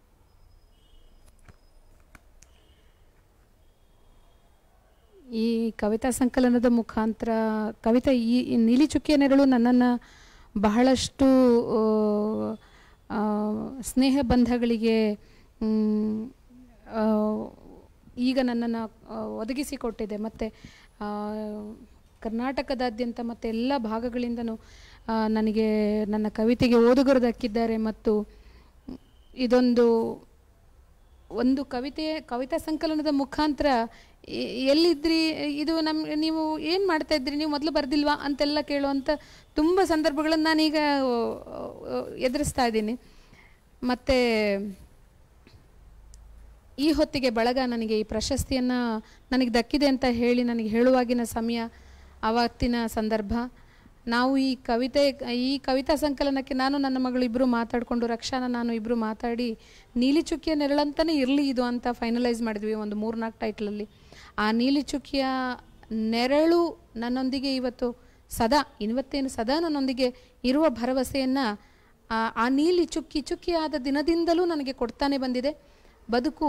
ಈ ಕವಿತಾ ಸಂಕಲನದ ಮುಖಾಂತರ ಕವಿತೆ ಈ ಈ ನೀಲಿ ಚುಕ್ಕಿಯ ನೆರಳು ನನ್ನನ್ನು ಬಹಳಷ್ಟು ಆ, ಆ, ಸ್ನೇಹ ಬಂಧಗಳಿಗೆ ಮ್, ಆ, ಈಗ ನನ್ನನ್ನು ಒದಗಿಸಿಕೊಟ್ಟಿದೆ ಮತ್ತು ಕರ್ನಾಟಕದಾದ್ಯಂತ ಮತ್ತು ಎಲ್ಲ ಭಾಗಗಳಿಂದನೂ ಆ, ನನಗೆ ನನ್ನ ಕವಿತೆಗೆ ಓದುಗರು ದಕ್ಕಿದ್ದಾರೆ ಮತ್ತು ಇದೊಂದು ಒಂದು ಕವಿತೆ ಕವಿತಾ ಸಂಕಲನದ ಮುಖಾಂತರ ಎ- ಎಲ್ಲಿದ್ರಿ ಇದು ನಮ್ಮ ನೀವು ಏನು ಮಾಡ್ತಾ ಇದ್ರಿ ನೀವು ಮೊದಲು ಬರ್ದಿಲ್ವಾ ಅಂತೆಲ್ಲ ಕೇಳುವಂಥ ತುಂಬ ಸಂದರ್ಭಗಳನ್ನು ನಾನೀಗ ಆ, ಆ, ಎದುರಿಸ್ತಾ ಇದ್ದೀನಿ ಮತ್ತು ಈ ಹೊತ್ತಿಗೆ ಬಳಗ ನನಗೆ ಈ ಪ್ರಶಸ್ತಿಯನ್ನು ನನಗೆ ದಕ್ಕಿದೆ ಅಂತ ಹೇಳಿ ನನಗೆ ಹೇಳುವಾಗಿನ ಸಮಯ ಆವತ್ತಿನ ಸಂದರ್ಭ ನಾವು ಈ ಕವಿತೆ ಈ ಕವಿತಾ ಸಂಕಲನಕ್ಕೆ ನಾನು ನನ್ನ ಮಗಳು ಇಬ್ಬರು ಮಾತಾಡಿಕೊಂಡು ರಕ್ಷಾನ ನಾನು ಇಬ್ಬರು ಮಾತಾಡಿ ನೀಲಿ ಚುಕ್ಕಿಯ ನೆರಳಂತಲೇ ಇರಲಿ ಇದು ಅಂತ ಫೈನಲೈಸ್ ಮಾಡಿದ್ವಿ ಒಂದು ಮೂರ್ನಾಲ್ಕು ಟೈಟ್ಲಲ್ಲಿ ಆ ನೀಲಿ ಚುಕ್ಕಿಯ ನೆರಳು ನನ್ನೊಂದಿಗೆ ಇವತ್ತು ಸದಾ ಇವತ್ತೇನು ಸದಾ ನನ್ನೊಂದಿಗೆ ಇರುವ ಭರವಸೆಯನ್ನು ಆ ನೀಲಿ ಚುಕ್ಕಿ ಚುಕ್ಕಿಯಾದ ದಿನದಿಂದಲೂ ನನಗೆ ಕೊಡ್ತಾನೆ ಬಂದಿದೆ ಬದುಕು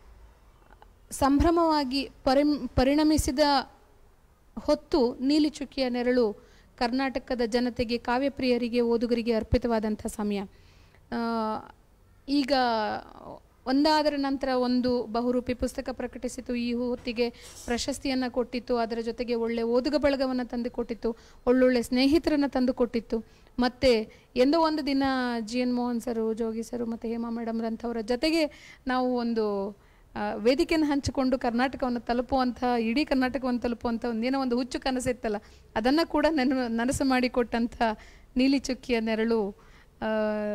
ಸಂಭ್ರಮವಾಗಿ ಪರಿಮ್ ಪರಿಣಮಿಸಿದ ಹೊತ್ತು ನೀಲಿ ಚುಕ್ಕಿಯ ನೆರಳು ಕರ್ನಾಟಕದ ಜನತೆಗೆ ಕಾವ್ಯಪ್ರಿಯರಿಗೆ ಓದುಗರಿಗೆ ಅರ್ಪಿತವಾದಂಥ ಸಮಯ ಆ, ಈಗ ಒಂದಾದರ ನಂತರ ಒಂದು ಬಹುರೂಪಿ ಪುಸ್ತಕ ಪ್ರಕಟಿಸಿತು ಈ ಹೊತ್ತಿಗೆ ಪ್ರಶಸ್ತಿಯನ್ನು ಕೊಟ್ಟಿತ್ತು ಅದರ ಜೊತೆಗೆ ಒಳ್ಳೆ ಓದುಗ ಬಳಗವನ್ನು ತಂದು ಕೊಟ್ಟಿತ್ತು ಒಳ್ಳೊಳ್ಳೆ ಸ್ನೇಹಿತರನ್ನು ತಂದು ಕೊಟ್ಟಿತ್ತು ಮತ್ತು ಎಂದೋ ಒಂದು ದಿನ G N Mohan sir Jogi sir ಮತ್ತು ಹೇಮಾ ಮೇಡಮ್ರಂಥವರ ಜೊತೆಗೆ ನಾವು ಒಂದು ಆ, ವೇದಿಕೆಯನ್ನು ಹಂಚಿಕೊಂಡು ಕರ್ನಾಟಕವನ್ನು ತಲುಪುವಂಥ ಇಡೀ ಕರ್ನಾಟಕವನ್ನು ತಲುಪುವಂಥ ಒಂದೇನೋ ಒಂದು ಹುಚ್ಚು ಕನಸಿತ್ತಲ್ಲ ಅದನ್ನು ಕೂಡ ನೆನ ನನಸು ಮಾಡಿಕೊಟ್ಟಂಥ ನೀಲಿ ಚುಕ್ಕಿಯ ನೆರಳು ಆ,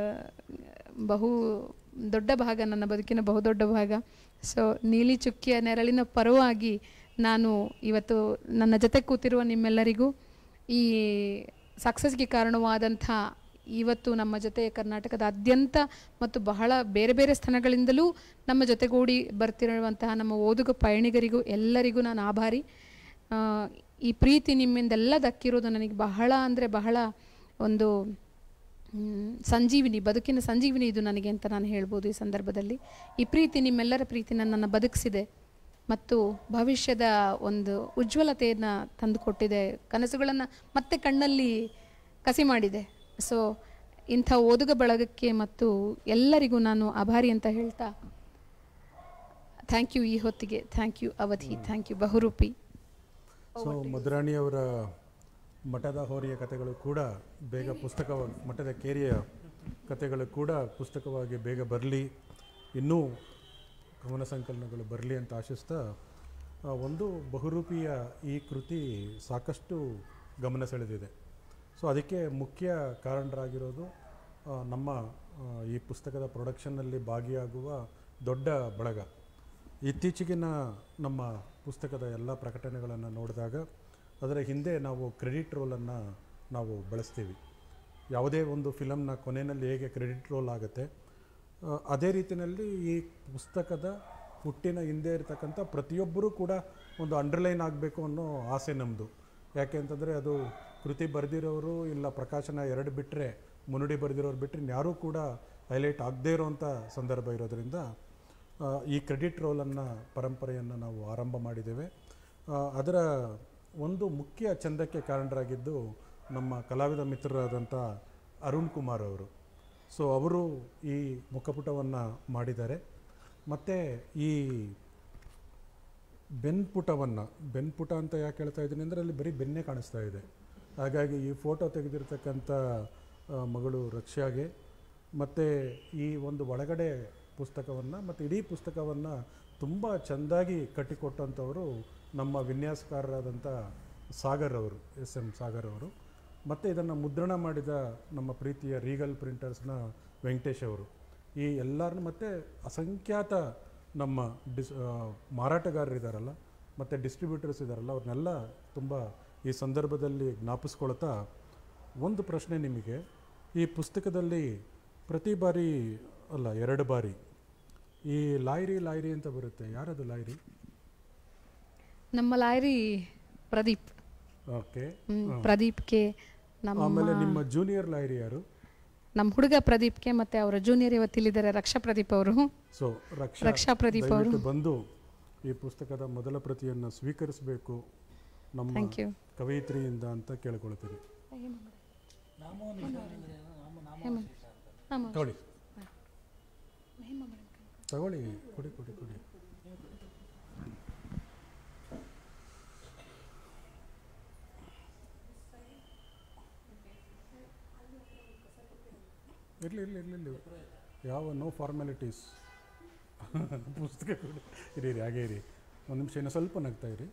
ಬಹು ದೊಡ್ಡ ಭಾಗ ನನ್ನ ಬದುಕಿನ ಬಹುದೊಡ್ಡ ಭಾಗ ಸೊ ನೀಲಿ ಚುಕ್ಕಿಯ ನೆರಳಿನ ಪರವಾಗಿ ನಾನು ಇವತ್ತು ನನ್ನ ಜೊತೆ ಕೂತಿರುವ ನಿಮ್ಮೆಲ್ಲರಿಗೂ ಈ ಸಕ್ಸಸ್ಗೆ ಕಾರಣವಾದಂಥ ಇವತ್ತು ನಮ್ಮ ಜೊತೆ ಕರ್ನಾಟಕದಾದ್ಯಂತ ಮತ್ತು ಬಹಳ ಬೇರೆ ಬೇರೆ ಸ್ಥಳಗಳಿಂದಲೂ ನಮ್ಮ ಜೊತೆಗೂಡಿ ಬರ್ತಿರುವಂತಹ ನಮ್ಮ ಓದುಗ ಪಯಣಿಗರಿಗೂ ಎಲ್ಲರಿಗೂ ನಾನು ಆಭಾರಿ ಆ, ಈ ಪ್ರೀತಿ ನಿಮ್ಮಿಂದೆಲ್ಲ ದಕ್ಕಿರೋದು ನನಗೆ ಬಹಳ ಅಂದರೆ ಬಹಳ ಒಂದು ಮ್, ಸಂಜೀವಿನಿ ಬದುಕಿನ ಸಂಜೀವಿನಿ ಇದು ನನಗೆ ಅಂತ ನಾನು ಹೇಳ್ಬೋದು ಈ ಸಂದರ್ಭದಲ್ಲಿ ಈ ಪ್ರೀತಿ ನಿಮ್ಮೆಲ್ಲರ ಪ್ರೀತಿ ನನ್ನನ್ನು ಬದುಕಿಸಿದೆ ಮತ್ತು ಭವಿಷ್ಯದ ಒಂದು ಉಜ್ವಲತೆಯನ್ನು ತಂದುಕೊಟ್ಟಿದೆ ಕನಸುಗಳನ್ನು ಮತ್ತೆ ಕಣ್ಣಲ್ಲಿ ಕಸಿ ಮಾಡಿದೆ ಸೊ ಇಂಥ ಓದುಗ ಬಳಗಕ್ಕೆ ಮತ್ತು ಎಲ್ಲರಿಗೂ ನಾನು ಆಭಾರಿ ಅಂತ ಹೇಳ್ತಾ ಥ್ಯಾಂಕ್ ಯು ಈ ಹೊತ್ತಿಗೆ thank you Avadhi thank you Bahuroopi so ಮಧುರಾಣಿಯವರ ಮಠದ ಹೋರಿಯ ಕಥೆಗಳು ಕೂಡ ಬೇಗ ಪುಸ್ತಕ ಮಠದ ಕೇರಿಯ ಕಥೆಗಳು ಕೂಡ ಪುಸ್ತಕವಾಗಿ ಬೇಗ ಬರಲಿ ಇನ್ನೂ ಕವನ ಸಂಕಲನಗಳು ಬರಲಿ ಅಂತ ಆಶಿಸ್ತಾ ಆ, ಒಂದು ಬಹುರೂಪಿಯ ಈ ಕೃತಿ ಸಾಕಷ್ಟು ಗಮನ ಸೆಳೆದಿದೆ ಸೊ ಅದಕ್ಕೆ ಮುಖ್ಯ ಕಾರಣರಾಗಿರೋದು ಆ, ನಮ್ಮ ಆ, ಈ ಪುಸ್ತಕದ ಪ್ರೊಡಕ್ಷನ್ನಲ್ಲಿ ಭಾಗಿಯಾಗುವ ದೊಡ್ಡ ಬಳಗ ಇತ್ತೀಚೆಗಿನ ನಮ್ಮ ಪುಸ್ತಕದ ಎಲ್ಲ ಪ್ರಕಟಣೆಗಳನ್ನು ನೋಡಿದಾಗ ಅದರ ಹಿಂದೆ ನಾವು ಕ್ರೆಡಿಟ್ ರೋಲನ್ನು ನಾವು ಬಳಸ್ತೀವಿ ಯಾವುದೇ ಒಂದು ಫಿಲಮ್ನ ಕೊನೆಯಲ್ಲಿ ಹೇಗೆ ಕ್ರೆಡಿಟ್ ರೋಲ್ ಆಗುತ್ತೆ ಆ, ಅದೇ ರೀತಿಯಲ್ಲಿ ಈ ಪುಸ್ತಕದ ಹುಟ್ಟಿನ ಹಿಂದೆ ಇರತಕ್ಕಂಥ ಪ್ರತಿಯೊಬ್ಬರೂ ಕೂಡ ಒಂದು ಅಂಡರ್ಲೈನ್ ಆಗಬೇಕು ಅನ್ನೋ ಆಸೆ ನಮ್ಮದು ಯಾಕೆ ಅಂತಂದರೆ ಅದು ಕೃತಿ ಬರೆದಿರೋರು ಇಲ್ಲ ಪ್ರಕಾಶನ ಎರಡು ಬಿಟ್ಟರೆ ಮುನ್ನುಡಿ ಬರೆದಿರೋರು ಬಿಟ್ಟರೆ ಯಾರೂ ಕೂಡ ಹೈಲೈಟ್ ಆಗದೇ ಇರೋವಂಥ ಸಂದರ್ಭ ಇರೋದರಿಂದ ಆ, ಈ ಕ್ರೆಡಿಟ್ ರೋಲನ್ನು ಪರಂಪರೆಯನ್ನು ನಾವು ಆರಂಭ ಮಾಡಿದ್ದೇವೆ ಆ, ಅದರ ಒಂದು ಮುಖ್ಯ ಚಂದಕ್ಕೆ ಕಾರಣರಾಗಿದ್ದು ನಮ್ಮ ಕಲಾವಿದ ಮಿತ್ರರಾದಂಥ ಅರುಣ್ ಕುಮಾರ್ ಅವರು ಸೊ ಅವರು ಈ ಮುಖಪುಟವನ್ನು ಮಾಡಿದ್ದಾರೆ ಮತ್ತು ಈ ಬೆನ್ಪುಟವನ್ನು ಬೆನ್ಪುಟ ಅಂತ ಯಾಕೆ ಹೇಳ್ತಾ ಇದ್ದೀನಿ ಅಂದರೆ ಅಲ್ಲಿ ಬರೀ ಬೆನ್ನೇ ಕಾಣಿಸ್ತಾ ಇದೆ ಹಾಗಾಗಿ ಈ ಫೋಟೋ ತೆಗೆದಿರ್ತಕ್ಕಂಥ ಆ, ಮಗಳು ರಕ್ಷಾಗೆ ಮತ್ತು ಈ ಒಂದು ಒಳಗಡೆ ಪುಸ್ತಕವನ್ನು ಮತ್ತು ಇಡೀ ಪುಸ್ತಕವನ್ನು ತುಂಬ ಚೆಂದಾಗಿ ಕಟ್ಟಿಕೊಟ್ಟಂಥವರು ನಮ್ಮ ವಿನ್ಯಾಸಕಾರರಾದಂಥ ಸಾಗರ್ ಅವರು ಎಸ್ ಎಂ ಸಾಗರ್ ಅವರು ಮತ್ತು ಇದನ್ನು ಮುದ್ರಣ ಮಾಡಿದ ನಮ್ಮ ಪ್ರೀತಿಯ ರೀಗಲ್ ಪ್ರಿಂಟರ್ಸ್ನ ವೆಂಕಟೇಶ್ ಅವರು ಈ ಎಲ್ಲರನ್ನು ಮತ್ತು ಅಸಂಖ್ಯಾತ ನಮ್ಮ ಡಿಸ್ ಆ, ಮಾರಾಟಗಾರರಿದ್ದಾರಲ್ಲ ಮತ್ತು ಡಿಸ್ಟ್ರಿಬ್ಯೂಟರ್ಸ್ ಇದ್ದಾರಲ್ಲ ಅವ್ರನ್ನೆಲ್ಲ ತುಂಬ ಈ ಸಂದರ್ಭದಲ್ಲಿ ಜ್ಞಾಪಿಸ್ಕೊಳ್ತಾ ಒಂದು ಪ್ರಶ್ನೆ ನಿಮಗೆ ಈ ಪುಸ್ತಕದಲ್ಲಿ ಪ್ರತಿ ಬಾರಿ ಅಲ್ಲ ಎರಡು ಬಾರಿ ಈ ಲಾಯ್ರಿ ಲಾಯ್ರಿ ಅಂತ ಬರುತ್ತೆ ಯಾರದು ಲಾಯ್ರಿ ನಮ್ಮ ಲಾಯರಿ ಪ್ರದೀಪ್ ಓಕೆ ಹ್ಮ್, ಪ್ರದೀಪ್ಗೆ ನಮ್ಮ ಆಮೇಲೆ ನಿಮ್ಮ ಜೂನಿಯರ್ ಲಾಯ್ರಿ ಯಾರು ನಮ್ಮ ಹುಡುಗ ಪ್ರದೀಪ್ಗೆ ಮತ್ತೆ ಅವರ ಜೂನಿಯರ್ ಇವತ್ತಿಲ್ಲಿದ್ದಾರೆ ರಕ್ಷಾ ಪ್ರದೀಪ್ ಅವರು ಸೊ ರಕ್ಷಾ ರಕ್ಷಾ ಪ್ರದೀಪ್ ಅವರು ದಯವಿಟ್ಟು ಬಂದು ಈ ಪುಸ್ತಕದ ಮೊದಲ ಪ್ರತಿಯನ್ನು ಸ್ವೀಕರಿಸಬೇಕು ನಮ್ಮ ಥ್ಯಾಂಕ್ ಯು ಕವಯಿತ್ರಿಯಿಂದ ಅಂತ ಕೇಳ್ಕೊಳ್ತೀರಿ ತಗೊಳ್ಳಿ ತಗೊಳ್ಳಿ ಕೊಡಿ ಕೊಡಿ ಕೊಡಿ ಇರಲಿ ಇರಲಿ ಇರಲಿ ಇರಲಿ ಯಾವ ನೋ ಫಾರ್ಮ್ಯಾಲಿಟೀಸ್ ಪುಸ್ತಕ ಕೊಡಿ ಇರಿ ಇರಿ ಹಾಗೆ ಇರಿ ಒಂದು ನಿಮಿಷ ಇನ್ನು ಸ್ವಲ್ಪ ನಗ್ತಾ ಇರಿ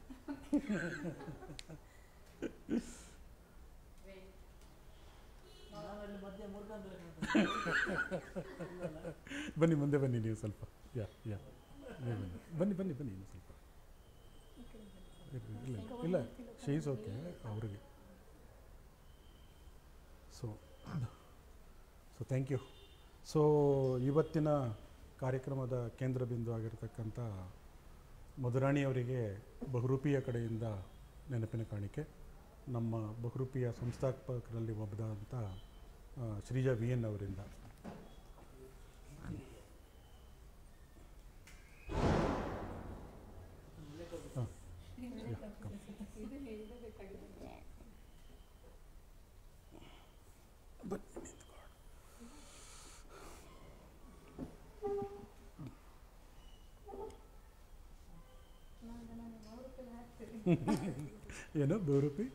ಬನ್ನಿ ಮುಂದೆ ಬನ್ನಿ ನೀವು ಸ್ವಲ್ಪ ಯಾ ಯಾ ಬನ್ನಿ ಬನ್ನಿ ಬನ್ನಿ ಇನ್ನು ಸ್ವಲ್ಪ ಇರ್ಲಿ, ಇಲ್ಲ ಇಲ್ಲ ಶೀಸ್ ಓಕೆ ಅವರಿಗೆ so so thank you so ಇವತ್ತಿನ ಕಾರ್ಯಕ್ರಮದ ಕೇಂದ್ರ ಬಿಂದು ಆಗಿರತಕ್ಕಂಥ ಮಧುರಾಣಿಯವರಿಗೆ ಬಹುರೂಪಿಯ ಕಡೆಯಿಂದ ನೆನಪಿನ ಕಾಣಿಕೆ ನಮ್ಮ ಬಹುರೂಪಿಯ ಸಂಸ್ಥಾಪಕರಲ್ಲಿ ಒಬ್ಬದಂಥ ಆ, ಶ್ರೀಜಾ ವಿ ಎನ್ ಅವರಿಂದ ಹಾಂ ಬನ್ನಿ ನಿಂತ್ಕೊಳ್ಳಿ. ಏನು Bahuroopi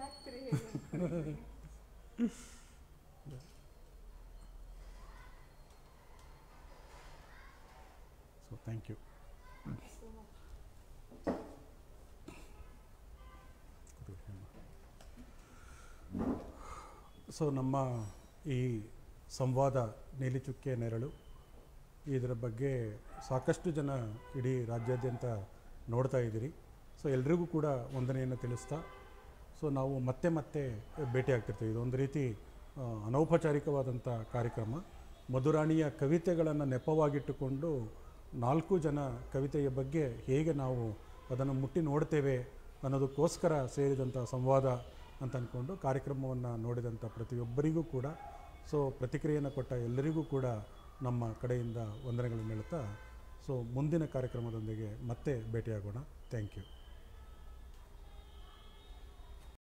so thank you so ನಮ್ಮ ಈ ಸಂವಾದ ನೀಲಿಚುಕ್ಕೆ ನೆರಳು ಇದರ ಬಗ್ಗೆ ಸಾಕಷ್ಟು ಜನ ಇಡೀ ರಾಜ್ಯಾದ್ಯಂತ ನೋಡ್ತಾ ಇದ್ದೀರಿ ಸೊ ಎಲ್ರಿಗೂ ಕೂಡ ವಂದನೆಯನ್ನು ತಿಳಿಸ್ತಾ ಸೊ ನಾವು ಮತ್ತೆ ಮತ್ತೆ ಭೇಟಿ ಆಗ್ತಿರ್ತೀವಿ ಇದೊಂದು ರೀತಿ ಆ, ಅನೌಪಚಾರಿಕವಾದಂಥ ಕಾರ್ಯಕ್ರಮ ಮಧುರಾಣಿಯ ಕವಿತೆಗಳನ್ನು ನೆಪವಾಗಿಟ್ಟುಕೊಂಡು ನಾಲ್ಕು ಜನ ಕವಿತೆಯ ಬಗ್ಗೆ ಹೇಗೆ ನಾವು ಅದನ್ನು ಮುಟ್ಟಿ ನೋಡ್ತೇವೆ ಅನ್ನೋದಕ್ಕೋಸ್ಕರ ಸೇರಿದಂಥ ಸಂವಾದ ಅಂತ ಅಂದ್ಕೊಂಡು ಕಾರ್ಯಕ್ರಮವನ್ನು ನೋಡಿದಂಥ ಪ್ರತಿಯೊಬ್ಬರಿಗೂ ಕೂಡ ಸೊ ಪ್ರತಿಕ್ರಿಯೆಯನ್ನು ಕೊಟ್ಟ ಎಲ್ಲರಿಗೂ ಕೂಡ ನಮ್ಮ ಕಡೆಯಿಂದ ವಂದನೆಗಳನ್ನು ಹೇಳುತ್ತಾ ಸೊ ಮುಂದಿನ ಕಾರ್ಯಕ್ರಮದೊಂದಿಗೆ ಮತ್ತೆ ಭೇಟಿಯಾಗೋಣ ಥ್ಯಾಂಕ್ ಯು